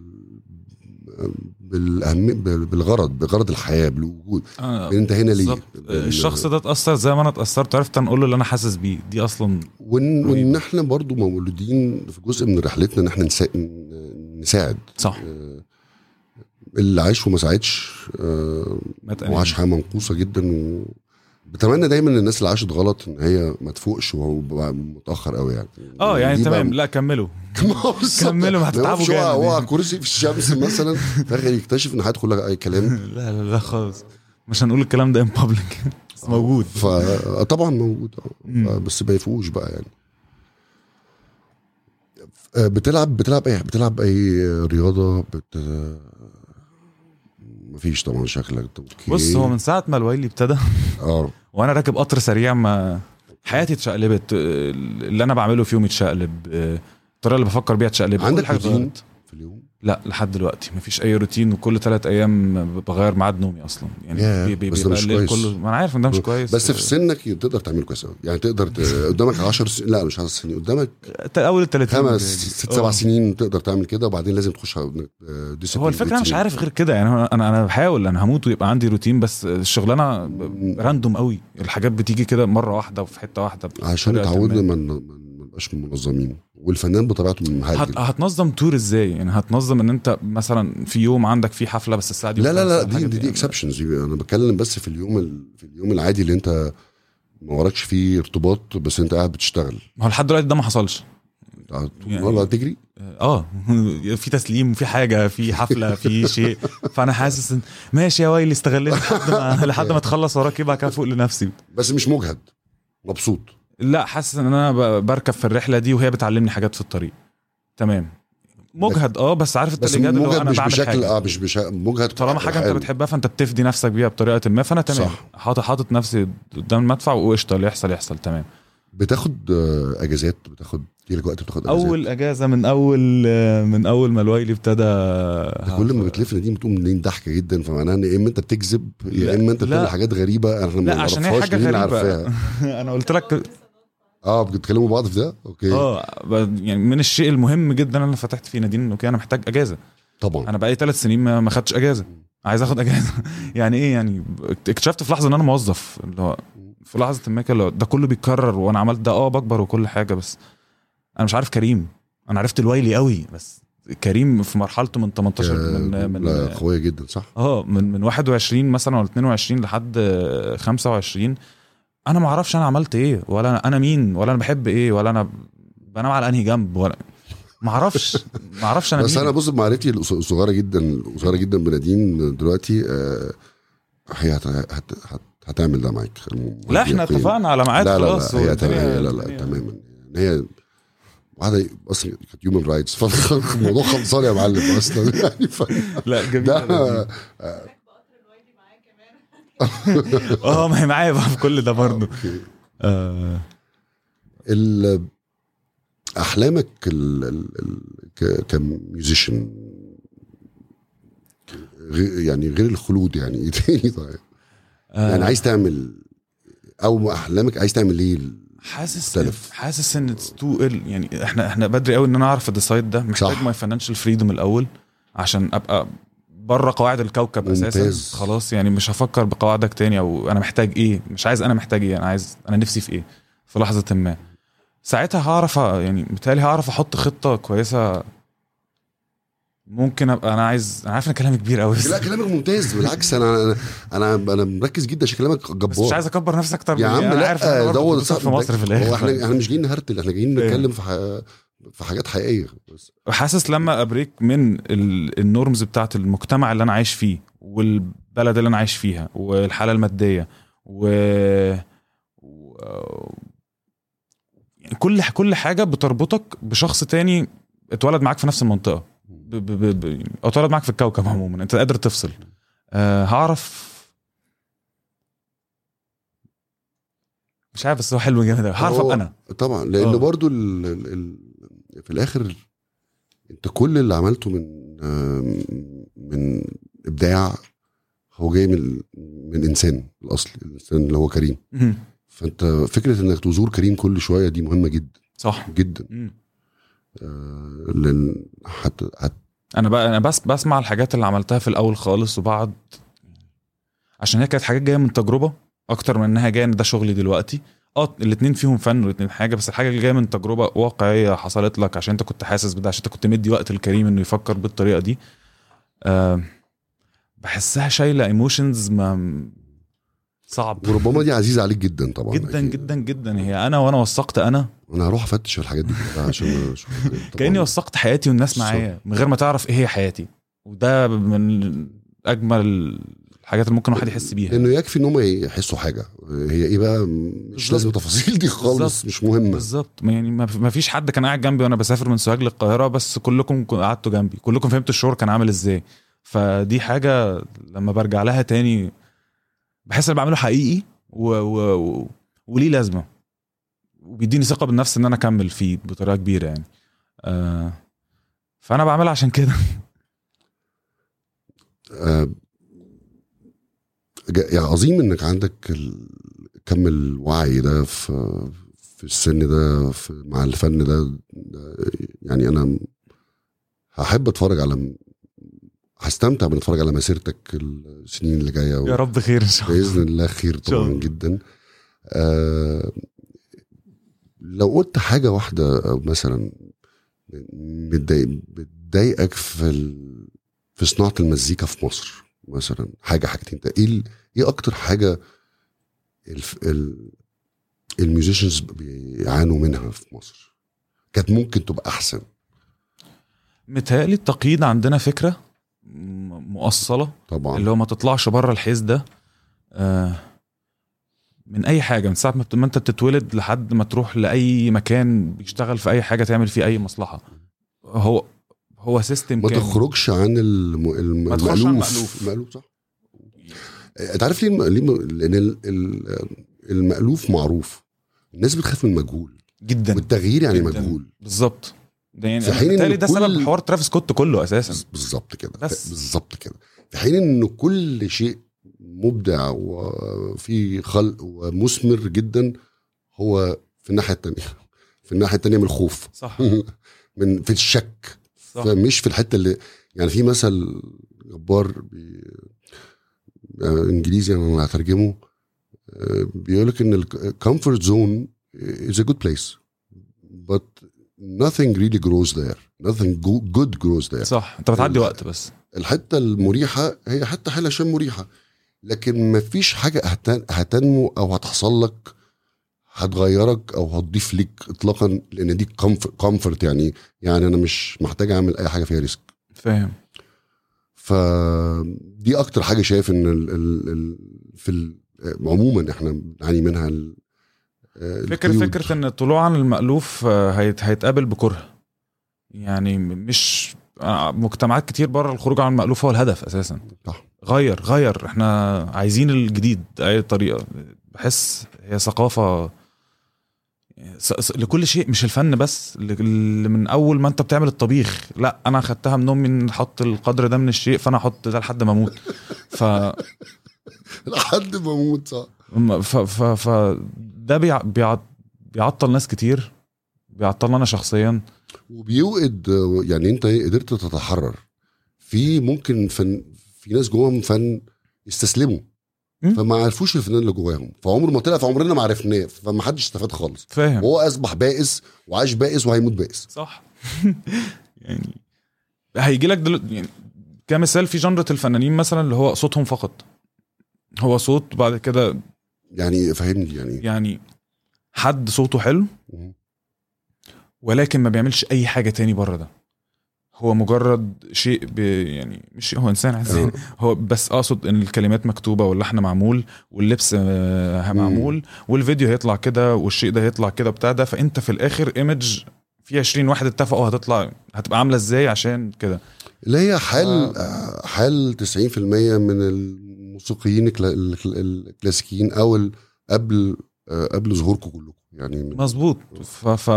بالاهم بالغرض بغرض الحياه بالوجود آه، انت هنا ليه بالظبط. بال- الشخص ده اتاثر زي ما انا اتاثرت عرفت انقل له اللي انا حاسس بيه دي اصلا وان, رهيب. وإن احنا برضو مولودين في جزء من رحلتنا ان احنا نسا... نساعد صح آه، اللي عاش وما ساعدش آه، ما تقلقش. وعاش حياه منقوصه جدا و... بتمنى دايما ان الناس اللي عاشت غلط ان هي ما تفوقش وهو بقى متاخر قوي يعني اه يعني دي تمام بقى- لا كملوا ما بالظبط. كملوا، ما هتتعبوا يقفش هو- جامد هو يعني. على كرسي في الشمس مثلا في الاخر يكتشف ان حياته كلها اي كلام لا لا لا خالص مش هنقول الكلام ده ان بابليك بس موجود فطبعا موجود آه. مم. بس ما يفوقوش بقى يعني آه، بتلعب بتلعب ايه بتلعب اي رياضه بت مفيش طبعا شكلك اوكي بص هو من ساعه ما الويلي ابتدى اه وانا راكب قطر سريع ما حياتي اتشقلبت اللي انا بعمله في يومي اتشقلب الطريقه اللي بفكر بيها اتشقلبت عندك كل حاجة روتين؟ اتغيرت. في اليوم لا لحد دلوقتي مفيش اي روتين وكل ثلاث ايام بغير ميعاد نومي اصلا يعني ياه، بي- بي- بس ده مش بيبقى الليل كويس. كله ما انا عارف ان ده مش كويس بس في سنك تقدر تعمل كويس قوي يعني تقدر ت... قدامك 10 سنين لا مش 10 سنين قدامك اول ال 30 خمس ست سبع آه. سنين تقدر تعمل كده وبعدين لازم تخش على discipline هو الفكره انا مش routine. عارف غير كده يعني هو انا انا بحاول انا هموت ويبقى عندي روتين بس الشغلانه ب- راندوم قوي الحاجات بتيجي كده مره واحده وفي حته واحده عشان بطريقة اتعودنا ما. ما ن- ما نبقاش منظمين والفنان بطبيعته مهاجم هت... هتنظم تور ازاي يعني هتنظم ان انت مثلا في يوم عندك فيه حفله بس الساعه دي لا لا لا وخلاص، دي الحاجة دي, دي اكسبشنز انا بتكلم بس في اليوم ال... في اليوم العادي اللي انت ما وراكش فيه ارتباط بس انت قاعد بتشتغل ما هو لحد دلوقتي ده ما حصلش قاعد طول يعني- النهار تجري اه في تسليم في حاجه في حفله في شيء فانا حاسس ان ماشي يا ويلي استغلني لحد ما لحد ما تخلص وراك يبقى كده فوق لنفسي بس مش مجهد مبسوط لا حاسس ان انا ب- بركب في الرحله دي وهي بتعلمني حاجات في الطريق تمام مجهد اه بس عارف انت بس الاجهاد اللي هو مجهد انا مش بعمل بشكل حاجه اه مش بش... مجهد طالما حاجه انت حلو. بتحبها فانت بتفدي نفسك بيها بطريقه ما فانا تمام صح. حاطط حاطط نفسي قدام المدفع وقشطه اللي يحصل يحصل تمام بتاخد آه، اجازات بتاخد يجيلك وقت بتاخد اجازات اول اجازه من اول من اول ما الويلي ابتدى ده كل ما بتلف دي بتقوم منين ضحكه جدا فمعناها ان يا اما انت بتكذب يا لا، اما انت لا. بتعمل حاجات غريبه احنا ما لا عشان هي نعرفهاش حاجه مين غريبه عارفاها انا قلت لك اه بتتكلموا بعض في ده اوكي اه ب- يعني من الشيء المهم جدا اللي انا فتحت فيه نادين اوكي انا محتاج اجازه طبعا انا بقالي ثلاث سنين ما ما خدتش اجازه عايز اخد اجازه يعني ايه يعني اكتشفت في لحظه ان انا موظف اللي هو في لحظه ما كده اللي هو ده كله بيتكرر وانا عملت ده اه بكبر وكل حاجه بس انا مش عارف كريم انا عرفت الويلي قوي بس كريم في مرحلته من 18 من من لا قويه جدا صح اه من من 21 مثلا ولا 22 لحد 25 انا ما اعرفش انا عملت ايه ولا انا, أنا مين ولا انا بحب ايه ولا انا بنام على انهي جنب ولا ما اعرفش ما اعرفش انا بس مين انا بص بمعرفتي الصغيره جدا صغيره جدا بنادين دلوقتي آه، هي هت... هت... هت... هتعمل ده معاك لا احنا يقين. اتفقنا على ميعاد لا لا خلاص لا هي, والدنيا- تمام هي لا لا الدنيا- تماما يعني هي واحده اصلا كانت هيومن رايتس فالموضوع خلصان يا معلم اصلا يعني ف... لا جميل ده اه ما هي معايا بقى في كل ده برضه أوكي. آه ال... احلامك ال... ال... ال... ك... كميوزيشن غير يعني غير الخلود يعني ايه تاني طيب آه، يعني عايز تعمل او احلامك عايز تعمل ايه حاسس مختلف. حاسس ان اتس تو يعني احنا احنا بدري قوي ان انا اعرف الديسايد ده محتاج صح. ماي فاينانشال فريدوم الاول عشان ابقى بره قواعد الكوكب اساسا ممتاز. خلاص يعني مش هفكر بقواعدك تاني او انا محتاج ايه مش عايز انا محتاج ايه انا عايز انا نفسي في ايه في لحظه ما ساعتها هعرف أ- يعني بالتالي هعرف احط خطه كويسه ممكن ابقى انا عايز انا عارف ان كلامي كبير قوي بس, لا كلامك ممتاز بالعكس انا انا انا, أنا مركز جدا عشان كلامك جبار بس مش عايز اكبر نفسي اكتر يا من- عم انا لا عارف إن أنا برضه دوت producer في مصر في هو احنا الاخر احنا مش جايين نهرتل احنا جايين إيه. نتكلم في ح... في حاجات حقيقيه بس حاسس لما ابريك من ال- النورمز بتاعت المجتمع اللي انا عايش فيه والبلد اللي انا عايش فيها والحاله الماديه و, و... يعني كل كل حاجه بتربطك بشخص تاني اتولد معاك في نفس المنطقه ب... ب... ب... ب... يعني أو اتولد معاك في الكوكب عموما انت قادر تفصل أه هعرف مش عارف بس هو حلو جامد أوي. هعرف هو- ابقى انا طبعا لان آه. برضو ال... ال... ال... في الاخر انت كل اللي عملته من آم، من ابداع هو جاي من من انسان الاصل الانسان اللي هو كريم مهم. فانت فكره انك تزور كريم كل شويه دي مهمه جدا صح جدا مم. آه، لان حت... حت... انا بقى انا بس بسمع الحاجات اللي عملتها في الاول خالص وبعد عشان هي كانت حاجات جايه من تجربه اكتر من انها جايه ان ده شغلي دلوقتي اه الاتنين فيهم فن والاتنين حاجه بس الحاجه اللي جايه من تجربه واقعيه حصلت لك عشان انت كنت حاسس بده عشان انت كنت مدي وقت الكريم انه يفكر بالطريقه دي آه بحسها شايله ايموشنز ما صعب وربما دي عزيزه عليك جدا طبعا جدا أكيد. جدا جدا هي انا وانا وثقت انا انا هروح افتش في الحاجات دي كلها عشان اشوف طبعاً. كاني وثقت حياتي والناس صح. معايا من غير ما تعرف ايه هي حياتي وده من اجمل الحاجات اللي ممكن واحد يحس بيها لانه يكفي ان هم يحسوا حاجه هي ايه بقى مش بالظبط. لازم التفاصيل دي خالص بالظبط. مش مهمه بالظبط ما يعني ما ما فيش حد كان قاعد جنبي وانا بسافر من سوهاج للقاهره بس كلكم كن- قعدتوا جنبي كلكم فهمتوا الشعور كان عامل ازاي فدي حاجه لما برجع لها تاني بحس اللي بعمله حقيقي و... و... و... وليه لازمه وبيديني ثقه بالنفس ان انا اكمل فيه بطريقه كبيره يعني آه فانا بعملها عشان كده آه، جا- يعني عظيم انك عندك ال- كم الوعي ده في في السن ده في مع الفن ده, ده يعني انا هحب اتفرج على هستمتع بنتفرج على مسيرتك السنين اللي جايه يا رب خير ان شاء الله باذن الله خير شاء طبعا الله. جدا آه لو قلت حاجه واحده أو مثلا بتضايق- بتضايقك في ال... في صناعه المزيكا في مصر مثلا حاجه حاجتين ايه ال... ايه اكتر حاجه الف... ال... الميوزيشنز بيعانوا منها في مصر كانت ممكن تبقى احسن متهيألي التقييد عندنا فكره م- مؤصله طبعا اللي هو ما تطلعش بره الحيز ده آه، من اي حاجه من ساعه ما بت- ما انت بتتولد لحد ما تروح لاي مكان بيشتغل في اي حاجه تعمل فيه اي مصلحه هو هو سيستم ما كامل تخرجش عن الم... الم... ما تخرجش عن المألوف المألوف. المألوف صح انت عارف ليه ليه لان ال- ال- المألوف معروف الناس بتخاف من المجهول جدا والتغيير يعني جداً. مجهول بالظبط ده يعني في حين إن بالتالي ده كل- سبب حوار ترافيس سكوت كله اساسا بالظبط كده بس. بالظبط كده في حين ان كل شيء مبدع وفي خلق ومثمر جدا هو في الناحيه التانية في الناحيه التانية من الخوف صح من في الشك صح فمش في الحته اللي يعني في مثل جبار بي آه، انجليزي انا هترجمه آه، بيقول لك ان الكومفورت زون is a good place but nothing really grows there nothing go- good grows there صح انت بتعدي ال- وقت بس الحته المريحه هي حتى حلوه عشان مريحه لكن مفيش حاجه هتن- هتنمو او هتحصل لك هتغيرك او هتضيف ليك اطلاقا لان دي كومفورت يعني يعني انا مش محتاج اعمل اي حاجه فيها ريسك فاهم فدي اكتر حاجه شايف ان ال ال ال في ال عموما احنا بنعاني منها ال فكرة القيود. فكرة ان الطلوع عن المألوف آه، هيت هيتقابل بكره يعني م- مش آه، مجتمعات كتير بره الخروج عن المألوف هو الهدف اساسا صح. غير غير احنا عايزين الجديد اي طريقة بحس هي ثقافة س- س- لكل شيء مش الفن بس ل- ل- من اول ما انت بتعمل الطبيخ لا انا خدتها من امي ان احط القدر ده من الشيء فانا احط ده لحد ما اموت ف لحد ما اموت صح ف ف ف ده بيع... بيع... بيعطل ناس كتير بيعطلنا انا شخصيا وبيوقد يعني انت إيه، قدرت تتحرر في ممكن فن في ناس جواهم فن استسلموا مم. فما عرفوش الفنان اللي جواهم فعمره ما طلع فعمرنا ما عرفناه فما حدش استفاد خالص فاهم وهو اصبح بائس وعاش بائس وهيموت بائس صح يعني هيجي لك دلوقتي يعني كمثال في جنرة الفنانين مثلا اللي هو صوتهم فقط هو صوت بعد كده يعني فاهمني يعني يعني حد صوته حلو مم. ولكن ما بيعملش اي حاجه تاني بره ده هو مجرد شيء ب يعني مش شيء هو انسان عادي آه. هو بس اقصد ان الكلمات مكتوبه واللحن معمول واللبس آه، مم. معمول والفيديو هيطلع كده والشيء ده هيطلع كده بتاع ده فانت في الاخر ايمج في 20 واحد اتفقوا هتطلع هتبقى عامله ازاي عشان كده اللي هي حال حال 90% من الموسيقيين الكلا- الكلا- الكلاسيكيين او ال- قبل آه، قبل ظهوركم كلكم يعني من- مظبوط ف, ف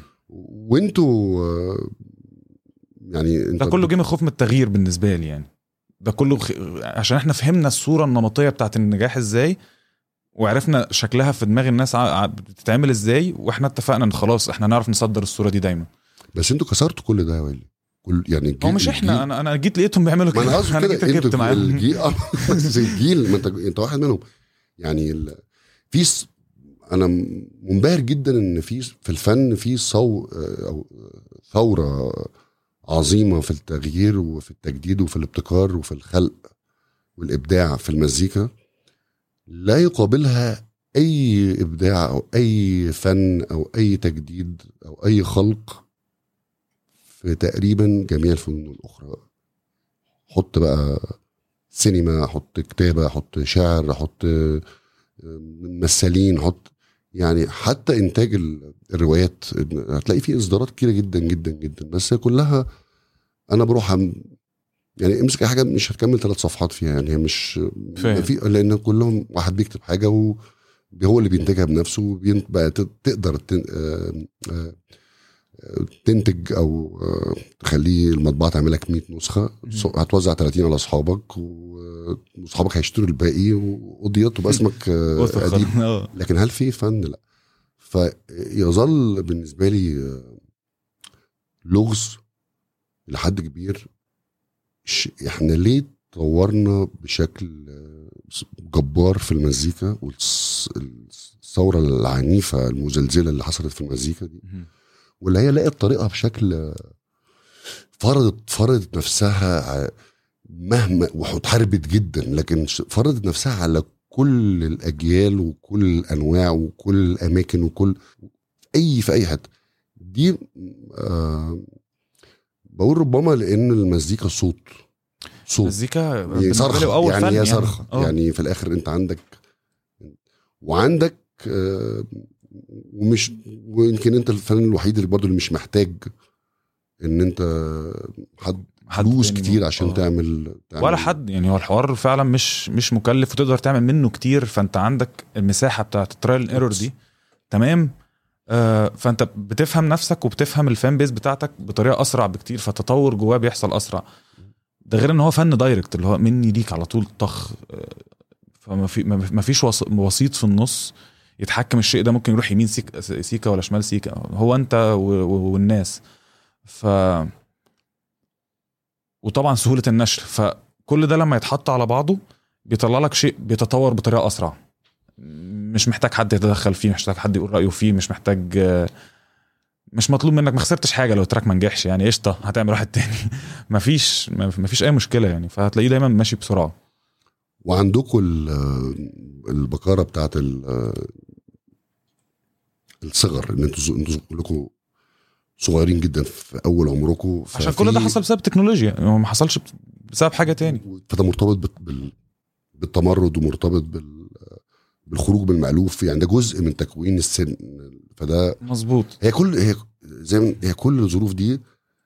وانتوا آه، يعني انت ده كله جه من خوف من التغيير بالنسبه لي يعني ده كله خ... عشان احنا فهمنا الصوره النمطيه بتاعت النجاح ازاي وعرفنا شكلها في دماغ الناس ع... ع- بتتعمل ازاي واحنا اتفقنا ان خلاص احنا نعرف نصدر الصوره دي دايما بس انتوا كسرتوا كل ده يا ويلي كل يعني هو الجيل- مش احنا الجيل- انا انا جيت لقيتهم بيعملوا ما كده انا قصدي انا كده جيت ركبت انتوا معاهم الجيل آه، بس الجيل ما انت انت واحد منهم يعني ال... في س... انا منبهر جدا ان في في الفن في صو او ثوره عظيمه في التغيير وفي التجديد وفي الابتكار وفي الخلق والابداع في المزيكا لا يقابلها اي ابداع او اي فن او اي تجديد او اي خلق في تقريبا جميع الفنون الاخرى حط بقى سينما حط كتابه حط شعر حط ممثلين حط يعني حتى انتاج ال- الروايات هتلاقي فيه اصدارات كتيره جدا جدا جدا بس هي كلها انا بروح عم يعني امسك اي حاجه مش هتكمل ثلاث صفحات فيها يعني هي مش فاهم. في لان كلهم واحد بيكتب حاجه و هو اللي بينتجها بنفسه وبين- بقى ت- تقدر تن- آه، آه، آه، تنتج او آه، تخليه المطبعه تعمل لك 100 نسخه مم. هتوزع 30 على اصحابك و- واصحابك هيشتروا الباقي وقضيت وباسمك آه، وصل اديب خلاص. آه. لكن هل في فن لا فيظل بالنسبه لي آه، لغز لحد كبير ش- احنا ليه طورنا بشكل آه، جبار في المزيكا والثوره العنيفه المزلزله اللي حصلت في المزيكا دي مهم. واللي هي لقت طريقها بشكل آه، فرضت فرضت نفسها ع- مهما واتحاربت جدا لكن ش- فرضت نفسها على كل الاجيال وكل الانواع وكل الاماكن وكل اي في اي حته دي آه بقول ربما لان المزيكا صوت صوت مزيكا يعني بالنسبة لي صرخه أول يعني فن هي صرخه آه. يعني في الاخر انت عندك وعندك آه ومش ويمكن انت الفنان الوحيد اللي برضه اللي مش محتاج ان انت حد حد فلوس تاني كتير مو- عشان آه. تعمل, تعمل ولا حد يعني هو الحوار فعلا مش مش مكلف وتقدر تعمل منه كتير فانت عندك المساحه بتاعت الترايل ايرور دي تمام آه فانت بتفهم نفسك وبتفهم الفان بيز بتاعتك بطريقه اسرع بكتير فالتطور جواه بيحصل اسرع ده غير ان هو فن دايركت اللي هو مني ليك على طول طخ آه، فما في ما ما فيش وس- وسيط في النص يتحكم الشيء ده ممكن يروح يمين سيك سيكا ولا شمال سيكا هو انت و- و- والناس ف وطبعا سهوله النشر فكل ده لما يتحط على بعضه بيطلع لك شيء بيتطور بطريقه اسرع مش محتاج حد يتدخل فيه مش محتاج حد يقول رايه فيه مش محتاج آه، مش مطلوب منك ما خسرتش حاجه لو التراك ما نجحش يعني قشطه هتعمل واحد تاني مفيش مفيش اي مشكله يعني فهتلاقيه دايما ماشي بسرعه وعندكم ال- البكاره بتاعت ال- الصغر ان انتوا انتوا كلكم صغيرين جدا في اول عمركم عشان ففي- كل ده حصل بسبب التكنولوجيا هو ما حصلش بسبب حاجه تاني فده مرتبط بال- بال- بالتمرد ومرتبط بال بالخروج من المألوف يعني ده جزء من تكوين السن فده مظبوط هي كل هي زي ما هي كل الظروف دي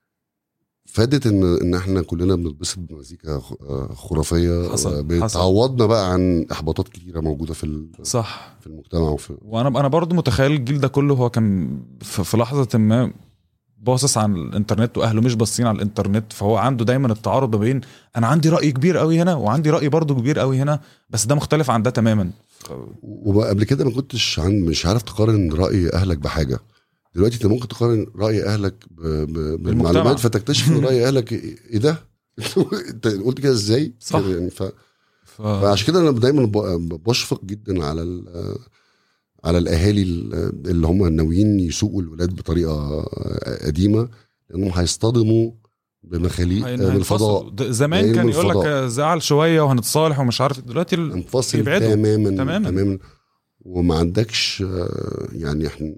فادت ان ان احنا كلنا بنتبسط بمزيكا خ- خرافيه حصل، بتعوضنا بقى عن احباطات كتيره موجوده في ال- صح في المجتمع وفي وانا انا برضو متخيل الجيل ده كله هو كان في في لحظه ما باصص على الانترنت واهله مش باصين على الانترنت فهو عنده دايما التعارض ما بين انا عندي راي كبير قوي هنا وعندي راي برضو كبير قوي هنا بس ده مختلف عن ده تماما وقبل كده ما كنتش عن مش عارف تقارن راي اهلك بحاجه دلوقتي انت ممكن تقارن راي اهلك ب- ب- بالمعلومات فتكتشف ان راي اهلك ايه ده انت قلت كده ازاي صح. كده يعني ف... ف... فعشان كده انا دايما ب- بشفق جدا على ال- على الاهالي ال- اللي هم ناويين يسوقوا الولاد بطريقه قديمه لانهم هيصطدموا بمخاليق هين- من الفضاء هينفصلوا. ده زمان جايين كان من يقول لك الفضاء. زعل شويه وهنتصالح ومش عارف دلوقتي ال... منفصل يبعدوا. تماما تماماً. تماما وما عندكش آه، يعني احنا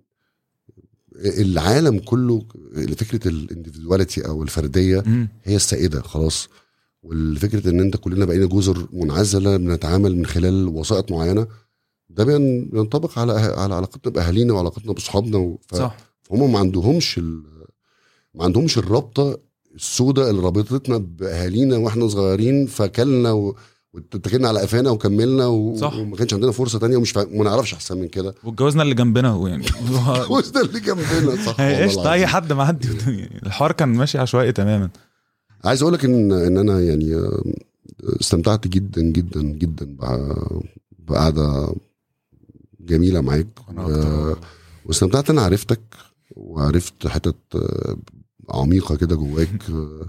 العالم كله فكره الانديفيدواليتي او الفرديه مم. هي السائده خلاص والفكره ان انت كلنا بقينا جزر منعزله بنتعامل من خلال وسائط معينه ده بين- بينطبق على على علاقتنا باهالينا وعلاقتنا باصحابنا و- ف- صح فهم ما عندهمش ال... ما عندهمش الرابطه السوداء اللي رابطتنا باهالينا واحنا صغيرين فكلنا و... واتكلنا على قفانا وكملنا و... صح. وما كانش عندنا فرصه تانية ومش فا... ما نعرفش احسن من كده واتجوزنا اللي جنبنا ويعني وش ده اللي جنبنا صح والله قشطه اي العظيم. حد معدي الحوار كان ماشي عشوائي تماما عايز اقول لك ان ان انا يعني آه، استمتعت جدا جدا جدا بع- بقعده جميله معاك أنا و- أكتر. واستمتعت ان انا عرفتك وعرفت حتت آه، عميقه كده جواك آه،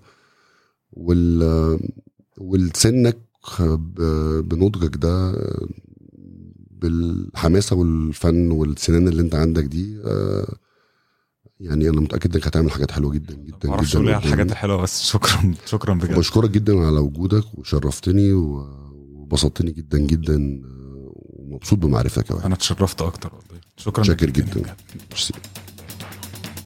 وال والسنك ب- بنضجك ده آه، بالحماسه والفن والسنان اللي انت عندك دي آه، يعني انا متاكد انك هتعمل حاجات حلوه جدا جدا ما اعرفش جدا اقول ايه على قدام. الحاجات الحلوه بس شكرا شكرا بجد بشكرك جدا على وجودك وشرفتني و- وبسطتني جدا جدا آه، ومبسوط بمعرفتك يا واحد انا اتشرفت اكتر والله شكرا شاكر لك جدا. بجد. ميرسي